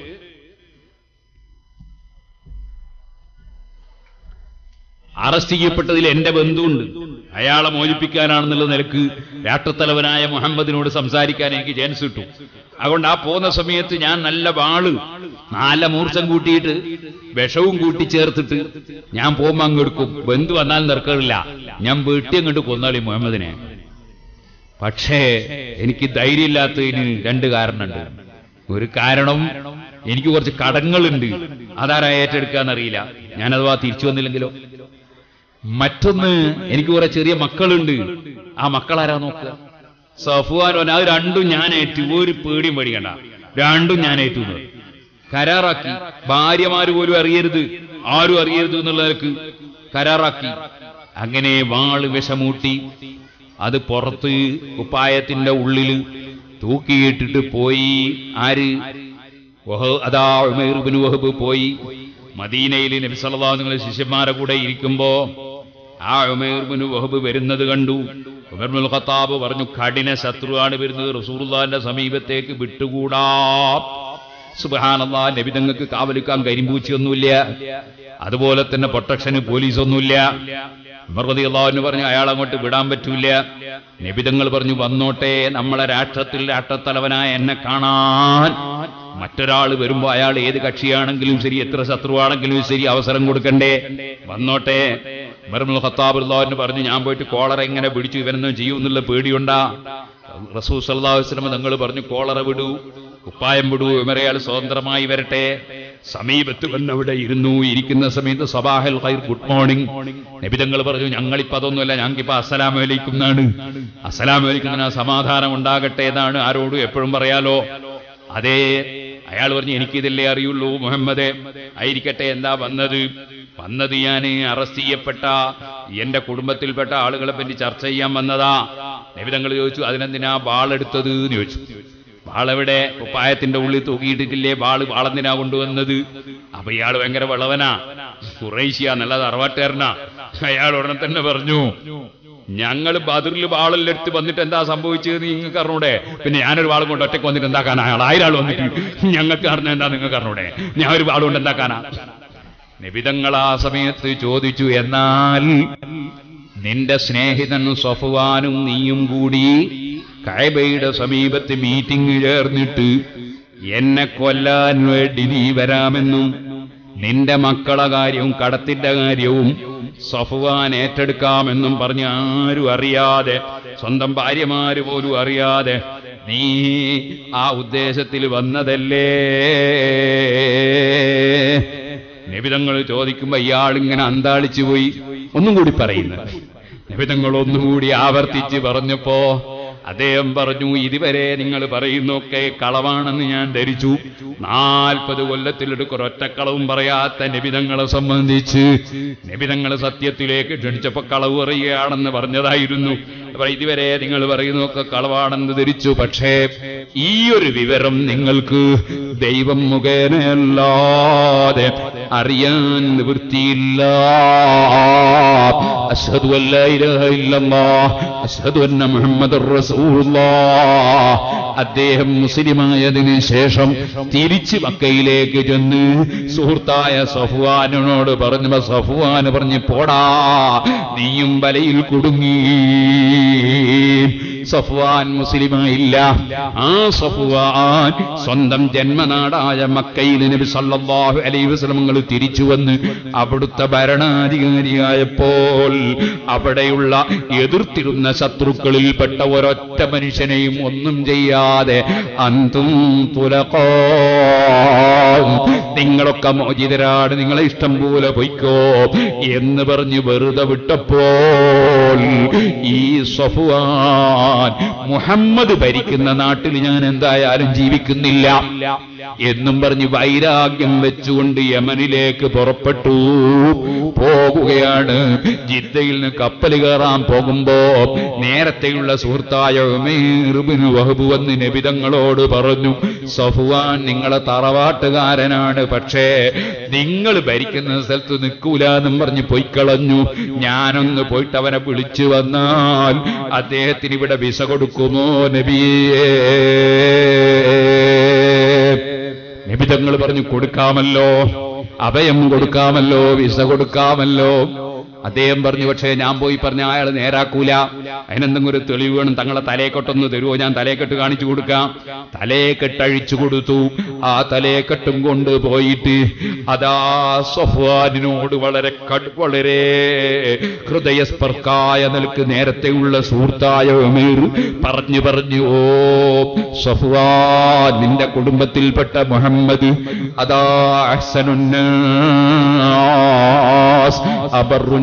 അറസ്റ്റ് ചെയ്യപ്പെട്ടതിൽ എന്റെ ബന്ധുവുണ്ട് അയാളെ മോചിപ്പിക്കാനാണെന്നുള്ള നിലക്ക് രാഷ്ട്രത്തലവനായ മുഹമ്മദിനോട് സംസാരിക്കാൻ എനിക്ക് ചാൻസ് കിട്ടും അതുകൊണ്ട് ആ പോകുന്ന സമയത്ത് ഞാൻ നല്ല വാള് നല്ല മൂർച്ചം കൂട്ടിയിട്ട് വിഷവും കൂട്ടി ചേർത്തിട്ട് ഞാൻ പോകുമ്പോ അങ്ങ് എടുക്കും ബന്ധു വന്നാൽ നിറക്കാറില്ല ഞാൻ വീട്ടി അങ്ങോട്ട് കൊന്നാളി മുഹമ്മദിനെ പക്ഷേ എനിക്ക് ധൈര്യമില്ലാത്തതിന് രണ്ട് കാരണമുണ്ട് ഒരു കാരണം എനിക്ക് കുറച്ച് കടങ്ങളുണ്ട് അതാരാ ഏറ്റെടുക്കാന്നറിയില്ല ഞാൻ അഥവാ തിരിച്ചു വന്നില്ലെങ്കിലോ മറ്റൊന്ന് എനിക്ക് കുറെ ചെറിയ മക്കളുണ്ട് ആ മക്കളാരാ നോക്കുക സഫുവാൻ പറഞ്ഞു, അത് രണ്ടും ഞാൻ ഏറ്റു ഒരു പേടിയും പേടിക്കണ്ട രണ്ടും ഞാൻ ഏറ്റു എന്ന്. കരാറാക്കി ഭാര്യമാര് പോലും അറിയരുത് ആരും അറിയരുത് എന്നുള്ള നിലക്ക് കരാറാക്കി അങ്ങനെ വാള് വിഷമൂട്ടി അത് പുറത്ത് കുപ്പായത്തിന്റെ ഉള്ളിൽ തൂക്കിയിട്ടിട്ട് പോയി ആര് വഹ- അതാ ഉമൈർ ഇബ്നു വഹബ് പോയി മദീനയിൽ നബി സല്ലല്ലാഹു അലൈഹി വസല്ലം ശിഷ്യന്മാരെ കൂടെ ഇരിക്കുമ്പോ ആ ഉമൈർ ഇബ്നു വഹബ് വരുന്നത് കണ്ടു ഉമർ ഇബ്നുൽ ഖത്താബ് പറഞ്ഞു കഠിന ശത്രുവാണ് വരുന്നത് റസൂലുള്ളാഹിന്റെ സമീപത്തേക്ക് വിട്ടുകൂടാ സുബ്ഹാനല്ലാ നബി തങ്ങൾക്ക് കാവലിക്കാൻ കരിമ്പൂച്ചിയൊന്നുമില്ല അതുപോലെ തന്നെ പ്രൊട്ടക്ഷന് പോലീസൊന്നുമില്ല ഉമർ റളിയല്ലാഹു അൻഹു പറഞ്ഞു അയാൾ അങ്ങോട്ട് വിടാൻ പറ്റൂല നബിതങ്ങൾ പറഞ്ഞു വന്നോട്ടെ നമ്മളെ രാഷ്ട്രത്തിൽ രാഷ്ട്രത്തലവനായ എന്നെ കാണാൻ മറ്റൊരാൾ വരുമ്പോ അയാൾ ഏത് കക്ഷിയാണെങ്കിലും ശരി എത്ര ശത്രുവാണെങ്കിലും ശരി അവസരം കൊടുക്കണ്ടേ വന്നോട്ടെ ഉമർമുൽ ഖത്താബ് അള്ളാഹുവിന് പറഞ്ഞു ഞാൻ പോയിട്ട് കോളറ എങ്ങനെ പിടിച്ചു ഇവനൊന്നും ചെയ്യൂന്നുള്ള പേടിയുണ്ടാ റസൂ സല്ലാഹു വസ്ലമ നിങ്ങൾ പറഞ്ഞു കോളറ വിടൂ കുപ്പായം വിടൂ ഉമരയാൾ സ്വതന്ത്രമായി വരട്ടെ സമീപത്ത് വന്നവിടെ ഇരുന്നു ഇരിക്കുന്ന സമയത്ത് സബാഹൽ ഖൈർ ഗുഡ് മോർണിംഗ് നബിതങ്ങൾ പറഞ്ഞു ഞങ്ങളിപ്പോ അതൊന്നുമല്ല ഞങ്ങൾക്കിപ്പോ അസ്സലാം വലൈക്കും എന്നാണ് അസ്സലാം വലൈക്കും എന്നാ സമാധാനം ഉണ്ടാകട്ടെ എന്നാണ് ആരോടും എപ്പോഴും പറയാലോ അതേ അയാൾ പറഞ്ഞു എനിക്കിതല്ലേ അറിയുള്ളൂ മുഹമ്മദേ ആയിരിക്കട്ടെ എന്താ വന്നത് വന്നത് ഞാൻ അറസ്റ്റ് ചെയ്യപ്പെട്ട എന്റെ കുടുംബത്തിൽപ്പെട്ട ആളുകളെ പറ്റി ചർച്ച ചെയ്യാൻ വന്നതാ നബിതങ്ങൾ ചോദിച്ചു അതിനെന്തിനാ ബാളെടുത്തത് എന്ന് ചോദിച്ചു ബാളെവിടെ കുപ്പായത്തിന്റെ ഉള്ളിൽ തൂക്കിയിട്ടിട്ടില്ലേ ബാള് ബാളെന്തിനാ കൊണ്ടുവന്നത് അപ്പൊ ഇയാൾ ഭയങ്കര വിളവനാ കുറേശ്യ നല്ല തറവാട്ടുകാരനാ അയാൾ ഉടനെ തന്നെ പറഞ്ഞു ഞങ്ങൾ ബദറിൽ ബാളെല്ലാം എടുത്ത് വന്നിട്ട് എന്താ സംഭവിച്ചത് നിങ്ങൾക്ക് അറിഞ്ഞൂടെ പിന്നെ ഞാനൊരു ബാളും കൊണ്ട് ഒറ്റയ്ക്ക് വന്നിട്ട് എന്താക്കാനാ അയാൾ ആയിരം ആൾ വന്നിട്ട് ഞങ്ങൾക്ക് അറിഞ്ഞ എന്താ നിങ്ങൾക്ക് അറിഞ്ഞൂടെ ഞാൻ ഒരു ബാളും കൊണ്ട് എന്താക്കാനാ നിബിതങ്ങൾ ആ സമയത്ത് ചോദിച്ചു എന്നാൽ നിന്റെ സ്നേഹിതൻ സഫുവാനും നീയും കൂടി കൈബയുടെ സമീപത്ത് മീറ്റിംഗ് ചേർന്നിട്ട് എന്നെ കൊല്ലാൻ വേണ്ടി നീ വരാമെന്നും നിന്റെ മക്കളെ കാര്യവും കടത്തിന്റെ കാര്യവും സഫുവാൻ ഏറ്റെടുക്കാമെന്നും പറഞ്ഞ് ആരും അറിയാതെ സ്വന്തം ഭാര്യമാര് പോലും അറിയാതെ നീ ആ ഉദ്ദേശത്തിൽ വന്നതല്ലേ നിബിതങ്ങൾ ചോദിക്കുമ്പോ ഇയാളിങ്ങനെ അന്താളിച്ചു പോയി ഒന്നും കൂടി പറയുന്നത് നിബിതങ്ങൾ ഒന്നുകൂടി ആവർത്തിച്ച് പറഞ്ഞപ്പോ അദ്ദേഹം പറഞ്ഞു ഇതുവരെ നിങ്ങൾ പറയുന്നൊക്കെ കളവാണെന്ന് ഞാൻ ധരിച്ചു നാൽപ്പത് കൊല്ലത്തിലെടുക്കൊരു ഒറ്റക്കളവും പറയാത്ത നിബിതങ്ങളെ സംബന്ധിച്ച് നിബിതങ്ങൾ സത്യത്തിലേക്ക് ക്ഷണിച്ചപ്പോ കളവ് പറയുകയാണെന്ന് പറഞ്ഞതായിരുന്നു അപ്പൊ ഇതുവരെ നിങ്ങൾ പറയുന്നതൊക്കെ കളവാണെന്ന് ധരിച്ചു പക്ഷേ ഈ ഒരു വിവരം നിങ്ങൾക്ക് ദൈവം മുഖേനയല്ലാതെ അറിയാൻ നിവൃത്തിയില്ല അഷ്ഹദു അല്ലാ ഇലാഹ ഇല്ലല്ലാഹ് അഷ്ഹദു അന്ന മുഹമ്മദുർ റസൂലുള്ളാഹ് അദ്ദേഹം മുസ്ലിമായതിനു ശേഷം തിരിച്ച് മക്കയിലേക്ക് ചെന്ന് സുഹൃത്തായ സഫുവാനോട് പറഞ്ഞു സഫുവാൻ പറഞ്ഞു പോടാ നീയും വലയിൽ കുടുങ്ങി സഫ്വാൻ മുസ്ലിമായില്ല ആ സഫ്വാൻ സ്വന്തം ജന്മനാടായ മക്കയിൽ നബി സല്ലല്ലാഹു അലൈഹി വസല്ലമകൾ തിരിച്ചു വന്ന് അവിടുത്തെ ഭരണാധികാരിയായപ്പോൾ അവിടെയുള്ള എതിർത്തിരുന്ന ശത്രുക്കളിൽപ്പെട്ട ഒരൊറ്റ മനുഷ്യനെയും ഒന്നും ചെയ്യാതെ അന്തും തുലകോ നിങ്ങളൊക്കെ മോചിതരാണ് നിങ്ങളെ ഇഷ്ടം പോലെ പൊയ്ക്കോ എന്ന് പറഞ്ഞ് വെറുതെ വിട്ടപ്പോൾ ഈ സഫുവാൻ മുഹമ്മദ് ഭരിക്കുന്ന നാട്ടിൽ ഞാൻ എന്തായാലും ജീവിക്കുന്നില്ല എന്നും പറഞ്ഞ് വൈരാഗ്യം വെച്ചുകൊണ്ട് യമനിലേക്ക് പുറപ്പെട്ടു പോകുകയാണ് ജിദ്ദയിൽ നിന്ന് കപ്പൽ കയറാൻ പോകുമ്പോ നേരത്തെയുള്ള സുഹൃത്തായ ഉമേർ ഇബ്നു വഹബ് വന്ന് നബിതങ്ങളോട് പറഞ്ഞു സഫുവാൻ നിങ്ങളെ തറവാട്ടുകാരനാണ് പക്ഷേ നിങ്ങൾ ഭരിക്കുന്ന സ്ഥലത്ത് നിൽക്കൂല എന്നും പറഞ്ഞ് പൊയ്ക്കളഞ്ഞു ഞാനൊന്ന് പോയിട്ട് അവനെ വിളിച്ചു വന്നാൽ അദ്ദേഹത്തിന് ഇവിടെ വിസ കൊടുക്കുമോ നബിയേ നിബിതങ്ങൾ പറഞ്ഞു കൊടുക്കാമല്ലോ അഭയം കൊടുക്കാമല്ലോ വിസ കൊടുക്കാമല്ലോ അദ്ദേഹം പറഞ്ഞു പക്ഷേ ഞാൻ പോയി പറഞ്ഞ അയാൾ നേരാക്കൂല അതിനെന്തെങ്കിലും ഒരു തെളിവ് വേണം തങ്ങളെ തലേക്കെട്ടൊന്ന് തരുമോ ഞാൻ തലേക്കെട്ട് കാണിച്ചു കൊടുക്കാം തലേക്കെട്ടഴിച്ചു കൊടുത്തു ആ തലേക്കെട്ടും കൊണ്ട് പോയിട്ട് അതാ സഫ്വാനിനോട് വളരെ കട് വളരെ ഹൃദയസ്പർക്കായ നിലക്ക് നേരത്തെയുള്ള സുഹൃത്തായ ഉമേർ പറഞ്ഞു പറഞ്ഞു ഓ സഫ്വാൻ നിന്റെ കുടുംബത്തിൽപ്പെട്ട മുഹമ്മദ് അതാ അഹ്സനുന്നാസ് അബറുന്നാസ്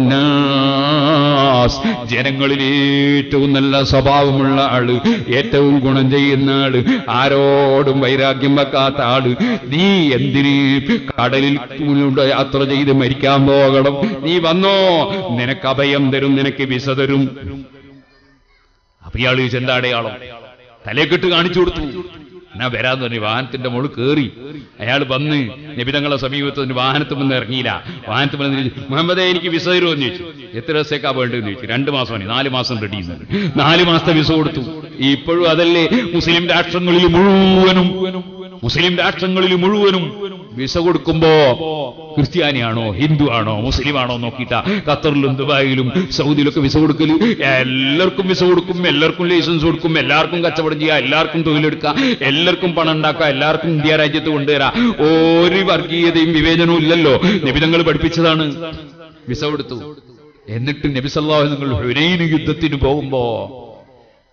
ജനങ്ങളിൽ ഏറ്റവും നല്ല സ്വഭാവമുള്ള ആള് ഏറ്റവും ഗുണം ചെയ്യുന്ന ആള് ആരോടും വൈരാഗ്യം വെക്കാത്ത ആള് നീ എന്തിന് കടലിൽ കൂടെ യാത്ര ചെയ്ത് മരിക്കാൻ പോകണം നീ വന്നോ നിനക്ക് അഭയം തരും നിനക്ക് വിസ തരും അപ്പൊ ഇയാൾ ചോദിച്ചു എന്താ അടയാളം തലേക്കെട്ട് കാണിച്ചു കൊടുത്തു എന്നാ വരാന്ന് പറഞ്ഞു വാഹനത്തിന്റെ മുകളിൽ കയറി അയാൾ വന്ന് നബിതങ്ങളെ സമീപത്ത് നിന്ന് വാഹനത്തിൽ നിന്ന് ഇറങ്ങിയില്ല വാഹനത്തിൽ വന്ന് ചോദിച്ചു, മുഹമ്മദേ എനിക്ക് വിസ തരുമോ എന്ന് ചോദിച്ചു എത്ര ദിവസത്തേക്കാ വേണ്ടതെന്ന് ചോദിച്ചു രണ്ട് മാസമാണ് നാല് മാസം റെഡി നാല് മാസത്തെ വിസ കൊടുത്തു ഇപ്പോഴും അതല്ലേ മുസ്ലിം രാഷ്ട്രങ്ങളിൽ മുഴുവനും മുസ്ലിം രാഷ്ട്രങ്ങളിൽ മുഴുവനും വിസ കൊടുക്കുമ്പോ ക്രിസ്ത്യാനിയാണോ ഹിന്ദു ആണോ മുസ്ലിം ആണോ നോക്കിയിട്ടാ ഖത്തറിലും ദുബായിലും സൗദിയിലൊക്കെ വിസ കൊടുക്കല് എല്ലാവർക്കും വിസ കൊടുക്കും എല്ലാവർക്കും ലൈസൻസ് കൊടുക്കും എല്ലാവർക്കും കച്ചവടം ചെയ്യാം എല്ലാവർക്കും തൊഴിലെടുക്കാം എല്ലാവർക്കും പണം ഉണ്ടാക്കാം എല്ലാവർക്കും ഇന്ത്യ രാജ്യത്ത് കൊണ്ടുവരാം ഒരു വർഗീയതയും വിവേചനവും ഇല്ലല്ലോ നിബിധങ്ങൾ പഠിപ്പിച്ചതാണ് വിസ കൊടുത്തു എന്നിട്ട് നബി സല്ലല്ലാഹു നിങ്ങൾ ഹുനൈൻ യുദ്ധത്തിന് പോകുമ്പോ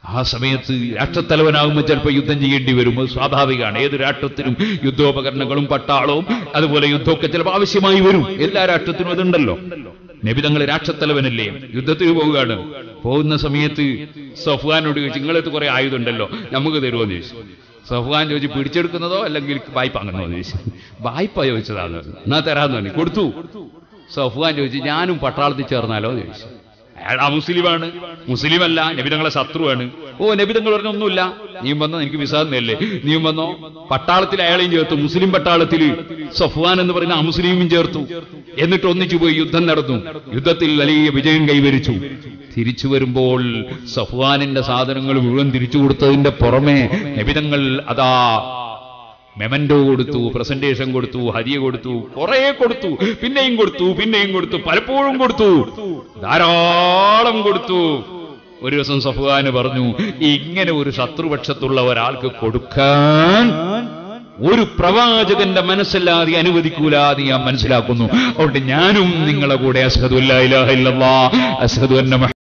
ആ സമയത്ത് രാഷ്ട്രത്തലവനാകുമ്പോൾ ചിലപ്പോൾ യുദ്ധം ചെയ്യേണ്ടി വരും അത് സ്വാഭാവികമാണ് ഏത് രാഷ്ട്രത്തിനും യുദ്ധോപകരണങ്ങളും പട്ടാളവും അതുപോലെ യുദ്ധമൊക്കെ ചിലപ്പോൾ ആവശ്യമായി വരും എല്ലാ രാഷ്ട്രത്തിനും അതുണ്ടല്ലോ നബിതങ്ങൾ രാഷ്ട്രത്തലവനല്ലേ യുദ്ധത്തിന് പോവുകയാണ് പോകുന്ന സമയത്ത് സഫ്വാനോട് ചോദിച്ചു നിങ്ങളത് കുറെ ആയുധം ഉണ്ടല്ലോ നമുക്ക് തരുമോന്ന് ചോദിച്ചു സഫ്വാൻ ചോദിച്ചു പിടിച്ചെടുക്കുന്നതോ അല്ലെങ്കിൽ വായ്പ അങ്ങനോ എന്ന് ചോദിച്ചു വായ്പ ചോദിച്ചതാണ് എന്നാ തരാന്ന് പറഞ്ഞു കൊടുത്തു സഫ്വാൻ ചോദിച്ചു ഞാനും പട്ടാളത്തിൽ ചേർന്നാലോ എന്ന് ചോദിച്ചു അയാൾ ആ മുസ്ലിമാണ് മുസ്ലിമല്ല നബിതങ്ങളെ ശത്രുവാണ് ഓ നബിതങ്ങൾ പറഞ്ഞ ഒന്നുമില്ല നീ വന്നോ എനിക്ക് വിസാദനല്ലേ നീ വന്നോ പട്ടാളത്തിൽ അയാളെയും ചേർത്തു മുസ്ലിം പട്ടാളത്തിൽ സഫ്വാൻ എന്ന് പറയുന്ന ആ മുസ്ലിമും ചേർത്തു എന്നിട്ട് ഒന്നിച്ചു പോയി യുദ്ധം നടന്നു യുദ്ധത്തിൽ വലിയ വിജയം കൈവരിച്ചു തിരിച്ചു വരുമ്പോൾ സഫ്വാനിന്റെ സാധനങ്ങൾ മുഴുവൻ തിരിച്ചു കൊടുത്തതിന്റെ പുറമെ നബിതങ്ങൾ അതാ മെമന്റോ കൊടുത്തു പ്രസന്റേഷൻ കൊടുത്തു ഹരിയ കൊടുത്തു കുറെ കൊടുത്തു പിന്നെയും കൊടുത്തു പിന്നെയും കൊടുത്തു പലപ്പോഴും കൊടുത്തു ധാരാളം കൊടുത്തു ഒരു ദിവസം സഫ്വാന് പറഞ്ഞു ഇങ്ങനെ ഒരു ശത്രുപക്ഷത്തുള്ള ഒരാൾക്ക് കൊടുക്കാൻ ഒരു പ്രവാചകന്റെ മനസ്സില്ലാതെ അനുവദിക്കൂലാതെ ഞാൻ മനസ്സിലാക്കുന്നു അതുകൊണ്ട് ഞാനും നിങ്ങളെ കൂടെ അസ്ഹദു അല്ലാ ഇലാഹ ഇല്ലല്ലാഹ് അസ്ഹദു അന്ന മുഹ-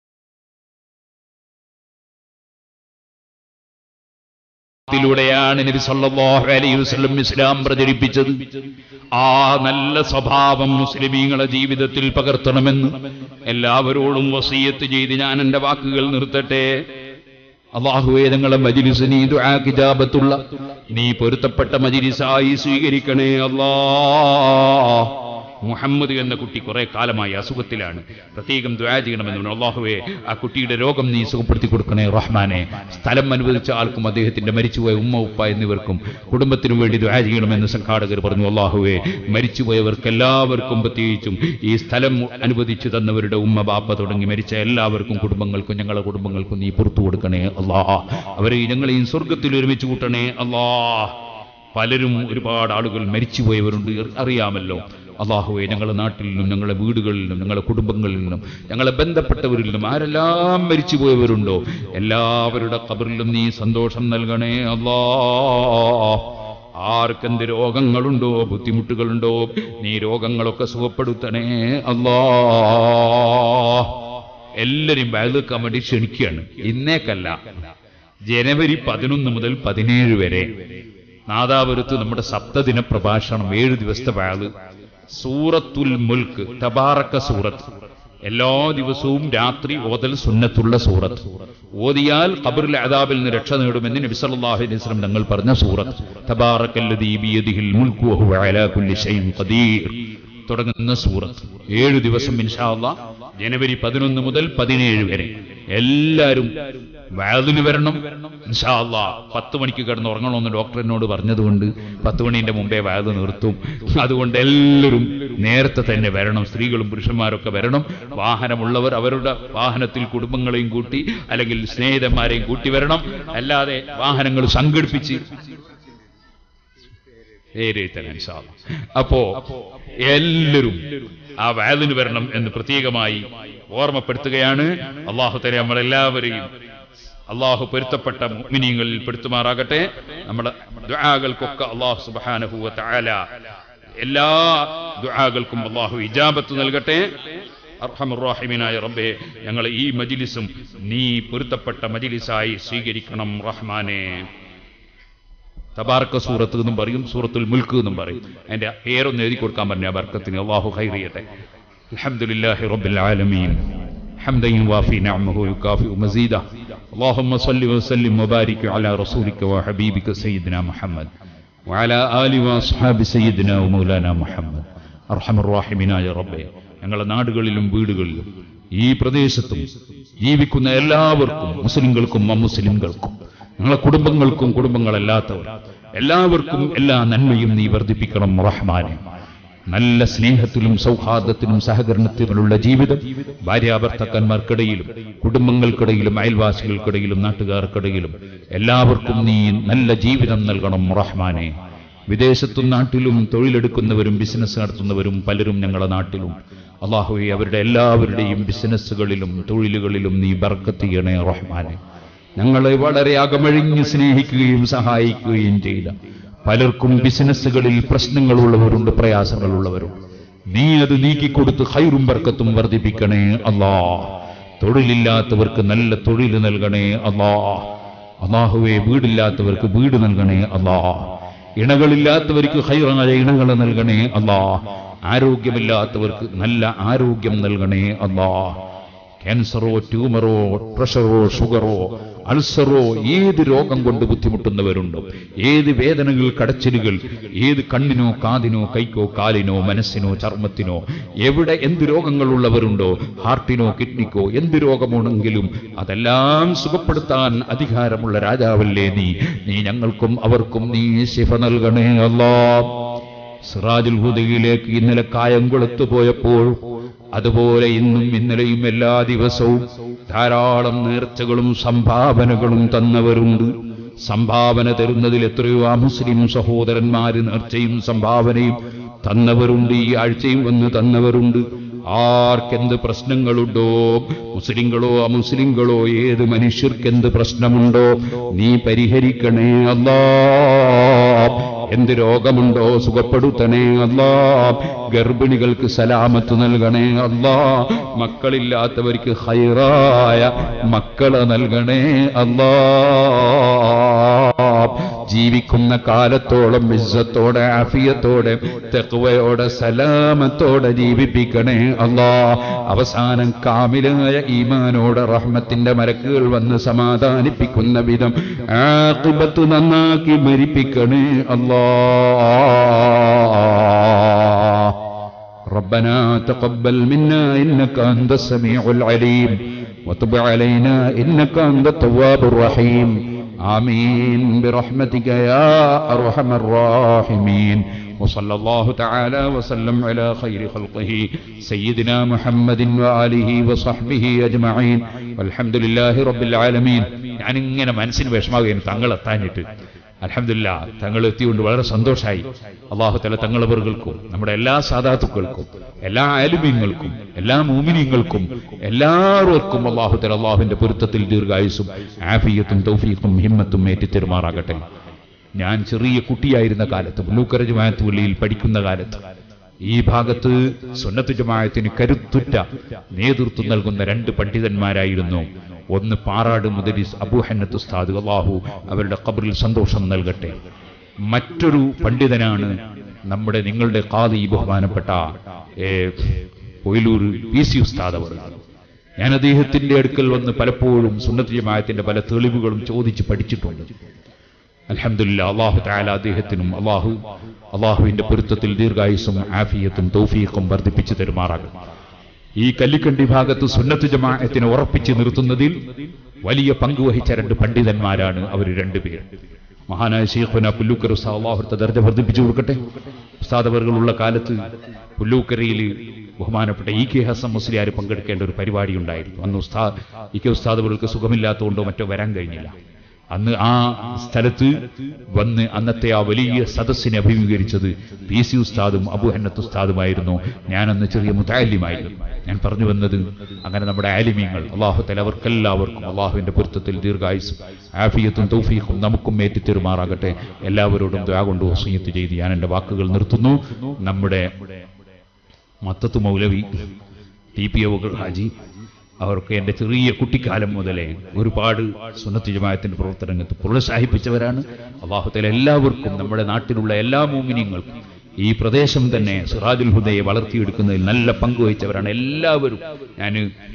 ത്തിലൂടെയാണ് നബി സല്ലല്ലാഹു അലൈഹി വസല്ലം ഇസ്ലാം പ്രചരിപ്പിച്ചത് ആ നല്ല സ്വഭാവം മുസ്ലിമീങ്ങളെ ജീവിതത്തിൽ പകർത്തണമെന്ന് എല്ലാവരോടും വസീയത്ത് ചെയ്ത് ഞാൻ എന്റെ വാക്കുകൾ നിർത്തട്ടെ അള്ളാഹുവേ ഞങ്ങളെ മജിലിസ് നീ ദുആ കിതാബത്തുള്ള നീ പൊരുത്തപ്പെട്ട മജിലിസായി സ്വീകരിക്കണേ അല്ലാ മുഹമ്മദ് എന്ന കുട്ടി കുറെ കാലമായി അസുഖത്തിലാണ് പ്രത്യേകം ദ്വാ ചെയ്യണമെന്ന് പറഞ്ഞു. അള്ളാഹുവേ ആ കുട്ടിയുടെ രോഗം നീ സുഖപ്പെടുത്തി കൊടുക്കണേ റഹ്മാനെ സ്ഥലം അനുവദിച്ച ആൾക്കും അദ്ദേഹത്തിന്റെ മരിച്ചുപോയ ഉമ്മ ഉപ്പ എന്നിവർക്കും കുടുംബത്തിനു വേണ്ടി ദ്വാ ചെയ്യണമെന്ന് സംഘാടകർ പറഞ്ഞു അള്ളാഹുവേ മരിച്ചുപോയവർക്ക് എല്ലാവർക്കും പ്രത്യേകിച്ചും ഈ സ്ഥലം അനുവദിച്ചു തന്നവരുടെ ഉമ്മ ബാപ്പ തുടങ്ങി മരിച്ച എല്ലാവർക്കും കുടുംബങ്ങൾക്കും ഞങ്ങളുടെ കുടുംബങ്ങൾക്കും നീ പുറത്തു കൊടുക്കണേ അല്ലാ അവരെ ഞങ്ങളെയും സ്വർഗത്തിൽ ഒരുമിച്ച് കൂട്ടണേ അല്ലാ പലരും ഒരുപാട് ആളുകൾ മരിച്ചുപോയവരുണ്ട് അറിയാമല്ലോ അള്ളാഹുവെ ഞങ്ങളുടെ നാട്ടിൽ നിന്നും ഞങ്ങളുടെ വീടുകളിൽ നിന്നും ഞങ്ങളുടെ കുടുംബങ്ങളിൽ നിന്നും ഞങ്ങളെ ബന്ധപ്പെട്ടവരിൽ നിന്നും ആരെല്ലാം മരിച്ചുപോയവരുണ്ടോ എല്ലാവരുടെ കബറിലും നീ സന്തോഷം നൽകണേ അല്ലാ ആർക്കെന്ത് രോഗങ്ങളുണ്ടോ ബുദ്ധിമുട്ടുകളുണ്ടോ നീ രോഗങ്ങളൊക്കെ സുഖപ്പെടുത്തണേ അല്ലാ എല്ലാവരും ബാഗെടുക്കാൻ വേണ്ടി ക്ഷണിക്കുകയാണ് ഇന്നേക്കല്ല ജനുവരി പതിനൊന്ന് മുതൽ പതിനേഴ് വരെ നാദാപുരത്ത് നമ്മുടെ സപ്തദിന പ്രഭാഷണം ഏഴ് ദിവസത്തെ വാള് സൂറത്തുൽ മുൽക്ക് തബാറക്ക സൂറത്ത് എല്ലാ ദിവസവും രാത്രി ഓതൽ സുന്നത്തുള്ള സൂറത്ത് ഓതിയാൽ ഖബറിൽ അദാബിൽ നിന്ന് രക്ഷ നേടുമെന്ന് നബി സല്ലല്ലാഹു അലൈഹി വസല്ലം ഞങ്ങൾ പറഞ്ഞ സൂറത്ത് തബാറക്കല്ലദീ ബിയദിഹിൽ മുൽക്കു വഹുവ അലാ കുല്ലി ഷൈഇൻ ഖദീർ തുടങ്ങുന്ന സൂറത്ത് ഏഴു ദിവസം ഇൻഷാ അല്ലാ ജനുവരി പതിനൊന്ന് മുതൽ പതിനേഴ് വരെ എല്ലാവരും വാതിന് വരണം ഇൻഷാ അല്ലാ പത്ത് മണിക്ക് കിടന്ന് ഉറങ്ങണമെന്ന് ഡോക്ടർ എന്നോട് പറഞ്ഞതുകൊണ്ട് പത്ത് മണീന്റെ മുമ്പേ വാത് നിർത്തും അതുകൊണ്ട് എല്ലാവരും നേരത്തെ തന്നെ വരണം സ്ത്രീകളും പുരുഷന്മാരൊക്കെ വരണം വാഹനമുള്ളവർ അവരുടെ വാഹനത്തിൽ കുടുംബങ്ങളെയും കൂട്ടി അല്ലെങ്കിൽ സ്നേഹിതന്മാരെയും കൂട്ടി വരണം അല്ലാതെ വാഹനങ്ങൾ സംഘടിപ്പിച്ച് ഏരെഴുത്തലാണ് ഇൻഷാ അല്ലാ. അപ്പോ എല്ലാവരും ആ വാതിന് വരണം എന്ന് പ്രത്യേകമായി ഓർമ്മപ്പെടുത്തുകയാണ് അള്ളാഹു തരെ നമ്മളെല്ലാവരെയും അള്ളാഹു പൊരുത്തപ്പെട്ട മുഅ്മിനീങ്ങളിൽ പെടുത്തുമാറാകട്ടെ നമ്മുടെ ദുആകൾക്കൊക്കെ അള്ളാഹു സുബ്ഹാനഹു വ തആല എല്ലാ ദുആകൾക്കും അള്ളാഹു ഇജാബത്ത് നൽകട്ടെ അർഹമുറാഹിമീനായ റബ്ബേ ഞങ്ങൾ ഈ മജിലിസും നീ പൊരുത്തപ്പെട്ട മജിലിസായി സ്വീകരിക്കണം റഹ്മാനെ തബാർക്ക സൂറത്ത് എന്നും പറയും സൂറത്തുൽ മുൽക്ക് എന്നും പറയും അതിന്റെ പേരൊന്ന് എഴുതി കൊടുക്കാൻ പറഞ്ഞ ബർക്കത്തിന് അള്ളാഹു ഖൈറിയട്ടെ അൽഹംദുലില്ലാഹി റബ്ബിൽ ആലമീൻ حمدا يوافي نعمه ويكافئ مزيدا اللهم صل وسلم وبارك على رسولك وحبيبك سيدنا محمد وعلى آل وأصحاب سيدنا ومولانا محمد أرحم الراحمين يا ربي ഞങ്ങളുടെ നാടുകളിലും വീടുകളിലും ഈ പ്രദേശത്തും ജീവിക്കുന്ന എല്ലാവർക്കും മുസ്ലിങ്ങൾക്കും അമുസ്ലിംകൾക്കും ഞങ്ങളെ കുടുംബങ്ങൾക്കും കുടുംബങ്ങളല്ലാത്തവർ എല്ലാവർക്കും എല്ലാ നന്മയും നീ വർദ്ധിപ്പിക്കണം റഹ്മാനെ നല്ല സ്നേഹത്തിലും സൗഹാർദ്ദത്തിലും സഹകരണത്തിലുമുള്ള ജീവിതം ഭാര്യാഭർത്താക്കന്മാർക്കിടയിലും കുടുംബങ്ങൾക്കിടയിലും അയൽവാസികൾക്കിടയിലും നാട്ടുകാർക്കിടയിലും എല്ലാവർക്കും നീ നല്ല ജീവിതം നൽകണം റഹ്മാനെ വിദേശത്തും നാട്ടിലും തൊഴിലെടുക്കുന്നവരും ബിസിനസ് നടത്തുന്നവരും പലരും ഞങ്ങളുടെ നാട്ടിലും അള്ളാഹുവെ അവരുടെ എല്ലാവരുടെയും ബിസിനസ്സുകളിലും തൊഴിലുകളിലും നീ ബർക്കത്ത് ചെയ്യണേ റഹ്മാനെ ഞങ്ങളെ വളരെ അകമഴിഞ്ഞ് സ്നേഹിക്കുകയും സഹായിക്കുകയും ചെയ്ത പലർക്കും ബിസിനസ്സുകളിൽ പ്രശ്നങ്ങളുള്ളവരുണ്ട് പ്രയാസങ്ങളുള്ളവരുണ്ട് നീ അത് നീക്കിക്കൊടുത്ത് ഹൈറും ബർക്കത്തും വർദ്ധിപ്പിക്കണേ അല്ലാ തൊഴിലില്ലാത്തവർക്ക് നല്ല തൊഴിൽ നൽകണേ അല്ലാ അള്ളാഹുവെ വീടില്ലാത്തവർക്ക് വീട് നൽകണേ അല്ലാ ഇണകളില്ലാത്തവർക്ക് ഹൈറായ ഇണകൾ നൽകണേ അല്ലാ ആരോഗ്യമില്ലാത്തവർക്ക് നല്ല ആരോഗ്യം നൽകണേ അല്ലാ ക്യാൻസറോ ട്യൂമറോ പ്രഷറോ ഷുഗറോ അൾസറോ ഏത് രോഗം കൊണ്ട് ബുദ്ധിമുട്ടുന്നവരുണ്ടോ ഏത് വേദനകൾ കടച്ചിലുകൾ ഏത് കണ്ണിനോ കാതിനോ കൈക്കോ കാലിനോ മനസ്സിനോ ചർമ്മത്തിനോ എവിടെ എന്ത് രോഗങ്ങളുള്ളവരുണ്ടോ ഹാർട്ടിനോ കിഡ്നിക്കോ എന്ത് രോഗമാണെങ്കിലും അതെല്ലാം സുഖപ്പെടുത്താൻ അധികാരമുള്ള രാജാവല്ലേ നീ നീ ഞങ്ങൾക്കും അവർക്കും നീ ശിഫ നൽകണേ അല്ലാ സിറാജുൽ ഹുദയിലേക്ക് ഇന്നലെ കായംകുളത്ത് പോയപ്പോൾ അതുപോലെ ഇന്നും ഇന്നലെയും എല്ലാ ദിവസവും ധാരാളം നേർച്ചകളും സംഭാവനകളും തന്നവരുണ്ട് സംഭാവന തരുന്നതിൽ എത്രയോ ആ മുസ്ലിം സഹോദരന്മാര് നേർച്ചയും സംഭാവനയും തന്നവരുണ്ട് ഈ ആഴ്ചയും വന്ന് തന്നവരുണ്ട് ആർക്കെന്ത് പ്രശ്നങ്ങളുണ്ടോ മുസ്ലിങ്ങളോ അമുസ്ലിങ്ങളോ ഏത് മനുഷ്യർക്കെന്ത് പ്രശ്നമുണ്ടോ നീ പരിഹരിക്കണേ അല്ലാ എന്ത് രോഗമുണ്ടോ സുഖപ്പെടുത്തണേ അല്ലാ ഗർഭിണികൾക്ക് സലാമത്ത് നൽകണേ അല്ലാ മക്കളില്ലാത്തവർക്ക് ഹൈറായ മക്കളെ നൽകണേ അല്ലാ ജീവിക്കുന്ന കാലത്തോളം ഇസ്സത്തോടെ ആഫിയത്തോടെ തെക്കുവയോടെ സലാമത്തോടെ ജീവിപ്പിക്കണേ അല്ലാ അവസാനം കാമിലായ ഈമാനോടെ റഹ്മത്തിന്റെ മരക്കുകൾ വന്ന് സമാധാനിപ്പിക്കുന്ന വിധം ആഖിബത്ത് നന്നാക്കി മരിപ്പിക്കണേ അല്ലാ ربنا تقبل منا إنك أنت السميع العليم وتب علينا إنك أنت التواب الرحيم آمين برحمتك يا أرحم الراحمين وصلى الله تعالى وسلم على خير خلقه سيدنا محمد وآله وصحبه أجمعين والحمد لله رب العالمين يعني ഇങ്ങനെ മനസ്സിന് വിഷമാവുകയും തങ്ങൾ എത്താഞ്ഞിട്ട് അലഹമില്ല തങ്ങൾ എത്തിയുകൊണ്ട് വളരെ സന്തോഷമായി അള്ളാഹു തല തങ്ങളവറുകൾക്കും നമ്മുടെ എല്ലാ സാധാത്തുക്കൾക്കും എല്ലാ ആലുമീങ്ങൾക്കും എല്ലാ മൂമിനിയങ്ങൾക്കും എല്ലാവർക്കും അള്ളാഹു തല അള്ളാഹുവിന്റെ പൊരുത്തത്തിൽ ദീർഘായുസും ആഫിയത്തും തൗഫീഖും ഹിമ്മത്തും ഏറ്റിത്തെരുമാറാകട്ടെ ഞാൻ ചെറിയ കുട്ടിയായിരുന്ന കാലത്ത് മുല്ലൂക്കര ജമാഅത്ത് പള്ളിയിൽ പഠിക്കുന്ന കാലത്ത് ഈ ഭാഗത്ത് സുന്നത്ത് ജമാഅത്തിന് കരുത്തുറ്റ നേതൃത്വം നൽകുന്ന രണ്ട് പണ്ഡിതന്മാരായിരുന്നു ഒന്ന് പാറാട് മുദരിസ് അബൂഹന്നത്ത് ഉസ്താദ് അള്ളാഹു അവരുടെ ഖബറിൽ സന്തോഷം നൽകട്ടെ മറ്റൊരു പണ്ഡിതനാണ് നമ്മുടെ നിങ്ങളുടെ കാതി ബഹുമാനപ്പെട്ട ഏ, പൊയിലൂർ പി സി ഉസ്താദ് അവർ ഞാൻ അദ്ദേഹത്തിന്റെ അടുക്കൽ വന്ന് പലപ്പോഴും സുന്നത്ത് ജമാഅത്തിന്റെ പല തെളിവുകളും ചോദിച്ച് പഠിച്ചിട്ടുണ്ട് അൽഹംദുലില്ലാ അള്ളാഹു താല അദ്ദേഹത്തിനും അള്ളാഹു അള്ളാഹുവിന്റെ പൊരുത്തത്തിൽ ദീർഘായുസും ആഫിയത്തും തൗഫീഖും വർദ്ധിപ്പിച്ചു തരുമാറാകും ഈ കല്ലിക്കണ്ടി ഭാഗത്ത് സുന്നത്ത് ജമാഅത്തിനെ ഉറപ്പിച്ചു നിർത്തുന്നതിൽ വലിയ പങ്ക് വഹിച്ച രണ്ട് പണ്ഡിതന്മാരാണ് അവർ രണ്ടുപേർ മഹാനായ ഷെയ്ഖുന പുല്ലൂക്കർ ഉസ്താദ് അള്ളാഹുത്തെ ദർജ വർദ്ധിപ്പിച്ചു കൊടുക്കട്ടെ ഉസ്താദവറുകളുള്ള കാലത്ത് പുല്ലൂക്കരയിൽ ബഹുമാനപ്പെട്ട ഇ കെ ഹസൻ മുസ്ലിയാർ പങ്കെടുക്കേണ്ട ഒരു പരിപാടി ഉണ്ടായിരുന്നു അന്ന് ഉസ്താദ് ഇ കെ ഉസ്താദവർക്ക് സുഖമില്ലാത്തതുകൊണ്ടോ മറ്റോ വരാൻ കഴിഞ്ഞില്ല അന്ന് ആ സ്ഥലത്ത് വന്ന് അന്നത്തെ ആ വലിയ സദസ്സിനെ അഭിമുഖീകരിച്ചത് പി സി ഉസ്താദും അബുഹന്നത്ത് ഉസ്താദുമായിരുന്നു ഞാനന്ന് ചെറിയ മുതാലിമായിരുന്നു ഞാൻ പറഞ്ഞു വന്നത് അങ്ങനെ നമ്മുടെ ആലിമീങ്ങൾ അള്ളാഹു തലവർക്കെല്ലാവർക്കും അള്ളാഹുവിന്റെ പൊരുത്തത്തിൽ ദീർഘായുസും ആഫിയത്തും തൗഫീഖും നമുക്കും ഏറ്റിത്തെരുമാറാകട്ടെ എല്ലാവരോടും ദ്വാ കൊണ്ട് വസീയത്ത് ചെയ്ത് ഞാൻ എൻ്റെ വാക്കുകൾ നിർത്തുന്നു നമ്മുടെ മത്തത്ത് Maulavi T P O Haji അവർക്ക് എൻ്റെ ചെറിയ കുട്ടിക്കാലം മുതലേ ഒരുപാട് സുന്നത്ത് ജമാഅത്തിന്റെ പ്രവർത്തനങ്ങൾക്ക് പ്രോത്സാഹിപ്പിച്ചവരാണ് അള്ളാഹുത്തല എല്ലാവർക്കും നമ്മുടെ നാട്ടിലുള്ള എല്ലാ മോമിനിയങ്ങൾക്കും ഈ പ്രദേശം തന്നെ സിറാജുൽ ഹുദയെ വളർത്തിയെടുക്കുന്നതിൽ നല്ല പങ്കുവഹിച്ചവരാണ് എല്ലാവരും ഞാൻ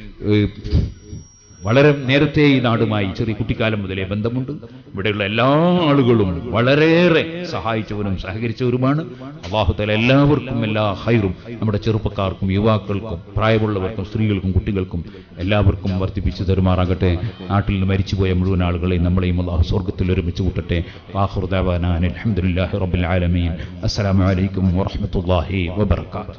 വളരെ നേരത്തെ ഈ നാടുമായി ചെറിയ കുട്ടിക്കാലം മുതലേ ബന്ധമുണ്ട് ഇവിടെയുള്ള എല്ലാ ആളുകളും വളരെയേറെ സഹായിച്ചവരും സഹകരിച്ചവരുമാണ് അള്ളാഹുത്തല എല്ലാവർക്കും എല്ലാ ഹൈറും നമ്മുടെ ചെറുപ്പക്കാർക്കും യുവാക്കൾക്കും പ്രായമുള്ളവർക്കും സ്ത്രീകൾക്കും കുട്ടികൾക്കും എല്ലാവർക്കും വർദ്ധിപ്പിച്ചു തരുമാറാകട്ടെ നാട്ടിൽ നിന്ന് മരിച്ചുപോയ മുഴുവൻ ആളുകളെയും നമ്മളെയും അള്ളാഹു സ്വർഗത്തിൽ ഒരുമിച്ച് കൂട്ടട്ടെ വാഹുർദാവാനാൻ അലഹമുല്ലാഹി റബ്ബിൽ ആലമീൻ അസ്സലാമു അലൈക്കും വറഹ്മത്തുള്ളാഹി വബർക്കാത്തു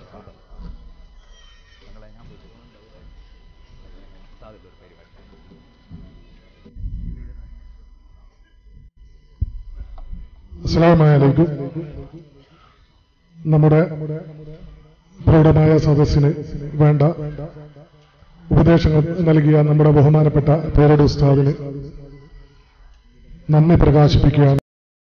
അസ്സലാമലൈക്കും നമ്മുടെ പ്രൗഢമായ സദസ്സിന് വേണ്ട ഉപദേശങ്ങൾ നൽകിയ നമ്മുടെ ബഹുമാനപ്പെട്ട പേരട് ഉസ്താദിന് നന്ദി പ്രകാശിപ്പിക്കുകയാണ്